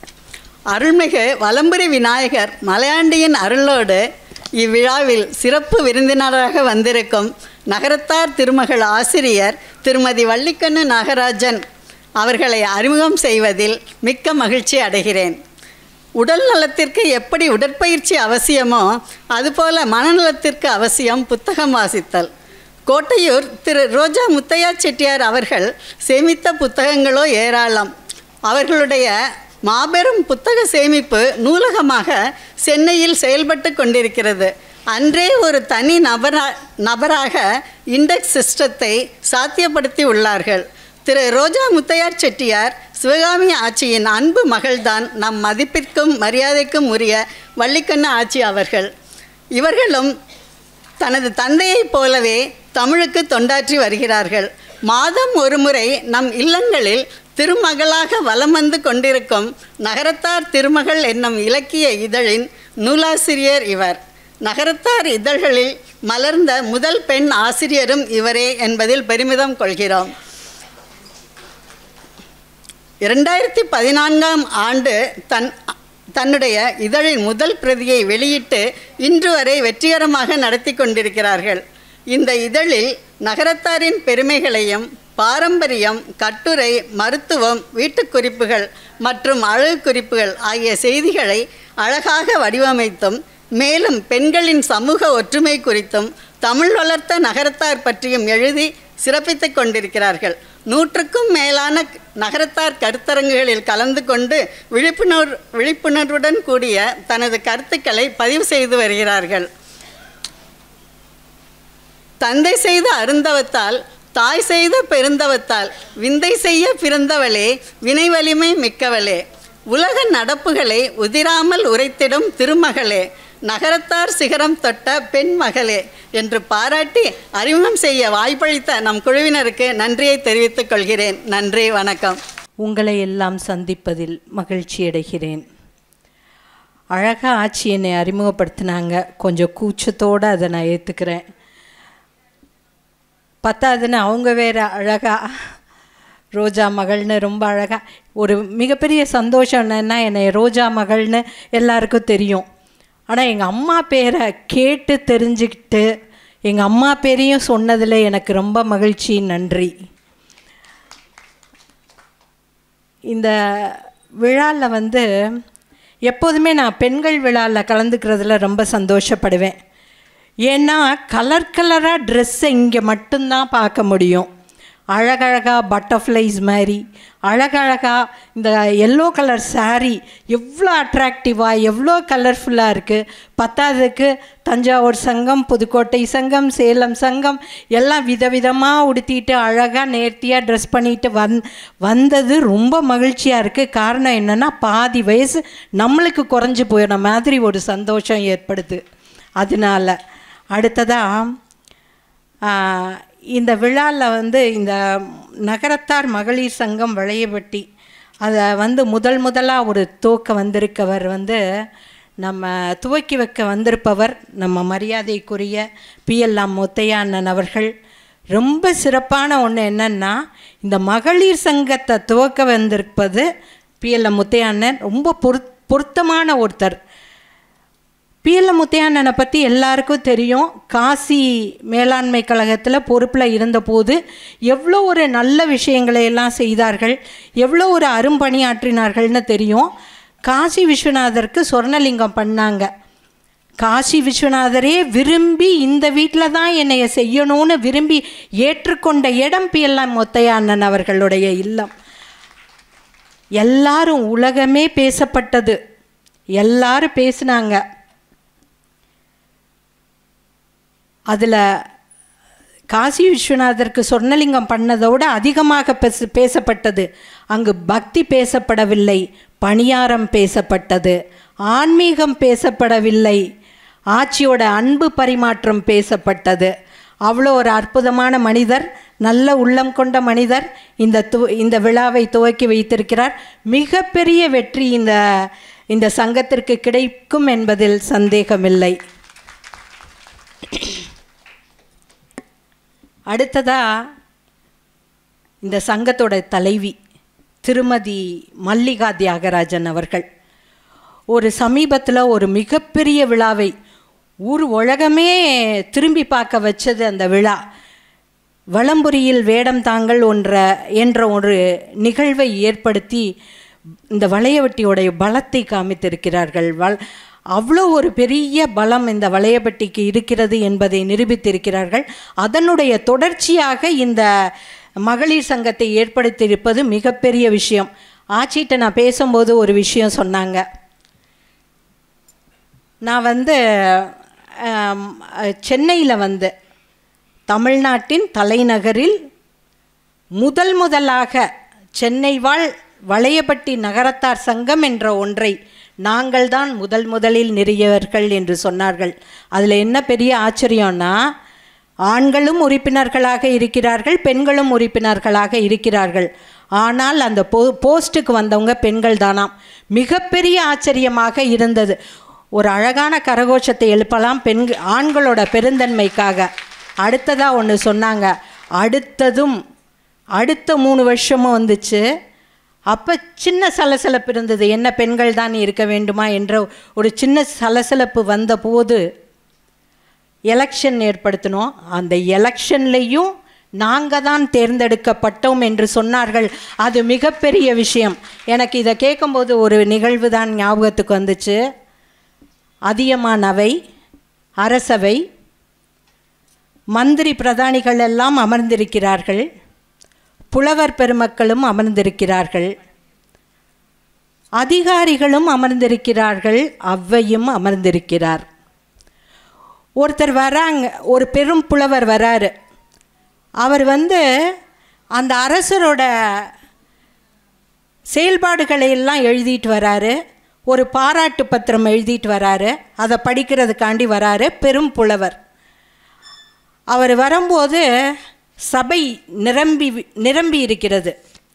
அருள்மிகு வலம்புரி விநாயகர் மலையாண்டியின் அருளோடு இவ்விழாவில் சிறப்பு விருந்தினராக வந்திருக்கும் நகரத்தார் திருமகள் ஆசிரியர் திருமதி வள்ளிக்கண்ணு நாகராஜன் அவர்களை அறிமுகம் செய்வதில் மிக்க மகிழ்ச்சி அடைகிறேன் உடல் நலத்திற்கு எப்படி உடற்பயிற்சி அவசியமோ அதுபோல மனநலத்திற்கு அவசியம் புத்தகம் வாசித்தல் கோட்டையூர் திரு ரோஜா முத்தையா செட்டியார் அவர்கள் சேமித்த புத்தகங்களோ ஏராளம் அவர்களுடைய மாபெரும் புத்தக சேமிப்பு நூலகமாக சென்னையில் செயல்பட்டு கொண்டிருக்கிறது அன்றே ஒரு தனி நபரா நபராக இண்டெக்ஸ் சிஸ்டத்தை சாத்தியப்படுத்தி உள்ளார்கள் திரு ரோஜா முத்தையார் செட்டியார் சிவகாமி ஆட்சியின் அன்பு மகள்தான் நம் மதிப்பிற்கும் மரியாதைக்கும் உரிய வள்ளிக்கண்ண ஆட்சி அவர்கள் இவர்களும் தனது தந்தையைப் போலவே தமிழுக்கு தொண்டாற்றி வருகிறார்கள் மாதம் ஒரு முறை நம் இல்லங்களில் திருமகளாக வலம் வந்து கொண்டிருக்கும் நகரத்தார் திருமகள் என்னும் இலக்கிய இதழின் நூலாசிரியர் இவர் நகரத்தார் இதழ்களில் மலர்ந்த முதல் பெண் ஆசிரியரும் இவரே என்பதில் பெருமிதம் கொள்கிறோம் இரண்டாயிரத்தி பதினான்காம் ஆண்டு தன் தன்னுடைய இதழின் முதல் பிரதியை வெளியிட்டு இன்று வரை வெற்றிகரமாக நடத்தி கொண்டிருக்கிறார்கள் இந்த இதழில் நகரத்தாரின் பெருமைகளையும் பாரம்பரியம் கட்டுரை மருத்துவம் வீட்டுக் குறிப்புகள் மற்றும் அழகு குறிப்புகள் ஆகிய செய்திகளை அழகாக வடிவமைத்தும் மேலும் பெண்களின் சமூக ஒற்றுமை குறித்தும் தமிழ் வளர்த்த நகரத்தார் பற்றியும் எழுதி சிறப்பித்துக் கொண்டிருக்கிறார்கள் நூற்றுக்கும் மேலான நகரத்தார் கருத்தரங்குகளில் கலந்து கொண்டு விழிப்புணர்வு விழிப்புணர்வுடன் கூடிய தனது கருத்துக்களை பதிவு செய்து வருகிறார்கள் தந்தை செய்த அருந்தவத்தால் தாய் செய்த பெருந்தவத்தால் விந்தை செய்ய பிறந்தவளே வினை வலிமை மிக்கவளே உலக நடப்புகளை உதிராமல் உரைத்திடும் திருமகளே நகரத்தார் சிகரம் தொட்ட பெண் மகளே என்று பாராட்டி அறிமுகம் செய்ய வாய்ப்பளித்த நம் குழுவினருக்கு நன்றியை தெரிவித்துக் கொள்கிறேன் நன்றி வணக்கம் உங்களை எல்லாம் சந்திப்பதில் மகிழ்ச்சி அடைகிறேன் அழகா ஆட்சி என்னை அறிமுகப்படுத்தினாங்க கொஞ்சம் கூச்சத்தோடு அதை நான் ஏற்றுக்கிறேன் பத்தாதுன்னு அவங்க வேற அழகா ரோஜா மகள்னு ரொம்ப அழகா ஒரு மிகப்பெரிய சந்தோஷம் என்னன்னா என்னை ரோஜா மகள்னு எல்லாருக்கும் தெரியும் ஆனால் எங்கள் அம்மா பேரை கேட்டு தெரிஞ்சுக்கிட்டு எங்கள் அம்மா பேரையும் சொன்னதில் எனக்கு ரொம்ப மகிழ்ச்சி நன்றி இந்த விழாவில் வந்து எப்போதுமே நான் பெண்கள் விழாவில் கலந்துக்கிறதுல ரொம்ப சந்தோஷப்படுவேன் ஏன்னா கலர் கலராக ட்ரெஸ்ஸை இங்கே மட்டும்தான் பார்க்க முடியும் அழகழகாக பட்டர்ஃப்ளைஸ் மாதிரி அழகழகாக இந்த எல்லோ கலர் saree எவ்வளோ அட்ராக்டிவாக எவ்வளோ கலர்ஃபுல்லாக இருக்குது பத்தாவதுக்கு தஞ்சாவூர் சங்கம் புதுக்கோட்டை சங்கம் சேலம் சங்கம் எல்லாம் விதவிதமாக உடுத்திட்டு அழகாக நேர்த்தியாக ட்ரெஸ் பண்ணிட்டு வந் வந்தது ரொம்ப மகிழ்ச்சியாக இருக்குது காரணம் என்னென்னா பாதி வயசு நம்மளுக்கு குறைஞ்சி போயின மாதிரி ஒரு சந்தோஷம் ஏற்படுது அதனால அடுத்ததாக இந்த விழாவில் வந்து இந்த நகரத்தார் மகளிர் சங்கம் வளையபட்டி அதை வந்து முதல் முதலாக ஒரு துவக்க வந்திருக்கவர் வந்து நம்ம துவக்கி வைக்க வந்திருப்பவர் நம்ம மரியாதைக்குரிய பிஎல்ஆம் முத்தையா அண்ணன் அவர்கள் ரொம்ப சிறப்பான ஒன்று என்னன்னா இந்த மகளிர் சங்கத்தை துவக்க வந்திருப்பது பிஎல்எம் முத்தையா அண்ணன் ரொம்ப பொருத் பொருத்தமான ஒருத்தர் பிஎல்எம் முத்தையாண்ணனை பற்றி எல்லாருக்கும் தெரியும் காசி மேலாண்மை கழகத்தில் பொறுப்பில் இருந்தபோது எவ்வளோ ஒரு நல்ல விஷயங்களை எல்லாம் செய்தார்கள் எவ்வளோ ஒரு அரும்பணியாற்றினார்கள்னு தெரியும் காசி விஸ்வநாதருக்கு சொர்ணலிங்கம் பண்ணாங்க காசி விஸ்வநாதரே விரும்பி இந்த வீட்டில் தான் என்னைய செய்யணும்னு விரும்பி ஏற்றுக்கொண்ட இடம் பிஎல்எம் முத்தையா அண்ணன் அவர்களுடைய இல்லம் எல்லாரும் உலகமே பேசப்பட்டது எல்லாரும் பேசினாங்க அதில் காசி விஸ்வநாதருக்கு சொர்ணலிங்கம் பண்ணதோட அதிகமாக பேச பேசப்பட்டது அங்கு பக்தி பேசப்படவில்லை பணியாரம் பேசப்பட்டது ஆன்மீகம் பேசப்படவில்லை ஆட்சியோட அன்பு பரிமாற்றம் பேசப்பட்டது அவ்வளோ ஒரு அற்புதமான மனிதர் நல்ல உள்ளம் கொண்ட மனிதர் இந்த து இந்த விழாவை துவக்கி வைத்திருக்கிறார் மிகப்பெரிய வெற்றி இந்த இந்த சங்கத்திற்கு கிடைக்கும் என்பதில் சந்தேகமில்லை அடுத்ததா இந்த சங்கத்தோட தலைவி திருமதி மல்லிகா தியாகராஜன் அவர்கள் ஒரு சமீபத்தில் ஒரு மிகப்பெரிய விழாவை ஊர் உலகமே திரும்பி பார்க்க வச்சது அந்த விழா வலம்புரியில் வேடம் தாங்கள் ஒன்ற என்ற ஒரு நிகழ்வை ஏற்படுத்தி இந்த வளையவட்டியோடைய பலத்தை காமித்திருக்கிறார்கள் வல் அவ்வளோ ஒரு பெரிய பலம் இந்த வளையப்பட்டிக்கு இருக்கிறது என்பதை நிரூபித்திருக்கிறார்கள் அதனுடைய தொடர்ச்சியாக இந்த மகளிர் சங்கத்தை ஏற்படுத்தியிருப்பது மிகப்பெரிய விஷயம் ஆச்சிட்ட நான் பேசும்போது ஒரு விஷயம் சொன்னாங்க நான் வந்து சென்னையில் வந்து தமிழ்நாட்டின் தலைநகரில் முதல் முதலாக சென்னை வாழ் வளையப்பட்டி நகரத்தார் சங்கம் என்ற ஒன்றை நாங்கள் தான் முதல் முதலில் நிறுவியவர்கள் என்று சொன்னார்கள் அதில் என்ன பெரிய ஆச்சரியம்னா ஆண்களும் உறுப்பினர்களாக இருக்கிறார்கள் பெண்களும் உறுப்பினர்களாக இருக்கிறார்கள் ஆனால் அந்த போ போஸ்ட்டுக்கு வந்தவங்க பெண்கள் தானாம் மிகப்பெரிய ஆச்சரியமாக இருந்தது ஒரு அழகான கரகோஷத்தை எழுப்பலாம் பெண்கள் ஆண்களோட பெருந்தன்மைக்காக அடுத்ததாக ஒன்று சொன்னாங்க அடுத்ததும் அடுத்த மூணு வருஷமும் வந்துச்சு அப்போ சின்ன சலசலப்பு இருந்தது என்ன பெண்கள் தான் இருக்க வேண்டுமா என்ற ஒரு சின்ன சலசலப்பு வந்தபோது எலெக்ஷன் ஏற்படுத்தினோம் அந்த எலெக்ஷன்லேயும் நாங்கள் தான் தேர்ந்தெடுக்கப்பட்டோம் என்று சொன்னார்கள் அது மிகப்பெரிய விஷயம் எனக்கு இதை கேட்கும்போது ஒரு நிகழ்வு தான் ஞாபகத்துக்கு வந்துச்சு அதியமான் அவை அரசவை மந்திரி பிரதானிகள் எல்லாம் அமர்ந்திருக்கிறார்கள் புலவர் பெருமக்களும் அமர்ந்திருக்கிறார்கள் அதிகாரிகளும் அமர்ந்திருக்கிறார்கள் அவ்வையும் அமர்ந்திருக்கிறார் ஒருத்தர் வராங்க ஒரு பெரும் புலவர் வராரு அவர் வந்து அந்த அரசரோட செயல்பாடுகளை எல்லாம் எழுதிட்டு வராரு ஒரு பாராட்டு பத்திரம் எழுதிட்டு வராரு அதை படிக்கிறதுக்காண்டி வராரு பெரும் புலவர் அவர் வரும்போது சபை நிரம்பி நிரம்பி இருக்கிறது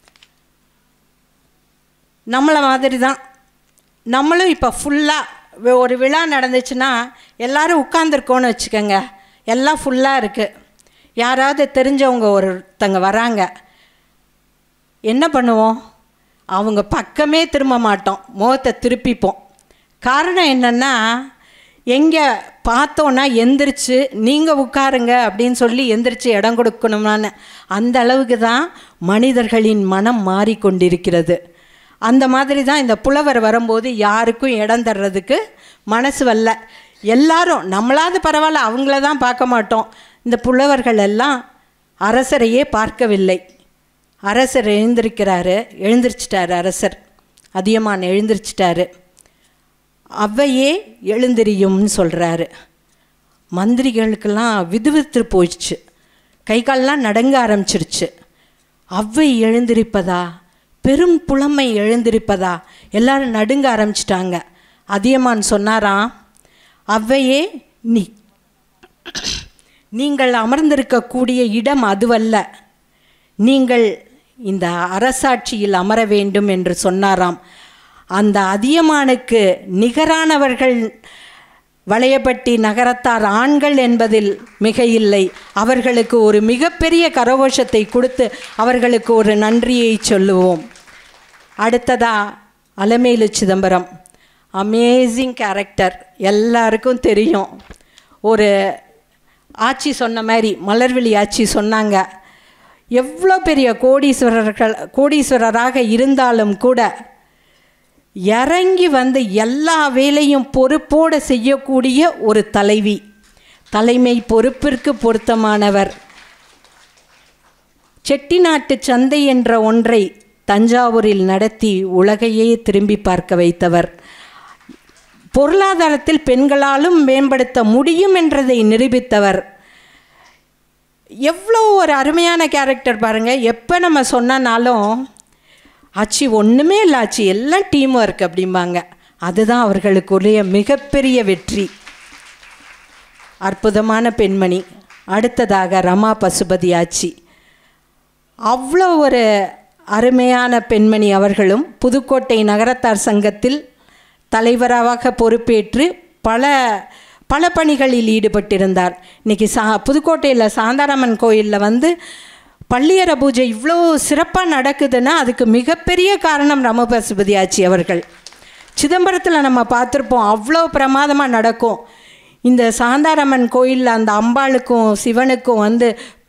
நம்மளை மாதிரி தான் நம்மளும் இப்போ ஃபுல்லாக ஒரு விழா நடந்துச்சுன்னா எல்லாரும் உட்காந்துருக்கோன்னு வச்சுக்கோங்க எல்லாம் ஃபுல்லாக இருக்குது யாராவது தெரிஞ்சவங்க ஒருத்தங்க வராங்க என்ன பண்ணுவோம் அவங்க பக்கமே திரும்ப மாட்டோம் முகத்தை திருப்பிப்போம் காரணம் என்னென்னா எங்கே பார்த்தோன்னா எந்திரிச்சு நீங்கள் உட்காருங்க அப்படின்னு சொல்லி எந்திரிச்சு இடம் கொடுக்கணும்னான்னு அந்த அளவுக்கு தான் மனிதர்களின் மனம் மாறிக்கொண்டிருக்கிறது அந்த மாதிரி தான் இந்த புலவர் வரும்போது யாருக்கும் இடம் தர்றதுக்கு மனசு வரல எல்லாரும் நம்மளாவது பரவாயில்ல அவங்கள தான் பார்க்க மாட்டோம் இந்த புலவர்கள் எல்லாம் அரசரையே பார்க்கவில்லை அரசர் எழுந்திருக்கிறாரு எழுந்திரிச்சிட்டாரு அரசர் அதியமான் எழுந்திரிச்சிட்டாரு அவையே எழுந்திரியும்னு சொல்கிறாரு மந்திரிகளுக்கெல்லாம் விதுவித்து போயிடுச்சு கை கால்லாம் நடுங்க ஆரம்பிச்சிருச்சு அவ்வை எழுந்திருப்பதா பெரும் புலமை எழுந்திருப்பதா எல்லாரும் நடுங்க ஆரம்பிச்சிட்டாங்க அதியமான் சொன்னாராம் அவ்வையே நீ நீங்கள் அமர்ந்திருக்கக்கூடிய இடம் அதுவல்ல நீங்கள் இந்த அரசாட்சியில் அமர வேண்டும் என்று சொன்னாராம் அந்த அதியமானுக்கு நிகரானவர்கள் வளையப்பட்டி நகரத்தார் ஆண்கள் என்பதில் மிக இல்லை அவர்களுக்கு ஒரு மிகப்பெரிய கரகோஷத்தை கொடுத்து அவர்களுக்கு ஒரு நன்றியை சொல்லுவோம் அடுத்ததா அலமேலு சிதம்பரம் அமேசிங் கேரக்டர் எல்லாருக்கும் தெரியும் ஒரு ஆட்சி சொன்ன மாதிரி மலர்விழி ஆட்சி சொன்னாங்க எவ்வளோ பெரிய கோடீஸ்வரர்கள் கோடீஸ்வரராக இருந்தாலும் கூட இறங்கி வந்து எல்லா வேலையும் பொறுப்போடு செய்யக்கூடிய ஒரு தலைவி தலைமை பொறுப்பிற்கு பொருத்தமானவர் செட்டிநாட்டு சந்தை என்ற ஒன்றை தஞ்சாவூரில் நடத்தி உலகையே திரும்பி பார்க்க வைத்தவர் பொருளாதாரத்தில் பெண்களாலும் மேம்படுத்த முடியும் என்றதை நிரூபித்தவர் எவ்வளோ ஒரு அருமையான கேரக்டர் பாருங்கள் எப்போ நம்ம சொன்னனாலும் ஆச்சி ஒன்றுமே இல்லை ஆச்சி எல்லாம் டீம் ஒர்க் அப்படிம்பாங்க அதுதான் அவர்களுக்குரிய மிகப்பெரிய வெற்றி அற்புதமான பெண்மணி அடுத்ததாக ரமா பசுபதி ஆச்சி அவ்வளோ ஒரு அருமையான பெண்மணி அவர்களும் புதுக்கோட்டை நகரத்தார் சங்கத்தில் தலைவராக பொறுப்பேற்று பல பல பணிகளில் ஈடுபட்டிருந்தார் இன்றைக்கி சா புதுக்கோட்டையில் சாந்தாராமன் கோயிலில் வந்து பள்ளியற பூஜை இவ்வளோ சிறப்பாக நடக்குதுன்னா அதுக்கு மிகப்பெரிய காரணம் ரமபசுபதி ஆச்சி அவர்கள் சிதம்பரத்தில் நம்ம பார்த்துருப்போம் அவ்வளோ பிரமாதமாக நடக்கும் இந்த சாந்தாராமன் கோயிலில் அந்த அம்பாளுக்கும் சிவனுக்கும் வந்து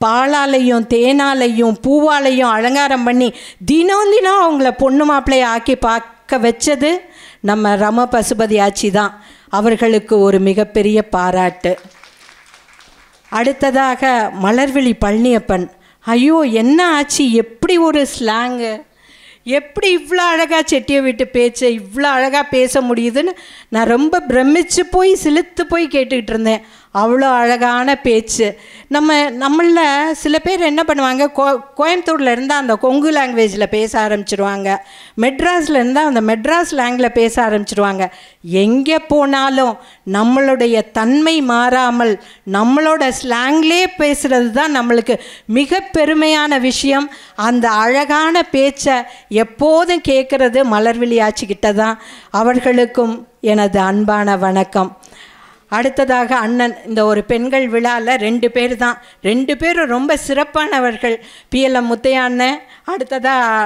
பாலாலையும் தேனாலையும் பூவாலையும் அலங்காரம் பண்ணி தினம் தினம் அவங்கள பொண்ணு மாப்பிள்ளையை ஆக்கி பார்க்க வச்சது நம்ம ரம பசுபதி ஆட்சி தான் அவர்களுக்கு ஒரு மிகப்பெரிய பாராட்டு அடுத்ததாக மலர்விழி பழனியப்பன் ஐயோ என்ன ஆச்சு எப்படி ஒரு ஸ்லாங்கு எப்படி இவ்வளோ அழகாக செட்டியை விட்டு பேச்ச இவ்வளோ அழகாக பேச முடியுதுன்னு நான் ரொம்ப பிரமிச்சு போய் சிலுத்து போய் கேட்டுக்கிட்டு இருந்தேன் அவ்வளோ அழகான பேச்சு நம்ம நம்மளில் சில பேர் என்ன பண்ணுவாங்க கோ கோயம்புத்தூரில் இருந்தால் அந்த கொங்கு லாங்குவேஜில் பேச ஆரம்பிச்சிருவாங்க மெட்ராஸில் இருந்தால் அந்த மெட்ராஸ் லாங்கில் பேச ஆரம்பிச்சிருவாங்க எங்கே போனாலும் நம்மளுடைய தன்மை மாறாமல் நம்மளோட ஸ்லாங்லே பேசுகிறது தான் நம்மளுக்கு மிக பெருமையான விஷயம் அந்த அழகான பேச்சை எப்போதும் கேட்குறது மலர்விழி ஆச்சிக்கிட்ட தான் அவர்களுக்கும் எனது அன்பான வணக்கம் அடுத்ததாக அண்ணன் இந்த ஒரு பெண்கள் விழாவில் ரெண்டு பேர் தான் ரெண்டு பேரும் ரொம்ப சிறப்பானவர்கள் பிஎல்எம் முத்தையா அண்ணன் அடுத்ததாக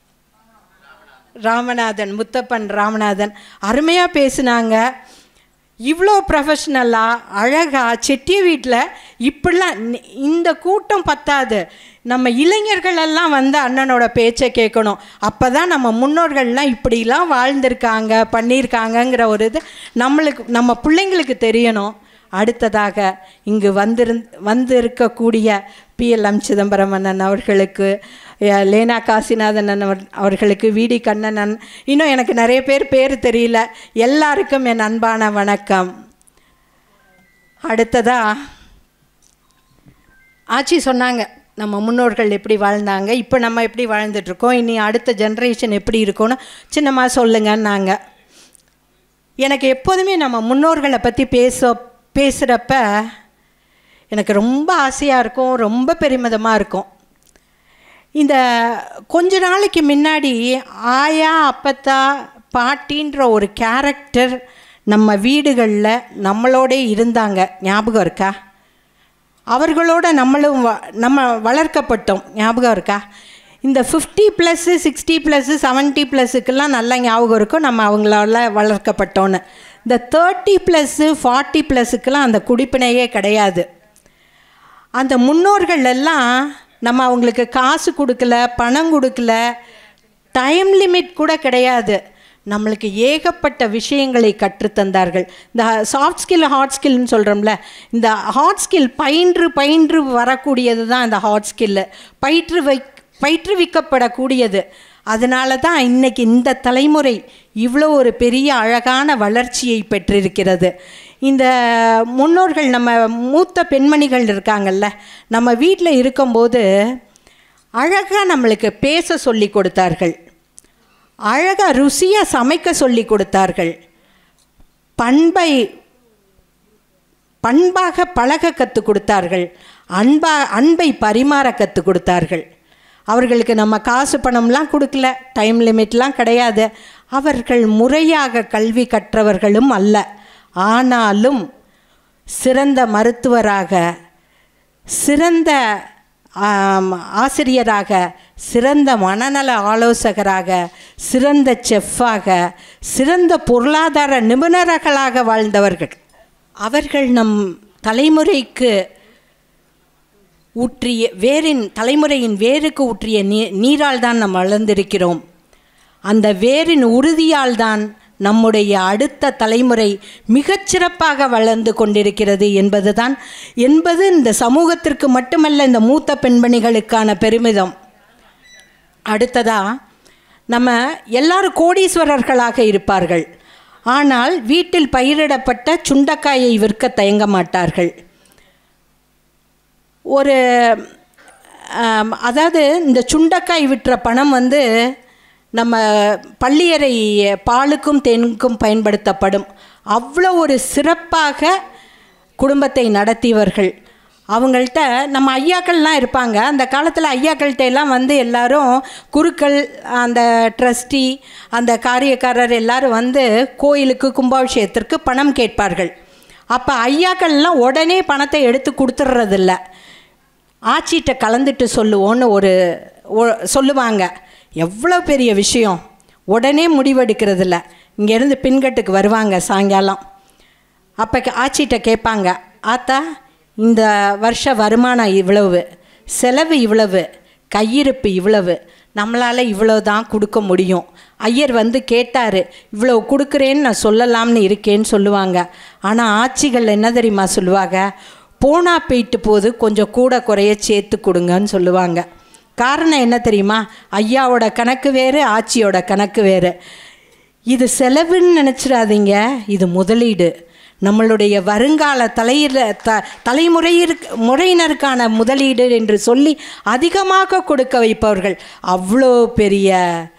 ராமநாதன் முத்தப்பன் ராமநாதன் அருமையாக பேசுனாங்க இவ்வளோ ப்ரொஃபஷ்னலாக அழகாக செட்டிய வீட்டில் இப்படிலாம் நி- இந்த கூட்டம் பத்தாது நம்ம இளைஞர்கள் எல்லாம் வந்து அண்ணனோட பேச்சை கேட்கணும் அப்போ தான் நம்ம முன்னோர்கள்லாம் இப்படிலாம் வாழ்ந்திருக்காங்க பண்ணியிருக்காங்கங்கிற ஒரு இது நம்மளுக்கு நம்ம பிள்ளைங்களுக்கு தெரியணும் அடுத்ததாக இங்கு வந்திருந் வந்திருக்கக்கூடிய பிஎல்எம் சிதம்பரம் அண்ணன் அவர்களுக்கு அஹ், லேனா காசிநாதன் அண்ணன் அவர்- அவர்களுக்கு விடி கண்ணனன் இன்னும் எனக்கு நிறைய பேர் பேர் தெரியல எல்லாருக்கும் என் அன்பான வணக்கம் அடுத்ததா ஆச்சி சொன்னாங்க நம்ம முன்னோர்கள் எப்படி வாழ்ந்தாங்க இப்போ நம்ம எப்படி வாழ்ந்துட்டுருக்கோம் இனி அடுத்த ஜென்ரேஷன் எப்படி இருக்கும்னு சின்னம்மா சொல்லுங்கன்னாங்க எனக்கு எப்போதுமே நம்ம முன்னோர்களை பற்றி பேச பேசுகிறப்ப எனக்கு ரொம்ப ஆசையாக இருக்கும் ரொம்ப பெருமிதமாக இருக்கும் இந்த கொஞ்ச நாளைக்கு முன்னாடி ஆயா அப்பத்தா பாட்டின்ற ஒரு கேரக்டர் நம்ம வீடுகளில் நம்மளோட இருந்தாங்க ஞாபகம் இருக்கா அவர்களோட நம்மளும் வ- நம்ம வளர்க்கப்பட்டோம் ஞாபகம் இருக்கா இந்த fifty plus sixty plus seventy ப்ளஸ்ஸுக்கெல்லாம் நல்லா ஞாபகம் இருக்கும் நம்ம அவங்களால வளர்க்கப்பட்டோன்னு இந்த தேர்ட்டி ப்ளஸ்ஸு ஃபார்ட்டி ப்ளஸ்ஸுக்கெல்லாம் அந்த குடிப்பினையே கிடையாது அந்த முன்னோர்கள் எல்லாம் நம்ம அவங்களுக்கு காசு கொடுக்கல பணம் கொடுக்கல டைம் லிமிட் கூட கிடையாது நம்மளுக்கு ஏகப்பட்ட விஷயங்களை கற்றுத்தந்தார்கள் இந்த சாஃப்ட் ஸ்கில் ஹார்ட் ஸ்கில்னு சொல்கிறோம்ல இந்த ஹார்ட் ஸ்கில் பயின்று பயின்று வரக்கூடியது தான் இந்த ஹார்ட் ஸ்கில்லு பயிற்று வை பயிற்றுவிக்கப்படக்கூடியது அதனால தான் இன்னைக்கு இந்த தலைமுறை இவ்வளோ ஒரு பெரிய அழகான வளர்ச்சியை பெற்றிருக்கிறது இந்த முன்னோர்கள் நம்ம மூத்த பெண்மணிகள் இருக்காங்கல்ல நம்ம வீட்டில் இருக்கும்போது அழகாக நம்மளுக்கு பேச சொல்லி கொடுத்தார்கள் அழகாக ருசியாக சமைக்க சொல்லி கொடுத்தார்கள் பண்பை பண்பாக பழக கற்றுக் கொடுத்தார்கள் அன்பா அன்பை பரிமாற கற்றுக் கொடுத்தார்கள் அவர்களுக்கு நம்ம காசு பணம்லாம் கொடுக்கல டைம் லிமிட்லாம் கிடையாது அவர்கள் முறையாக கல்வி கற்றவர்களும் அல்ல ஆனாலும் சிறந்த மருத்துவராக சிறந்த ஆம், ஆசிரியராக சிறந்த மனநல ஆலோசகராக சிறந்த செஃப்பாக சிறந்த பொருளாதார நிபுணர்களாக வாழ்ந்தவர்கள் அவர்கள் நம் தலைமுறைக்கு ஊற்றிய வேரின் தலைமுறையின் வேருக்கு ஊற்றிய நீ நீரால் தான் நாம் வளர்ந்திருக்கிறோம் அந்த வேரின் உறுதியால் தான் நம்முடைய அடுத்த தலைமுறை மிகச்சிறப்பாக வளர்ந்து கொண்டிருக்கிறது என்பதுதான் என்பது இந்த சமூகத்திற்கு மட்டுமல்ல இந்த மூத்த பெண்மணிகளுக்கான பெருமிதம் அடுத்ததா நம்ம எல்லாரும் கோடீஸ்வரர்களாக இருப்பார்கள் ஆனால் வீட்டில் பயிரிடப்பட்ட சுண்டக்காயை விற்க தயங்க மாட்டார்கள் ஒரு ஆம், அதாவது இந்த சுண்டக்காய் விற்ற பணம் வந்து நம்ம பள்ளியறை பாலுக்கும் தேனுக்கும் பயன்படுத்தப்படும் அவ்வளோ ஒரு சிறப்பாக குடும்பத்தை நடத்தியவர்கள் அவங்கள்ட்ட நம்ம ஐயாக்கள்லாம் இருப்பாங்க அந்த காலத்தில் ஐயாக்கள்கிட்ட எல்லாம் வந்து எல்லாரும் குருக்கள் அந்த ட்ரஸ்டி அந்த காரியக்காரர் எல்லாரும் வந்து கோயிலுக்கு கும்பாபிஷேகத்திற்கு பணம் கேட்பார்கள் அப்போ ஐயாக்கள்லாம் உடனே பணத்தை எடுத்து கொடுத்துட்றதில்ல ஆச்சிட்ட கலந்துட்டு சொல்லுவோன்னு ஒரு ஒ- சொல்லுவாங்க எவ்வளோ பெரிய விஷயம் உடனே முடிவெடுக்கிறதில்ல இங்கேருந்து பின்கட்டுக்கு வருவாங்க சாயங்காலம் அப்போ ஆச்சிட்ட கேட்பாங்க ஆத்தா இந்த வருஷ வருமானம் இவ்வளவு செலவு இவ்வளவு கையிருப்பு இவ்வளவு நம்மளால் இவ்வளோ தான் கொடுக்க முடியும் ஐயர் வந்து கேட்டார் இவ்வளோ கொடுக்குறேன்னு நான் சொல்லலாம்னு இருக்கேன்னு சொல்லுவாங்க ஆனால் ஆட்சிகள் என்ன தெரியுமா சொல்லுவாங்க போனா போயிட்டு போது கொஞ்சம் கூட குறைய சேர்த்து கொடுங்கன்னு சொல்லுவாங்க காரணம் என்ன தெரியுமா ஐயாவோட கணக்கு வேறு ஆட்சியோட கணக்கு வேறு இது செலவுன்னு நினச்சிடாதீங்க இது முதலீடு நம்மளுடைய வருங்கால தலையில த தலைமுறையிற்கு முறையினருக்கான முதலீடு என்று சொல்லி அதிகமாக கொடுக்க வைப்பவர்கள் அவ்வளோ பெரிய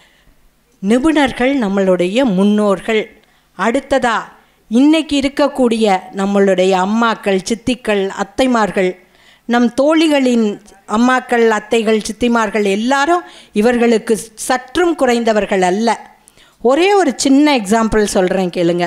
நிபுணர்கள் நம்மளுடைய முன்னோர்கள் அடுத்ததா இன்னைக்கு இருக்கக்கூடிய நம்மளுடைய அம்மாக்கள் சித்திகள் அத்தைமார்கள் நம் தோழிகளின் அம்மாக்கள் அத்தைகள் சித்திமார்கள் எல்லாரும் இவர்களுக்கு சற்றும் குறைந்தவர்கள் அல்ல ஒரே ஒரு சின்ன எக்ஸாம்பிள் சொல்கிறேன் கேளுங்க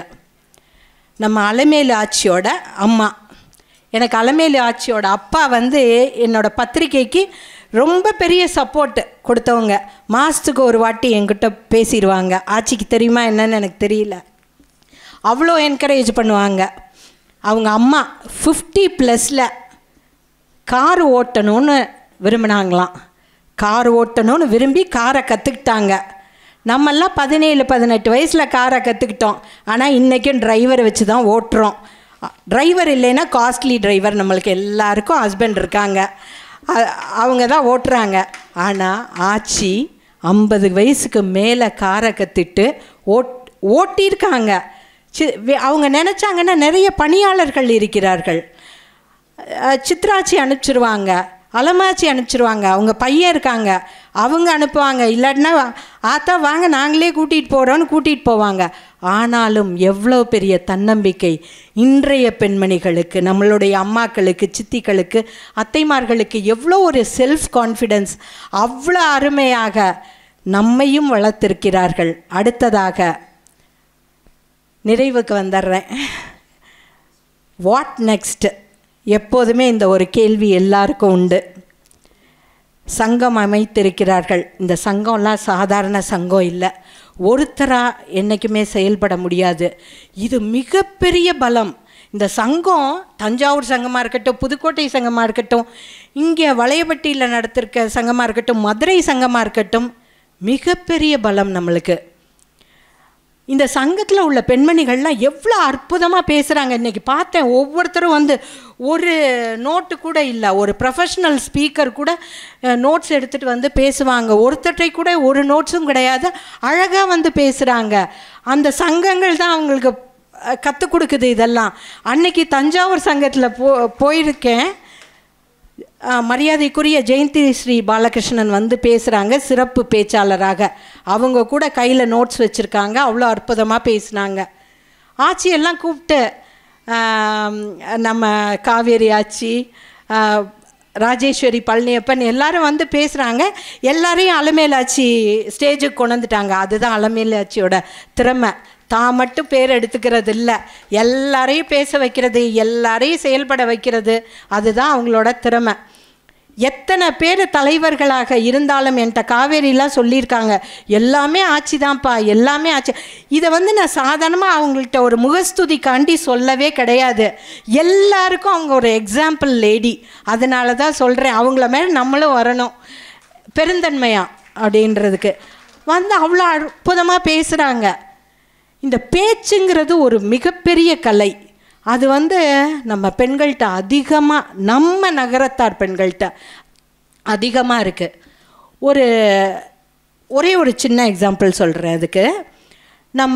நம்ம அலமேலு ஆட்சியோட அம்மா எனக்கு அலமேலு ஆட்சியோட அப்பா வந்து என்னோட பத்திரிக்கைக்கு ரொம்ப பெரிய சப்போர்ட் கொடுத்தவங்க மாதத்துக்கு ஒரு வாட்டி என்கிட்ட பேசிடுவாங்க ஆட்சிக்கு தெரியுமா என்னன்னு எனக்கு தெரியல அவ்வளோ என்கரேஜ் பண்ணுவாங்க அவங்க அம்மா ஃபிஃப்டி ப்ளஸில் கார் ஓட்டணும்னு விரும்பினாங்களாம் கார் ஓட்டணும்னு விரும்பி காரை கற்றுக்கிட்டாங்க நம்மெல்லாம் பதினேழு பதினெட்டு வயசில் காரை கற்றுக்கிட்டோம் ஆனால் இன்றைக்கும் டிரைவரை வச்சு தான் ஓட்டுறோம் டிரைவர் இல்லைன்னா காஸ்ட்லி டிரைவர் நம்மளுக்கு எல்லாருக்கும் ஹஸ்பண்ட் இருக்காங்க அ- அவங்க தான் ஓட்டுறாங்க ஆனால் ஆச்சி ஐம்பது வயசுக்கு மேலே காரை கற்றுட்டு ஓட் ஓட்டியிருக்காங்க சி வே- அவங்க நினச்சாங்கன்னா நிறைய பணியாளர்கள் இருக்கிறார்கள் அஹ் சித்ராச்சி அனுப்பிச்சிருவாங்க அலமாச்சி அனுப்பிச்சிருவாங்க அவங்க பையன் இருக்காங்க அவங்க அனுப்புவாங்க இல்லாட்டினா ஆத்தா வாங்க நாங்களே கூட்டிகிட்டு போகிறோன்னு கூட்டிகிட்டு போவாங்க ஆனாலும் எவ்வளோ பெரிய தன்னம்பிக்கை இன்றைய பெண்மணிகளுக்கு நம்மளுடைய அம்மாக்களுக்கு சித்திகளுக்கு அத்தைமார்களுக்கு எவ்வளோ ஒரு செல்ஃப் கான்ஃபிடென்ஸ் அவ்வளோ அருமையாக நம்மையும் வளர்த்திருக்கிறார்கள் அடுத்ததாக நிறைவுக்கு வந்துடுறேன் வாட் நெக்ஸ்ட் எப்போதுமே இந்த ஒரு கேள்வி எல்லாருக்கும் உண்டு சங்கம் அமைத்திருக்கிறார்கள் இந்த சங்கம்லாம் சாதாரண சங்கம் இல்லை ஒருத்தராக என்றைக்குமே செயல்பட முடியாது இது மிகப்பெரிய பலம் இந்த சங்கம் தஞ்சாவூர் சங்கமாக இருக்கட்டும் புதுக்கோட்டை சங்கமாக இருக்கட்டும் இங்கே வளையப்பட்டியில் நடத்திருக்க சங்கமாக இருக்கட்டும் மதுரை சங்கமாக இருக்கட்டும் மிகப்பெரிய பலம் நம்மளுக்கு இந்த சங்கத்தில் உள்ள பெண்மணிகள்லாம் எவ்வளோ அற்புதமாக பேசுகிறாங்க இன்றைக்கி பார்த்தேன் ஒவ்வொருத்தரும் வந்து ஒரு நோட்டு கூட இல்லை ஒரு ப்ரொஃபஷ்னல் ஸ்பீக்கர் கூட நோட்ஸ் எடுத்துகிட்டு வந்து பேசுவாங்க ஒருத்தட்டை கூட ஒரு நோட்ஸும் கிடையாது அழகாக வந்து பேசுகிறாங்க அந்த சங்கங்கள் தான் அவங்களுக்கு கற்றுக் கொடுக்குது இதெல்லாம் அன்னைக்கு தஞ்சாவூர் சங்கத்தில் போ போயிருக்கேன் ஆஹ், மரியாதைக்குரிய ஜெயந்தி ஸ்ரீ பாலகிருஷ்ணன் வந்து பேசுகிறாங்க சிறப்பு பேச்சாளராக அவங்க கூட கையில் நோட்ஸ் வச்சுருக்காங்க அவ்வளோ அற்புதமாக பேசினாங்க ஆட்சியெல்லாம் கூப்பிட்டு ஆம், நம்ம காவேரி ஆச்சி ஆஹ், ராஜேஸ்வரி பழனியப்பன் எல்லாரும் வந்து பேசுகிறாங்க எல்லாரையும் அலமேலாச்சி ஸ்டேஜுக்கு கொண்டு வந்துட்டாங்க அதுதான் அலமேலாச்சியோட திறமை தான் மட்டும் பேர் எடுத்துக்கிறது இல்லை எல்லாரையும் பேச வைக்கிறது எல்லாரையும் செயல்பட வைக்கிறது அதுதான் அவங்களோட திறமை எத்தனை பேர் தலைவர்களாக இருந்தாலும் என்கிட்ட காவேரிலாம் சொல்லியிருக்காங்க எல்லாமே ஆட்சி தான்ப்பா எல்லாமே ஆட்சி இதை வந்து நான் சாதாரணமாக அவங்கள்ட்ட ஒரு முகஸ்துதிக்காண்டி சொல்லவே கிடையாது எல்லாருக்கும் அவங்க ஒரு எக்ஸாம்பிள் லேடி அதனால தான் சொல்கிறேன் அவங்கள மேலே நம்மளும் வரணும் பெருந்தன்மையா அப்படின்றதுக்கு வந்து அவ்வளோ அற்புதமாக பேசுகிறாங்க இந்த பேச்சுங்கிறது ஒரு மிகப்பெரிய கலை அது வந்து நம்ம பெண்கள்கிட்ட அதிகமாக நம்ம நகரத்தார் பெண்கள்கிட்ட அதிகமாக இருக்குது ஒரு ஒரே ஒரு சின்ன எக்ஸாம்பிள் சொல்கிறேன் அதுக்கு நம்ம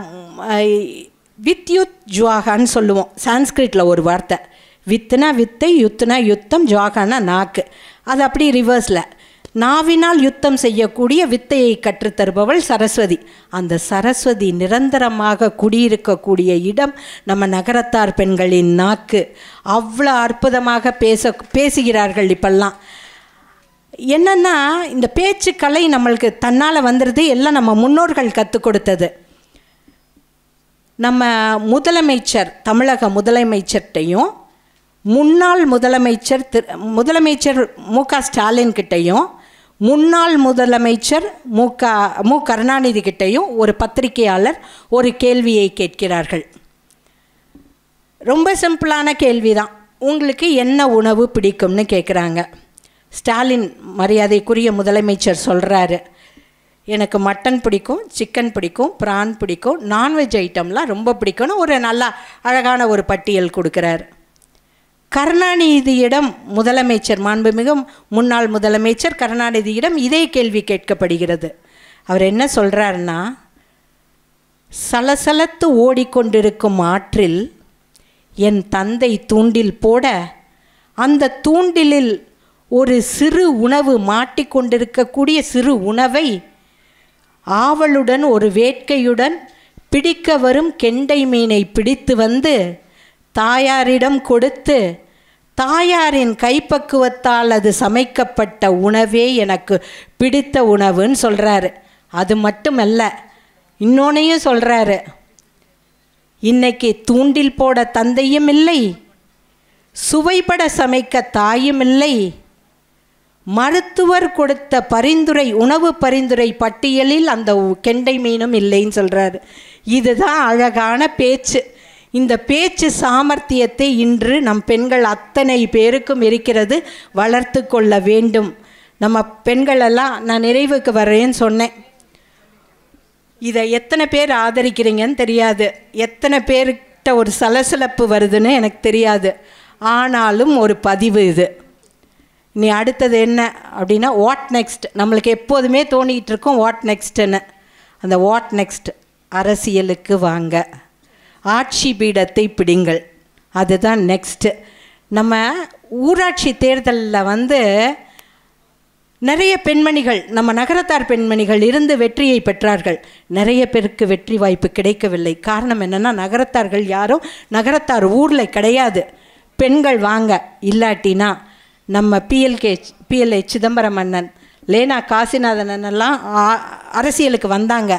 வித்யுத் ஜுவாகான்னு சொல்லுவோம் சான்ஸ்கிரிட்டில் ஒரு வார்த்தை வித்துனா வித்தை யுத்துனா யுத்தம் ஜுவாகானா நாக்கு அது அப்படி ரிவர்ஸில் நாவினால் யுத்தம் செய்யக்கூடிய வித்தையை கற்றுத்தருபவள் சரஸ்வதி அந்த சரஸ்வதி நிரந்தரமாக குடியிருக்கக்கூடிய இடம் நம்ம நகரத்தார் பெண்களின் நாக்கு அவ்வளோ அற்புதமாக பேச பேசுகிறார்கள் இப்பெல்லாம் என்னன்னா இந்த பேச்சு கலை நம்மளுக்கு தன்னால் வந்துடுது எல்லாம் நம்ம முன்னோர்கள் கற்றுக் கொடுத்தது நம்ம முதலமைச்சர் தமிழக முதலமைச்சர்கிட்டையும் முன்னாள் முதலமைச்சர் திரு முதலமைச்சர் மு க ஸ்டாலின் கிட்டேயும் முன்னாள் முதலமைச்சர் மு க மு கருணாநிதி கிட்டேயும் ஒரு பத்திரிகையாளர் ஒரு கேள்வியை கேட்கிறார்கள் ரொம்ப சிம்பிளான கேள்வி தான் உங்களுக்கு என்ன உணவு பிடிக்கும்னு கேட்குறாங்க ஸ்டாலின் மரியாதைக்குரிய முதலமைச்சர் சொல்கிறாரு எனக்கு மட்டன் பிடிக்கும் சிக்கன் பிடிக்கும் ப்ரான் பிடிக்கும் நான்வெஜ் ஐட்டம்லாம் ரொம்ப பிடிக்கும்னு ஒரு நல்லா அழகான ஒரு பட்டியல் கொடுக்குறாரு கருணாநிதியிடம் முதலமைச்சர் மாண்புமிகு முன்னாள் முதலமைச்சர் கருணாநிதியிடம் இதே கேள்வி கேட்கப்படுகிறது அவர் என்ன சொல்கிறாருன்னா சலசலத்து ஓடிக்கொண்டிருக்கும் ஆற்றில் என் தந்தை தூண்டில் போட அந்த தூண்டிலில் ஒரு சிறு உணவு மாட்டிக்கொண்டிருக்கக்கூடிய சிறு உணவை ஆவலுடன் ஒரு வேட்கையுடன் பிடிக்க வரும் கெண்டை மீனை பிடித்து வந்து தாயாரிடம் கொடுத்து தாயாரின் கைப்பக்குவத்தால் அது சமைக்கப்பட்ட உணவே எனக்கு பிடித்த உணவுன்னு சொல்கிறாரு அது மட்டுமல்ல இன்னொன்னையும் சொல்கிறாரு இன்னைக்கு தூண்டில் போட தந்தையும் இல்லை சுவைபட சமைக்க தாயும் இல்லை மருத்துவர் கொடுத்த பரிந்துரை உணவு பரிந்துரை பட்டியலில் அந்த உ- கெண்டை மீனும் இல்லைன்னு சொல்கிறாரு இதுதான் அழகான பேச்சு இந்த பேச்சு சாமர்த்தியத்தை இன்று நம் பெண்கள் அத்தனை பேருக்கும் இருக்கிறது வளர்த்து கொள்ள வேண்டும் நம்ம பெண்களெல்லாம் நான் நிறைவுக்கு வர்றேன்னு சொன்னேன் இதை எத்தனை பேர் ஆதரிக்கிறீங்கன்னு தெரியாது எத்தனை பேர்கிட்ட ஒரு சலசலப்பு வருதுன்னு எனக்கு தெரியாது ஆனாலும் ஒரு பதிவு இது நீ அடுத்தது என்ன அப்படின்னா வாட் நெக்ஸ்ட் நம்மளுக்கு எப்போதுமே தோணிகிட்டு இருக்கும் வாட் நெக்ஸ்ட்டுன்னு அந்த வாட் நெக்ஸ்ட் அரசியலுக்கு வாங்க ஆட்சி பீடத்தை பிடிங்கள் அதுதான் நெக்ஸ்ட்டு நம்ம ஊராட்சி தேர்தலில் வந்து நிறைய பெண்மணிகள் நம்ம நகரத்தார் பெண்மணிகள் இருந்து வெற்றியை பெற்றார்கள் நிறைய பேருக்கு வெற்றி வாய்ப்பு கிடைக்கவில்லை காரணம் என்னென்னா நகரத்தார்கள் யாரும் நகரத்தார் ஊரில் கிடையாது பெண்கள் வாங்க இல்லாட்டினா நம்ம பிஎல்கே பிஎல்ஏ சிதம்பரம் அண்ணன் லேனா காசிநாதன் அண்ணெல்லாம் ஆ- அரசியலுக்கு வந்தாங்க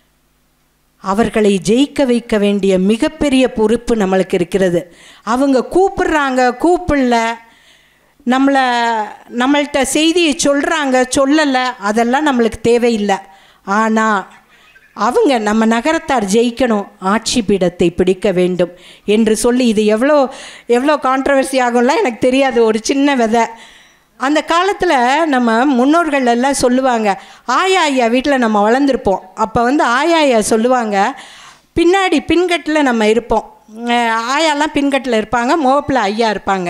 அவர்களை ஜெயிக்க வைக்க வேண்டிய மிகப்பெரிய பொறுப்பு நம்மளுக்கு இருக்கிறது அவங்க கூப்பிடுறாங்க கூப்பிடல நம்மளை நம்மள்கிட்ட செய்தியை சொல்கிறாங்க சொல்லலை அதெல்லாம் நம்மளுக்கு தேவையில்லை ஆனால் அவங்க நம்ம நகரத்தார் ஜெயிக்கணும் ஆட்சி பீடத்தை பிடிக்க வேண்டும் என்று சொல்லி இது எவ்வளோ எவ்வளோ கான்ட்ரவர்சி ஆகும்லாம் எனக்கு தெரியாது ஒரு சின்ன விதை அந்த காலத்தில் நம்ம முன்னோர்கள் எல்லாம் சொல்லுவாங்க ஆயா ஐயா வீட்டில் நம்ம வளர்ந்துருப்போம் அப்போ வந்து ஆயா ஐயா சொல்லுவாங்க பின்னாடி பின்கட்டில் நம்ம இருப்போம் அஹ் ஆயாலாம் பின்கட்டில் இருப்பாங்க முகப்பில் ஐயா இருப்பாங்க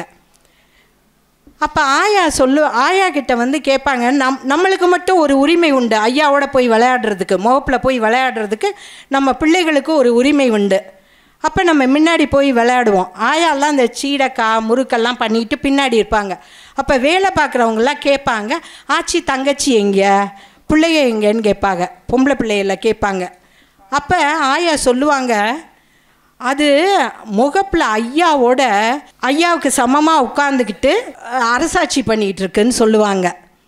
அப்போ ஆயா சொல்லு ஆயா கிட்ட வந்து கேட்பாங்க நம் நம்மளுக்கு மட்டும் ஒரு உரிமை உண்டு ஐயாவோட போய் விளையாடுறதுக்கு முகப்பில் போய் விளையாடுறதுக்கு நம்ம பிள்ளைகளுக்கு ஒரு உரிமை உண்டு அப்போ நம்ம முன்னாடி போய் விளையாடுவோம் ஆயாலாம் அந்த சீடக்காய் முறுக்கெல்லாம் பண்ணிட்டு பின்னாடி இருப்பாங்க அப்போ வேலை பார்க்குறவங்களாம் கேட்பாங்க ஆச்சி தங்கச்சி எங்கே பிள்ளைய எங்கேன்னு கேட்பாங்க பொம்பளை பிள்ளைகள கேட்பாங்க அப்போ ஆயா சொல்லுவாங்க அது முகப்பில் ஐயாவோட ஐயாவுக்கு சமமாக உட்காந்துக்கிட்டு அஹ், அரசாட்சி பண்ணிகிட்டு இருக்குன்னு சொல்லுவாங்க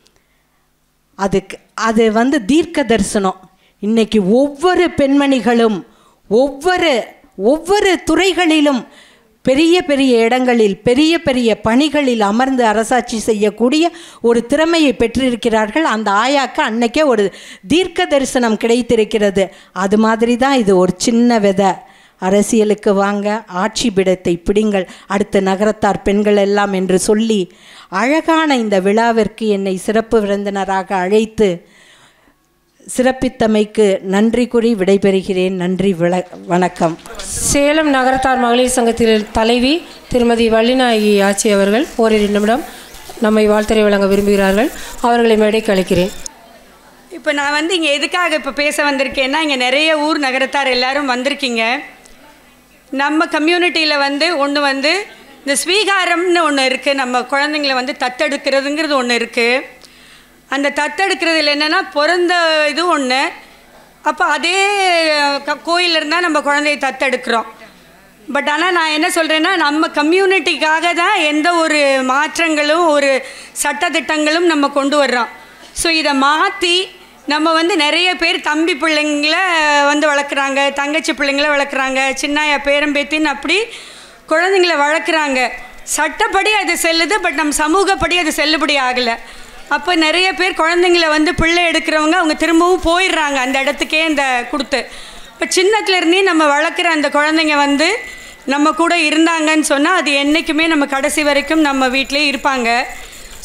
அதுக்கு அது வந்து தீர்க்க தரிசனம் இன்னைக்கு ஒவ்வொரு பெண்மணிகளும் ஒவ்வொரு ஒவ்வொரு துறைகளிலும் பெரிய பெரிய இடங்களில் பெரிய பெரிய பணிகளில் அமர்ந்து அரசாட்சி செய்யக்கூடிய ஒரு திறமையை பெற்றிருக்கிறார்கள் அந்த ஆயாக்கு அன்னைக்கே ஒரு தீர்க்க தரிசனம் கிடைத்திருக்கிறது அது மாதிரி தான் இது ஒரு சின்ன விதை அரசியலுக்கு வாங்க ஆட்சி பிடத்தை பிடிங்கள் அடுத்த நகரத்தார் பெண்கள் எல்லாம் என்று சொல்லி அழகான இந்த விழாவிற்கு என்னை சிறப்பு விருந்தினராக அழைத்து சிறப்பித்தமைக்கு நன்றி கூறி விடைபெறுகிறேன் நன்றி விள வணக்கம் சேலம் நகரத்தார் மகளிர் சங்கத்தில் தலைவி திருமதி வள்ளிநாயகி ஆச்சி அவர்கள் ஓரிரு நிமிடம் நம்மை வாழ்த்துறை வழங்க விரும்புகிறார்கள் அவர்களை மேடைக்கு அழைக்கிறேன் இப்போ நான் வந்து இங்கே எதுக்காக இப்போ பேச வந்திருக்கேன்னா இங்கே நிறைய ஊர் நகரத்தார் எல்லாரும் வந்திருக்கீங்க நம்ம கம்யூனிட்டியில் வந்து ஒன்று வந்து இந்த ஸ்வீகாரம்னு ஒன்று இருக்குது நம்ம குழந்தைங்கள வந்து தத்தெடுக்கிறதுங்கிறது ஒன்று இருக்குது அந்த தத்தெடுக்கிறதுல என்னென்னா பிறந்த இது ஒன்று அப்போ அதே க- கோயில்ல இருந்தால் நம்ம குழந்தைய தத்தெடுக்கிறோம் பட் ஆனால் நான் என்ன சொல்கிறேன்னா நம்ம கம்யூனிட்டிக்காக தான் எந்த ஒரு மாற்றங்களும் ஒரு சட்டத்திட்டங்களும் நம்ம கொண்டு வர்றோம் ஸோ இதை மாற்றி நம்ம வந்து நிறைய பேர் தம்பி பிள்ளைங்கள வந்து வளர்க்குறாங்க தங்கச்சி பிள்ளைங்கள வளர்க்குறாங்க சின்னாயா பேரம்பேத்தின்னு அப்படி குழந்தைங்கள வளர்க்குறாங்க சட்டப்படி அது செல்லுது பட் நம்ம சமூகப்படி அது செல்லுபடி ஆகலை அப்போ நிறைய பேர் குழந்தைங்கள வந்து பிள்ளை எடுக்கிறவங்க அவங்க திரும்பவும் போயிடுறாங்க அந்த இடத்துக்கே இந்த கொடுத்து இப்போ சின்னத்துலேருந்தே நம்ம வளர்க்குற அந்த குழந்தைங்க வந்து நம்ம கூட இருந்தாங்கன்னு சொன்னால் அது என்றைக்குமே நம்ம கடைசி வரைக்கும் நம்ம வீட்டிலே இருப்பாங்க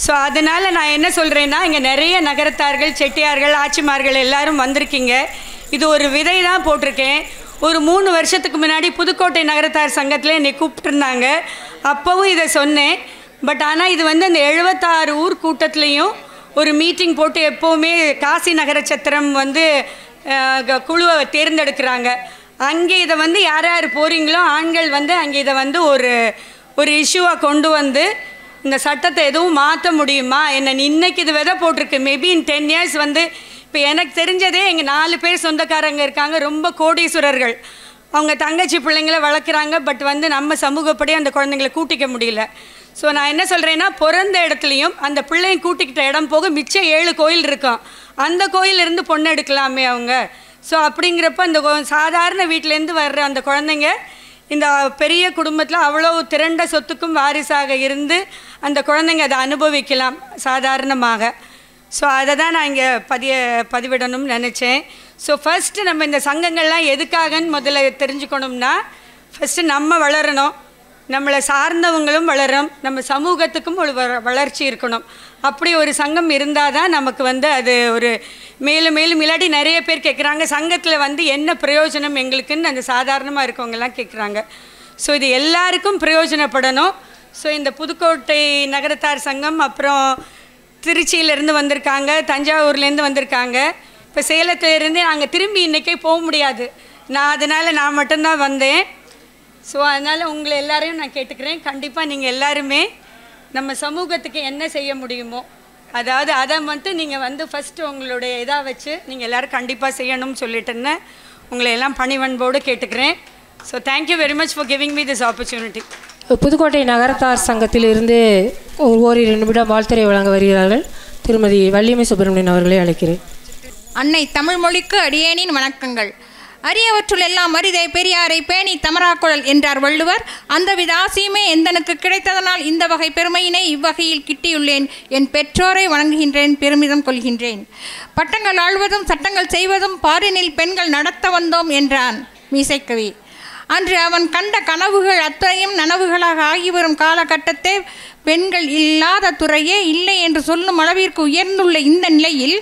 ஸோ அதனால் நான் என்ன சொல்கிறேன்னா இங்கே நிறைய நகரத்தார்கள் செட்டியார்கள் ஆச்சிமார்கள் எல்லாரும் வந்திருக்கீங்க இது ஒரு விதை தான் போட்டிருக்கேன் ஒரு மூணு வருஷத்துக்கு முன்னாடி புதுக்கோட்டை நகரத்தார் சங்கத்தில் என்னை கூப்பிட்டுருந்தாங்க அப்போவும் இதை சொன்னேன் பட் ஆனால் இது வந்து அந்த எழுபத்தாறு ஊர் கூட்டத்துலேயும் ஒரு மீட்டிங் போட்டு எப்போவுமே காசி நகர சத்திரம் வந்து அஹ், க- குழுவை தேர்ந்தெடுக்கிறாங்க அங்கே இதை வந்து யார் யார் போகிறீங்களோ ஆண்கள் வந்து அங்கே இதை வந்து ஒரு ஒரு இஷ்யூவை கொண்டு வந்து இந்த சட்டத்தை எதுவும் மாற்ற முடியுமா என்ன இன்னைக்கு இது விதை போட்டிருக்கு மேபி இன் டென் இயர்ஸ் வந்து இப்போ எனக்கு தெரிஞ்சதே எங்கள் நாலு பேர் சொந்தக்காரங்க இருக்காங்க ரொம்ப கோடீஸ்வரர்கள் அவங்க தங்கச்சி பிள்ளைங்கள வளர்க்குறாங்க பட் வந்து நம்ம சமூகப்படி அந்த குழந்தைங்களை கூட்டிக்க முடியல ஸோ நான் என்ன சொல்கிறேன்னா பிறந்த இடத்துலையும் அந்த பிள்ளையும் கூட்டிக்கிட்ட இடம் போக மிச்சம் ஏழு கோயில் இருக்கும் அந்த கோயிலிருந்து பொண்ணு எடுக்கலாமே அவங்க ஸோ அப்படிங்கிறப்ப அந்த கொ- சாதாரண வீட்டிலேருந்து வர்ற அந்த குழந்தைங்க இந்த பெரிய குடும்பத்தில் அவ்வளோ திரண்ட சொத்துக்கும் வாரிசாக இருந்து அந்த குழந்தைங்க அதை அனுபவிக்கலாம் சாதாரணமாக ஸோ அதை தான் நான் இங்கே பதிய பதிவிடணும்னு நினச்சேன் ஸோ ஃபஸ்ட்டு நம்ம இந்த சங்கங்கள்லாம் எதுக்காகன்னு முதல்ல தெரிஞ்சுக்கணும்னா ஃபஸ்ட்டு நம்ம வளரணும் நம்மளை சார்ந்தவங்களும் வளரும் நம்ம சமூகத்துக்கும் ஒரு வ- வளர்ச்சி இருக்கணும் அப்படி ஒரு சங்கம் இருந்தால் தான் நமக்கு வந்து அது ஒரு மேலும் மேலும் இல்லாட்டி நிறைய பேர் கேட்குறாங்க சங்கத்தில் வந்து என்ன பிரயோஜனம் எங்களுக்குன்னு அந்த சாதாரணமாக இருக்கவங்கெல்லாம் கேட்குறாங்க ஸோ இது எல்லாருக்கும் பிரயோஜனப்படணும் ஸோ இந்த புதுக்கோட்டை நகரத்தார் சங்கம் அப்புறம் திருச்சியிலேருந்து வந்திருக்காங்க தஞ்சாவூர்லேருந்து வந்திருக்காங்க இப்போ சேலத்துலேருந்து நாங்கள் திரும்பி இன்றைக்கே போக முடியாது நான் அதனால் நான் மட்டும்தான் வந்தேன் ஸோ அதனால் உங்களை எல்லாரையும் நான் கேட்டுக்கிறேன் கண்டிப்பாக நீங்கள் எல்லாருமே நம்ம சமூகத்துக்கு என்ன செய்ய முடியுமோ அதாவது அதை மட்டும் நீங்கள் வந்து ஃபஸ்ட்டு உங்களுடைய இதாக வச்சு நீங்கள் எல்லோரும் கண்டிப்பாக செய்யணும்னு சொல்லிட்டுன்னு உங்களை எல்லாம் பணிவன்போடு கேட்டுக்கிறேன் so thank you very much for giving me this opportunity Pudukkottai Nagarathar சங்கத்திலிருந்து ஒரு ஓரிரு நிமிடம் வாழ்த்துறை வழங்க வருகிறார்கள் திருமதி வள்ளிமை சுப்பிரமணியன் அவர்களை அழைக்கிறேன் அன்னை தமிழ் மொழிக்கு அடியேனின் வணக்கங்கள் அரியவற்றுள் எல்லாம் அரிதை பெரியாரை பேணி தமராக்குழல் என்றார் வள்ளுவர் அந்தவித ஆசையுமே எந்தனுக்கு கிடைத்ததனால் இந்த வகை பெருமையினை இவ்வகையில் கிட்டியுள்ளேன் என் பெற்றோரை வணங்குகின்றேன் பெருமிதம் கொள்கின்றேன் பட்டங்கள் ஆழ்வதும் சட்டங்கள் செய்வதும் பாரினில் பெண்கள் நடத்த வந்தோம் என்றான் மீசைக்கவி அன்று அவன் கண்ட கனவுகள் அத்தனையும் நனவுகளாக ஆகி வரும் காலகட்டத்தை பெண்கள் இல்லாத துறையே இல்லை என்று சொல்லும் அளவிற்கு உயர்ந்துள்ள இந்த நிலையில்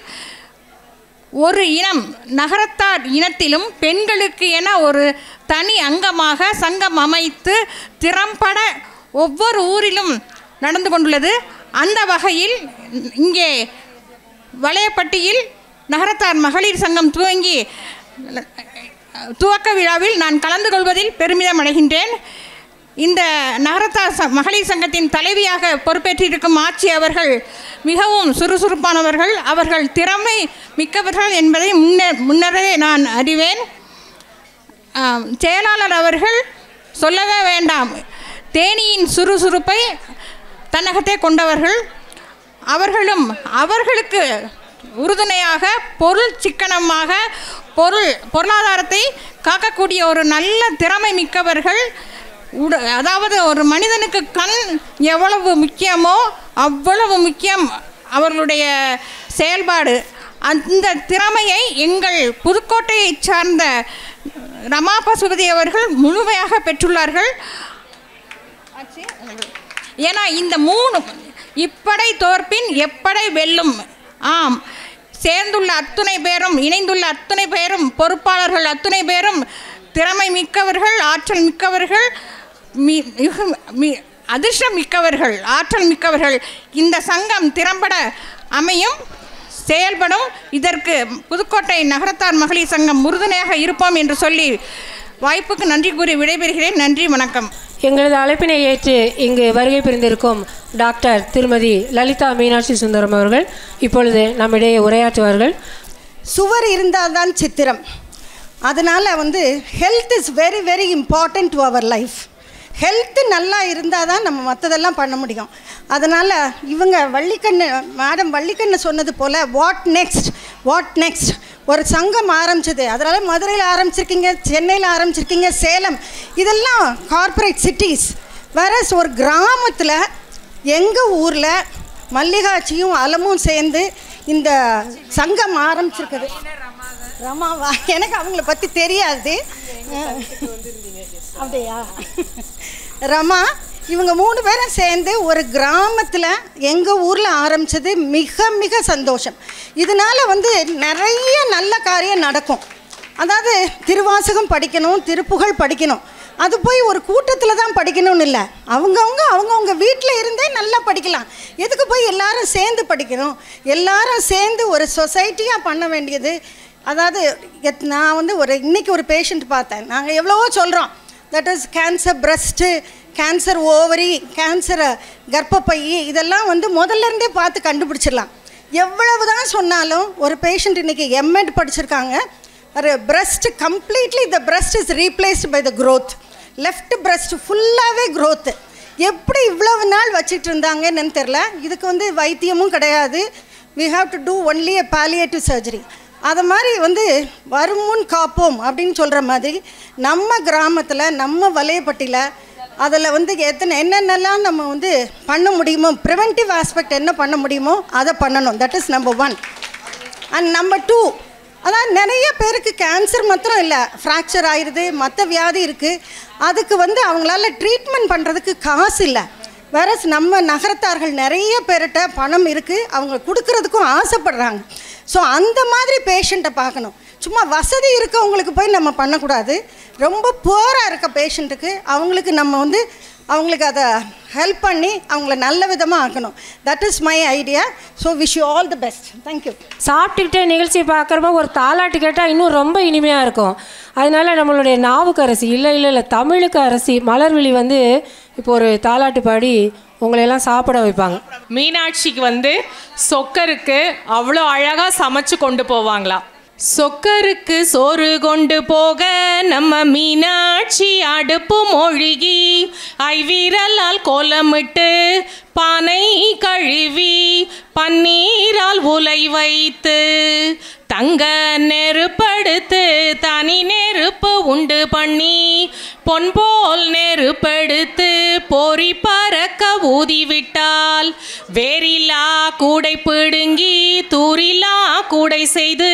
ஒரு இனம் நகரத்தார் இனத்திலும் பெண்களுக்கு என ஒரு தனி அங்கமாக சங்கம் அமைத்து திறம்பட ஒவ்வொரு ஊரிலும் நடந்து கொண்டுள்ளது அந்த வகையில் இங்கே வளையப்பட்டியில் நகரத்தார் மகளிர் சங்கம் துவங்கி துவக்க விழாவில் நான் கலந்து கொள்வதில் பெருமிதம் அடைகின்றேன் இந்த நகரத்தார் ச மகளிர் சங்கத்தின் தலைவியாக பொறுப்பேற்றிருக்கும் ஆட்சி அவர்கள் மிகவும் சுறுசுறுப்பானவர்கள் அவர்கள் திறமை மிக்கவர்கள் என்பதை முன்ன முன்னரே நான் அறிவேன் ஆம், செயலாளர் அவர்கள் சொல்லவே வேண்டாம் தேனியின் சுறுசுறுப்பை தன்னகத்தே கொண்டவர்கள் அவர்களும் அவர்களுக்கு உறுதுணையாக பொருள் சிக்கனமாக பொருள் பொருளாதாரத்தை காக்கக்கூடிய ஒரு நல்ல திறமை மிக்கவர்கள் உட அதாவது ஒரு மனிதனுக்கு கண் எவ்வளவு முக்கியமோ அவ்வளவு முக்கியம் அவர்களுடைய செயல்பாடு அந்த திறமையை எங்கள் புதுக்கோட்டையை சார்ந்த ரமா பசுபதி அவர்கள் முழுமையாக பெற்றுள்ளார்கள் ஏன்னா இந்த மூணு இப்படை தோற்பின் எப்படை வெல்லும் ஆம் சேர்ந்துள்ள அத்துணை பேரும் இணைந்துள்ள அத்துணை பேரும் பொறுப்பாளர்கள் அத்துணை பேரும் திறமை மிக்கவர்கள் ஆற்றல் மிக்கவர்கள் மி- மிகு- மி- அதிர்ஷ்டம் மிக்கவர்கள் ஆற்றல் மிக்கவர்கள் இந்த சங்கம் திறம்பட அமையும் செயல்படும் இதற்கு புதுக்கோட்டை நகரத்தார் மகளிர் சங்கம் உறுதுணையாக இருப்போம் என்று சொல்லி வாய்ப்புக்கு நன்றி கூறி விடைபெறுகிறேன் நன்றி வணக்கம் எங்களது அழைப்பினை ஏற்று இங்கு வருகை புரிந்திருக்கும் டாக்டர் திருமதி லலிதா மீனாட்சி சுந்தரம் அவர்கள் இப்பொழுது நம்மிடையே உரையாற்றுவார்கள் சுவர் இருந்தால் தான் சித்திரம் அதனால் வந்து health is very very important to our life health நல்லா இருந்தால் தான் நம்ம மற்றதெல்லாம் பண்ண முடியும் அதனால் இவங்க வள்ளிக்கண்ணு மேடம் வள்ளிக்கண்ணு சொன்னது போல் வாட் நெக்ஸ்ட் வாட் நெக்ஸ்ட் ஒரு சங்கம் ஆரம்பிச்சது அதனால் மதுரையில் ஆரம்பிச்சிருக்கீங்க சென்னையில் ஆரம்பிச்சிருக்கீங்க சேலம் இதெல்லாம் கார்ப்பரேட் சிட்டிஸ் வேற ஒரு கிராமத்தில் எங்கள் ஊரில் மல்லிகாட்சியும் அலமும் சேர்ந்து இந்த சங்கம் ஆரம்பிச்சிருக்குது ரமாவா எனக்கு அவங்கள பற்றி தெரியாது அப்படியா ரமா இவங்க மூணு பேரும் சேர்ந்து ஒரு கிராமத்தில் எங்கள் ஊரில் ஆரம்பித்தது மிக மிக சந்தோஷம் இதனால் வந்து நிறைய நல்ல காரியம் நடக்கும் அதாவது திருவாசகம் படிக்கணும் திருப்புகழ் படிக்கணும் அது போய் ஒரு கூட்டத்தில் தான் படிக்கணும்னு இல்லை அவங்கவுங்க அவங்கவுங்க வீட்டில் இருந்தே நல்லா படிக்கலாம் எதுக்கு போய் எல்லாரும் சேர்ந்து படிக்கணும் எல்லாரும் சேர்ந்து ஒரு சொசைட்டியாக பண்ண வேண்டியது அதாவது எத்- நான் வந்து ஒரு இன்னைக்கு ஒரு பேஷண்ட் பார்த்தேன் நாங்கள் எவ்வளவோ சொல்கிறோம் that is cancer breast cancer ovary cancer கர்ப்பப்பை இதெல்லாம் வந்து முதல்ல இருந்தே பார்த்து கண்டுபிடிச்சிடலாம் எவ்வளவு தான் சொன்னாலும் ஒரு பேஷண்ட் இன்னைக்கு எம்எட் படிச்சிருக்காங்க ஒரு breast completely the breast is replaced by the growth left breast ஃபுல்லாகவே growth எப்படி இவ்வளவு நாள் வச்சிட்டு இருந்தாங்கன்னு தெரில இதுக்கு வந்து வைத்தியமும் கிடையாது we have to do only a palliative surgery அது மாதிரி வந்து வரும் முன் காப்போம் அப்படின்னு சொல்கிற மாதிரி நம்ம கிராமத்தில் நம்ம வலையப்பட்டியில் அதில் வந்து எத்தனை என்னென்னலாம் நம்ம வந்து பண்ண முடியுமோ ப்ரிவென்டிவ் ஆஸ்பெக்ட் என்ன பண்ண முடியுமோ அதை பண்ணணும் that is number one and number two அதான் நிறைய பேருக்கு கேன்சர் மாத்திரம் இல்லை ஃப்ராக்சர் ஆயிடுது மற்ற வியாதி இருக்குது அதுக்கு வந்து அவங்களால ட்ரீட்மெண்ட் பண்ணுறதுக்கு காசு இல்லை வேற நம்ம நகரத்தார்கள் நிறைய பேர்கிட்ட பணம் இருக்குது அவங்க கொடுக்கறதுக்கும் ஆசைப்படுறாங்க ஸோ அந்த மாதிரி பேஷண்ட்டை பார்க்கணும் சும்மா வசதி இருக்கவங்களுக்கு போய் நம்ம பண்ணக்கூடாது ரொம்ப புவராக இருக்க பேஷண்ட்டுக்கு அவங்களுக்கு நம்ம வந்து அவங்களுக்கு அதை ஹெல்ப் பண்ணி அவங்கள நல்ல விதமாக ஆக்கணும் that is my idea so wish you all the best thank you சாப்பிட்டுக்கிட்டே நிகழ்ச்சி பார்க்குறப்ப ஒரு தாலாட்டு கேட்டால் இன்னும் ரொம்ப இனிமையாக இருக்கும் அதனால நம்மளுடைய நாவுக்கு அரசி இல்லை இல்லை இல்லை தமிழுக்கு அரசி மலர்விழி வந்து இப்போ ஒரு தாலாட்டு பாடி உங்களையெல்லாம் சாப்பிட வைப்பாங்க மீனாட்சிக்கு வந்து சொக்கருக்கு அவ்வளோ அழகாக சமைச்சு கொண்டு போவாங்களாம் சொக்கருக்கு சோறு கொண்டு போக நம்ம மீனாட்சி அடுப்பு மொழிகி ஐவீரலால் கோலமிட்டு பானை கழுவி பன்னீரால் உலை வைத்து தங்க நெருப்படுத்து தனி நெருப்பு உண்டு பண்ணி பொன் போல் நெருப்படுத்து பொறி பறக்க ஊதி விட்டால் வேரில்லா கூடை பிடுங்கி தூரிலா கூடை செய்து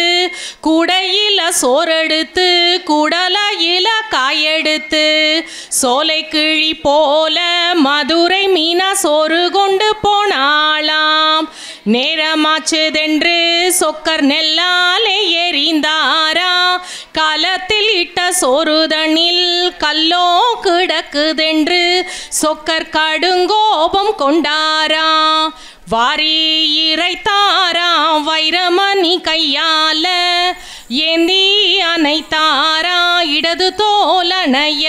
கூடையில சோறெடுத்து குடலையில காயெடுத்து சோலை கிழி போல மதுரை மீனா சோறு கொண்டு போனாளாம் நேரமாச்சுதென்று சொக்கர் நெல்லாலே எறிந்தாரா காலத்தில் இட்ட சோறுதனில் கல்லோ கிடக்குதென்று சொக்கர் கடுங்கோபம் கொண்டாரா வாரி இறைத்தாரா வைரமணி கையால ஏந்தி அணைத்தாரா இடது தோலணைய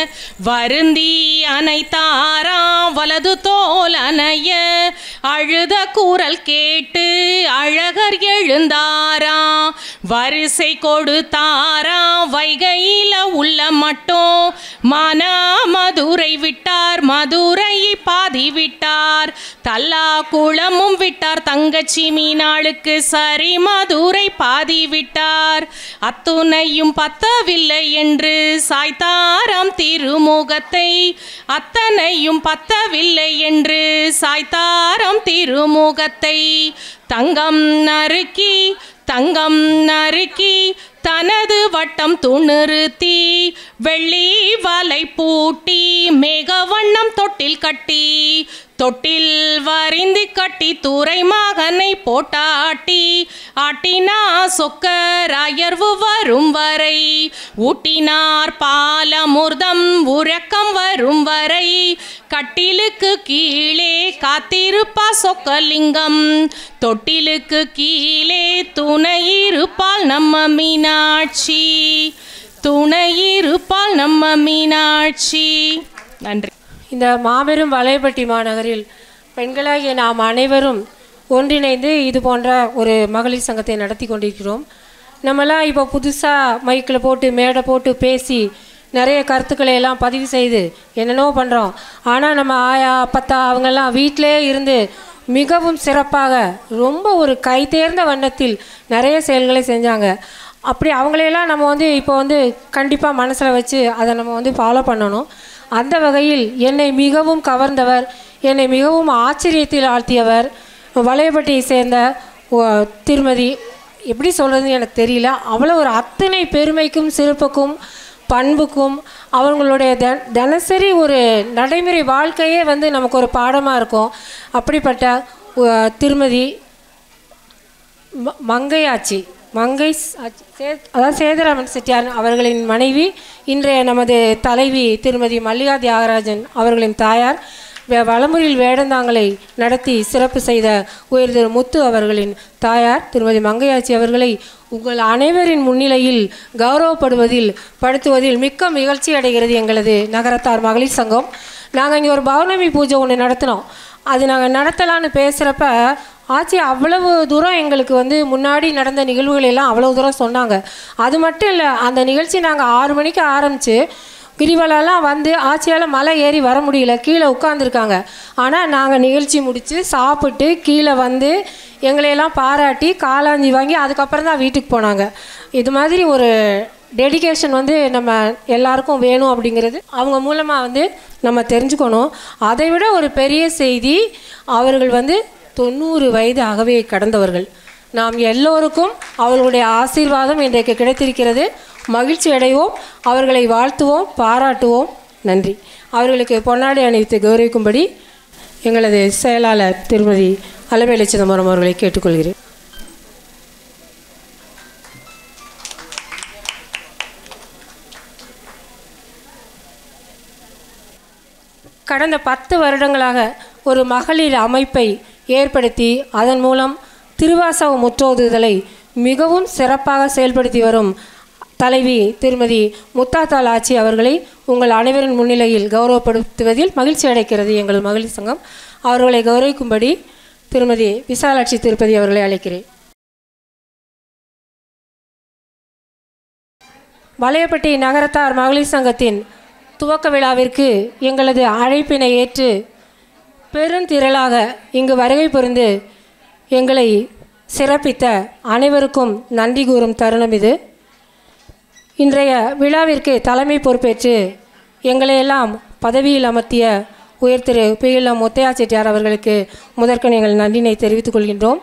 வருந்தி அணைத்தாரா வலது தோலணைய அழுத குரல் கேட்டு அழகர் எழுந்தாரா வரிசை கொடுத்தாரா வைகையில உள்ள மட்டும் மனா மதுரை விட்டார் மதுரை பாதி விட்டார் தல்லா குளமும் விட்டார் தங்கச்சி மீனாளுக்கு சரி மதுரை பாதி விட்டார் அத்துணையும் பத்தவில்லை என்று சாய்த்தாராம் திருமுகத்தை அத்தனையும் பத்தவில்லை என்று சாய்த்தாராம் திருமுகத்தை தங்கம் நறுக்கி தங்கம் நறுக்கி தனது வட்டம் துணிறுத்தி வெள்ளி வலை பூட்டி மேகவண்ணம் தொட்டில் கட்டி தொட்டில் வரிந்து கட்டி துறை மகனை போட்டாட்டி ஆட்டினா சொக்கர் அயர்வு வரும் வரை ஊட்டினார் பாலமுர்தம் உறக்கம் வரும் வரை கட்டிலுக்கு கீழே காத்திருப்பா சொக்கலிங்கம் தொட்டிலுக்கு கீழே துணை இருப்பாள் நம்ம மீனாட்சி துணை இருப்பாள் நம்ம மீனாட்சி நன்றி இந்த மாபெரும் வலைப்பட்டி மாநகரில் பெண்களாகிய நாம் அனைவரும் ஒன்றிணைந்து இது போன்ற ஒரு மகளிர் சங்கத்தை நடத்தி கொண்டிருக்கிறோம் நம்மலாம் இப்போ புதுசாக மைக்கில் போட்டு மேடை போட்டு பேசி நிறைய கருத்துக்களை எல்லாம் பதிவு செய்து என்னென்னவோ பண்ணுறோம் ஆனால் நம்ம ஆயா அப்பத்தா அவங்கெல்லாம் வீட்டிலே இருந்து மிகவும் சிறப்பாக ரொம்ப ஒரு கைதேர்ந்த வண்ணத்தில் நிறைய செயல்களை செஞ்சாங்க அப்படி அவங்களையெல்லாம் நம்ம வந்து இப்போ வந்து கண்டிப்பாக மனசில் வச்சு அதை நம்ம வந்து ஃபாலோ பண்ணணும் அந்த வகையில் என்னை மிகவும் கவர்ந்தவர் என்னை மிகவும் ஆச்சரியத்தில் ஆழ்த்தியவர் வளையப்பட்டியை சேர்ந்த ஒ- திருமதி எப்படி சொல்கிறதுன்னு எனக்கு தெரியல அவ்வளோ ஒரு அத்தனை பெருமைக்கும் சிறப்புக்கும் பண்புக்கும் அவங்களுடைய த தினசரி ஒரு நடைமுறை வாழ்க்கையே வந்து நமக்கு ஒரு பாடமாக இருக்கும் அப்படிப்பட்ட அஹ், திருமதி ம- மங்கையாச்சி மங்கை ஸ்- ஆச்சி- சே- அதாவது சேதுராமன் செட்டியார் அவர்களின் மனைவி இன்றைய நமது தலைவி திருமதி மல்லிகா தியாகராஜன் அவர்களின் தாயார் வே- வலமுறையில் வேடந்தாங்கலை நடத்தி சிறப்பு செய்த உயர் திரு முத்து அவர்களின் தாயார் திருமதி மங்கையாச்சி அவர்களை உங்கள் அனைவரின் முன்னிலையில் கௌரவப்படுவதில் படுத்துவதில் மிக்க மகிழ்ச்சி அடைகிறது எங்களது நகரத்தார் மகளிர் சங்கம் நாங்கள் இங்கே ஒரு பௌர்ணமி பூஜை ஒன்று நடத்தினோம் அது நாங்கள் நடத்தலான்னு பேசுகிறப்ப ஆச்சி அவ்வளவு தூரம் எங்களுக்கு வந்து முன்னாடி நடந்த நிகழ்வுகள் எல்லாம் அவ்வளவு தூரம் சொன்னாங்க அது மட்டும் இல்லை அந்த நிகழ்ச்சி நாங்கள் ஆறு மணிக்கு ஆரம்பித்து கிரிவலம்லாம் வந்து ஆச்சியால் மலை ஏறி வர முடியல கீழே உட்காந்துருக்காங்க ஆனால் நாங்கள் நிகழ்ச்சி முடித்து சாப்பிட்டு கீழே வந்து எங்களையெல்லாம் பாராட்டி காலாஞ்சி வாங்கி அதுக்கப்புறம் தான் வீட்டுக்கு போனாங்க இது மாதிரி ஒரு டெடிகேஷன் வந்து நம்ம எல்லாருக்கும் வேணும் அப்படிங்கிறது அவங்க மூலமாக வந்து நம்ம தெரிஞ்சுக்கணும் அதை விட ஒரு பெரிய செய்தி அவர்கள் வந்து தொண்ணூறு வயது ஆகவே கடந்தவர்கள் நாம் எல்லோருக்கும் அவர்களுடைய ஆசீர்வாதம் இன்றைக்கு கிடைத்திருக்கிறது மகிழ்ச்சி அடைவோம் அவர்களை வாழ்த்துவோம் பாராட்டுவோம் நன்றி அவர்களுக்கு பொன்னாடை அணிவித்து கௌரவிக்கும்படி எங்களது செயலாளர் திருமதி அலமேலு சிதம்பரம் அவர்களை கேட்டுக்கொள்கிறேன் கடந்த பத்து வருடங்களாக ஒரு மகளிர் அமைப்பை ஏற்படுத்தி அதன் மூலம் திருவாசக முற்றோதுதலை மிகவும் சிறப்பாக செயல்படுத்தி வரும் தலைவி திருமதி முத்தாத்தாள் ஆச்சி அவர்களை உங்கள் அனைவரின் முன்னிலையில் கௌரவப்படுத்துவதில் மகிழ்ச்சி அடைக்கிறது எங்கள் மகளிர் சங்கம் அவர்களை கௌரவிக்கும்படி திருமதி விசாலாட்சி திருப்பதி அவர்களை அழைக்கிறேன் வலையப்பட்டி நகரத்தார் மகளிர் சங்கத்தின் துவக்க விழாவிற்கு எங்களது அழைப்பினை ஏற்று பெருந்திரளாக இங்கு வருகை புரிந்து எங்களை சிறப்பித்த அனைவருக்கும் நன்றி கூறும் தருணம் இது இன்றைய விழாவிற்கு தலைமை பொறுப்பேற்று எங்களையெல்லாம் பதவியில் அமர்த்திய உயர் திரு பிஎல்எம் முத்தையா செட்டியார் அவர்களுக்கு முதற்கண் எங்கள் நன்றினை தெரிவித்துக் கொள்கின்றோம்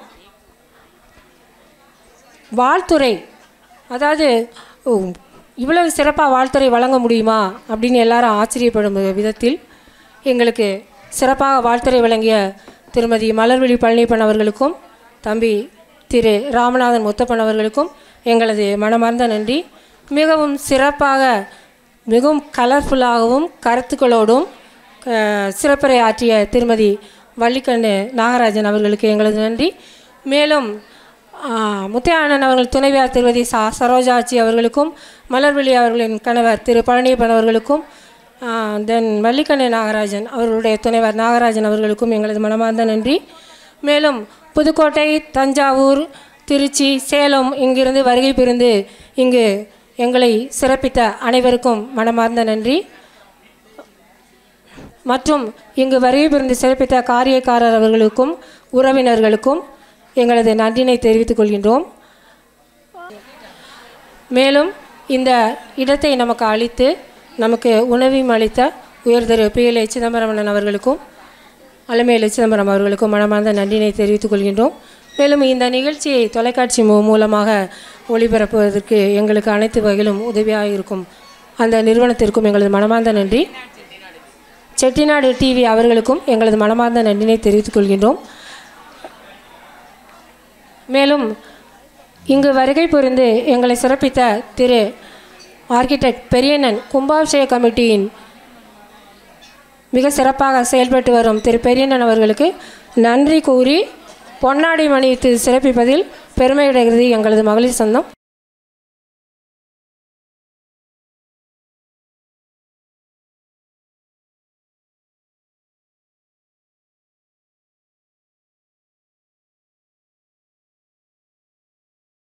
வாழ்த்துறை அதாவது உம், இவ்வளவு சிறப்பாக வாழ்த்துறை வழங்க முடியுமா அப்படின்னு எல்லாரும் ஆச்சரியப்படும் விதத்தில் எங்களுக்கு சிறப்பாக வாழ்த்துறை வழங்கிய திருமதி மலர்விழி பழனிப்பன் அவர்களுக்கும் தம்பி திரு ராமநாதன் முத்தப்பன் அவர்களுக்கும் எங்களது மனமார்ந்த நன்றி மிகவும் சிறப்பாக மிகவும் கலர்ஃபுல்லாகவும் கருத்துக்களோடும் அஹ், சிறப்புரை ஆற்றிய திருமதி வள்ளிக்கண்ணு நாகராஜன் அவர்களுக்கு எங்களது நன்றி மேலும் ஆஹ், முத்தையானன் அவர்கள் துணைவியார் திருமதி சா சரோஜாச்சி அவர்களுக்கும் மலர்விழி அவர்களின் கணவர் திரு பழனியப்பன் அவர்களுக்கும் தென் வள்ளிக்கண்ணு நாகராஜன் அவர்களுடைய துணைவர் நாகராஜன் அவர்களுக்கும் எங்களது மனமார்ந்த நன்றி மேலும் புதுக்கோட்டை தஞ்சாவூர் திருச்சி சேலம் இங்கிருந்து வருகை புரிந்து இங்கு எங்களை சிறப்பித்த அனைவருக்கும் மனமார்ந்த நன்றி மற்றும் இங்கு வருகை புரிந்து சிறப்பித்த காரியக்காரர் அவர்களுக்கும் உறவினர்களுக்கும் எங்களது நன்றினை தெரிவித்துக் கொள்கின்றோம் மேலும் இந்த இடத்தை நமக்கு அளித்து நமக்கு உணவையும் அளித்த உயர் திரு பி எல் சிதம்பரமணன் அவர்களுக்கும் அலமேலு சிதம்பரம் அவர்களுக்கும் மனமார்ந்த நன்றினை தெரிவித்துக் கொள்கின்றோம் மேலும் இந்த நிகழ்ச்சியை தொலைக்காட்சி மூ- மூலமாக ஒளிபரப்புவதற்கு எங்களுக்கு அனைத்து வகையிலும் உதவியாக இருக்கும் அந்த நிறுவனத்திற்கும் எங்களது மனமார்ந்த நன்றி செட்டிநாடு டிவி அவர்களுக்கும் எங்களது மனமார்ந்த நன்றினை தெரிவித்துக் கொள்கின்றோம் மேலும் இங்கு வருகை புரிந்து எங்களை சிறப்பித்த திரு ஆர்கிடெக்ட் பெரியண்ணன் கும்பாபிஷேக கமிட்டியின் மிக சிறப்பாக செயல்பட்டு வரும் திரு பெரியண்ணன் அவர்களுக்கு நன்றி கூறி பொன்னாடை மணித்து சிறப்பிப்பதில் பெருமையடைகிறது எங்களது மகளிர் சொந்தம்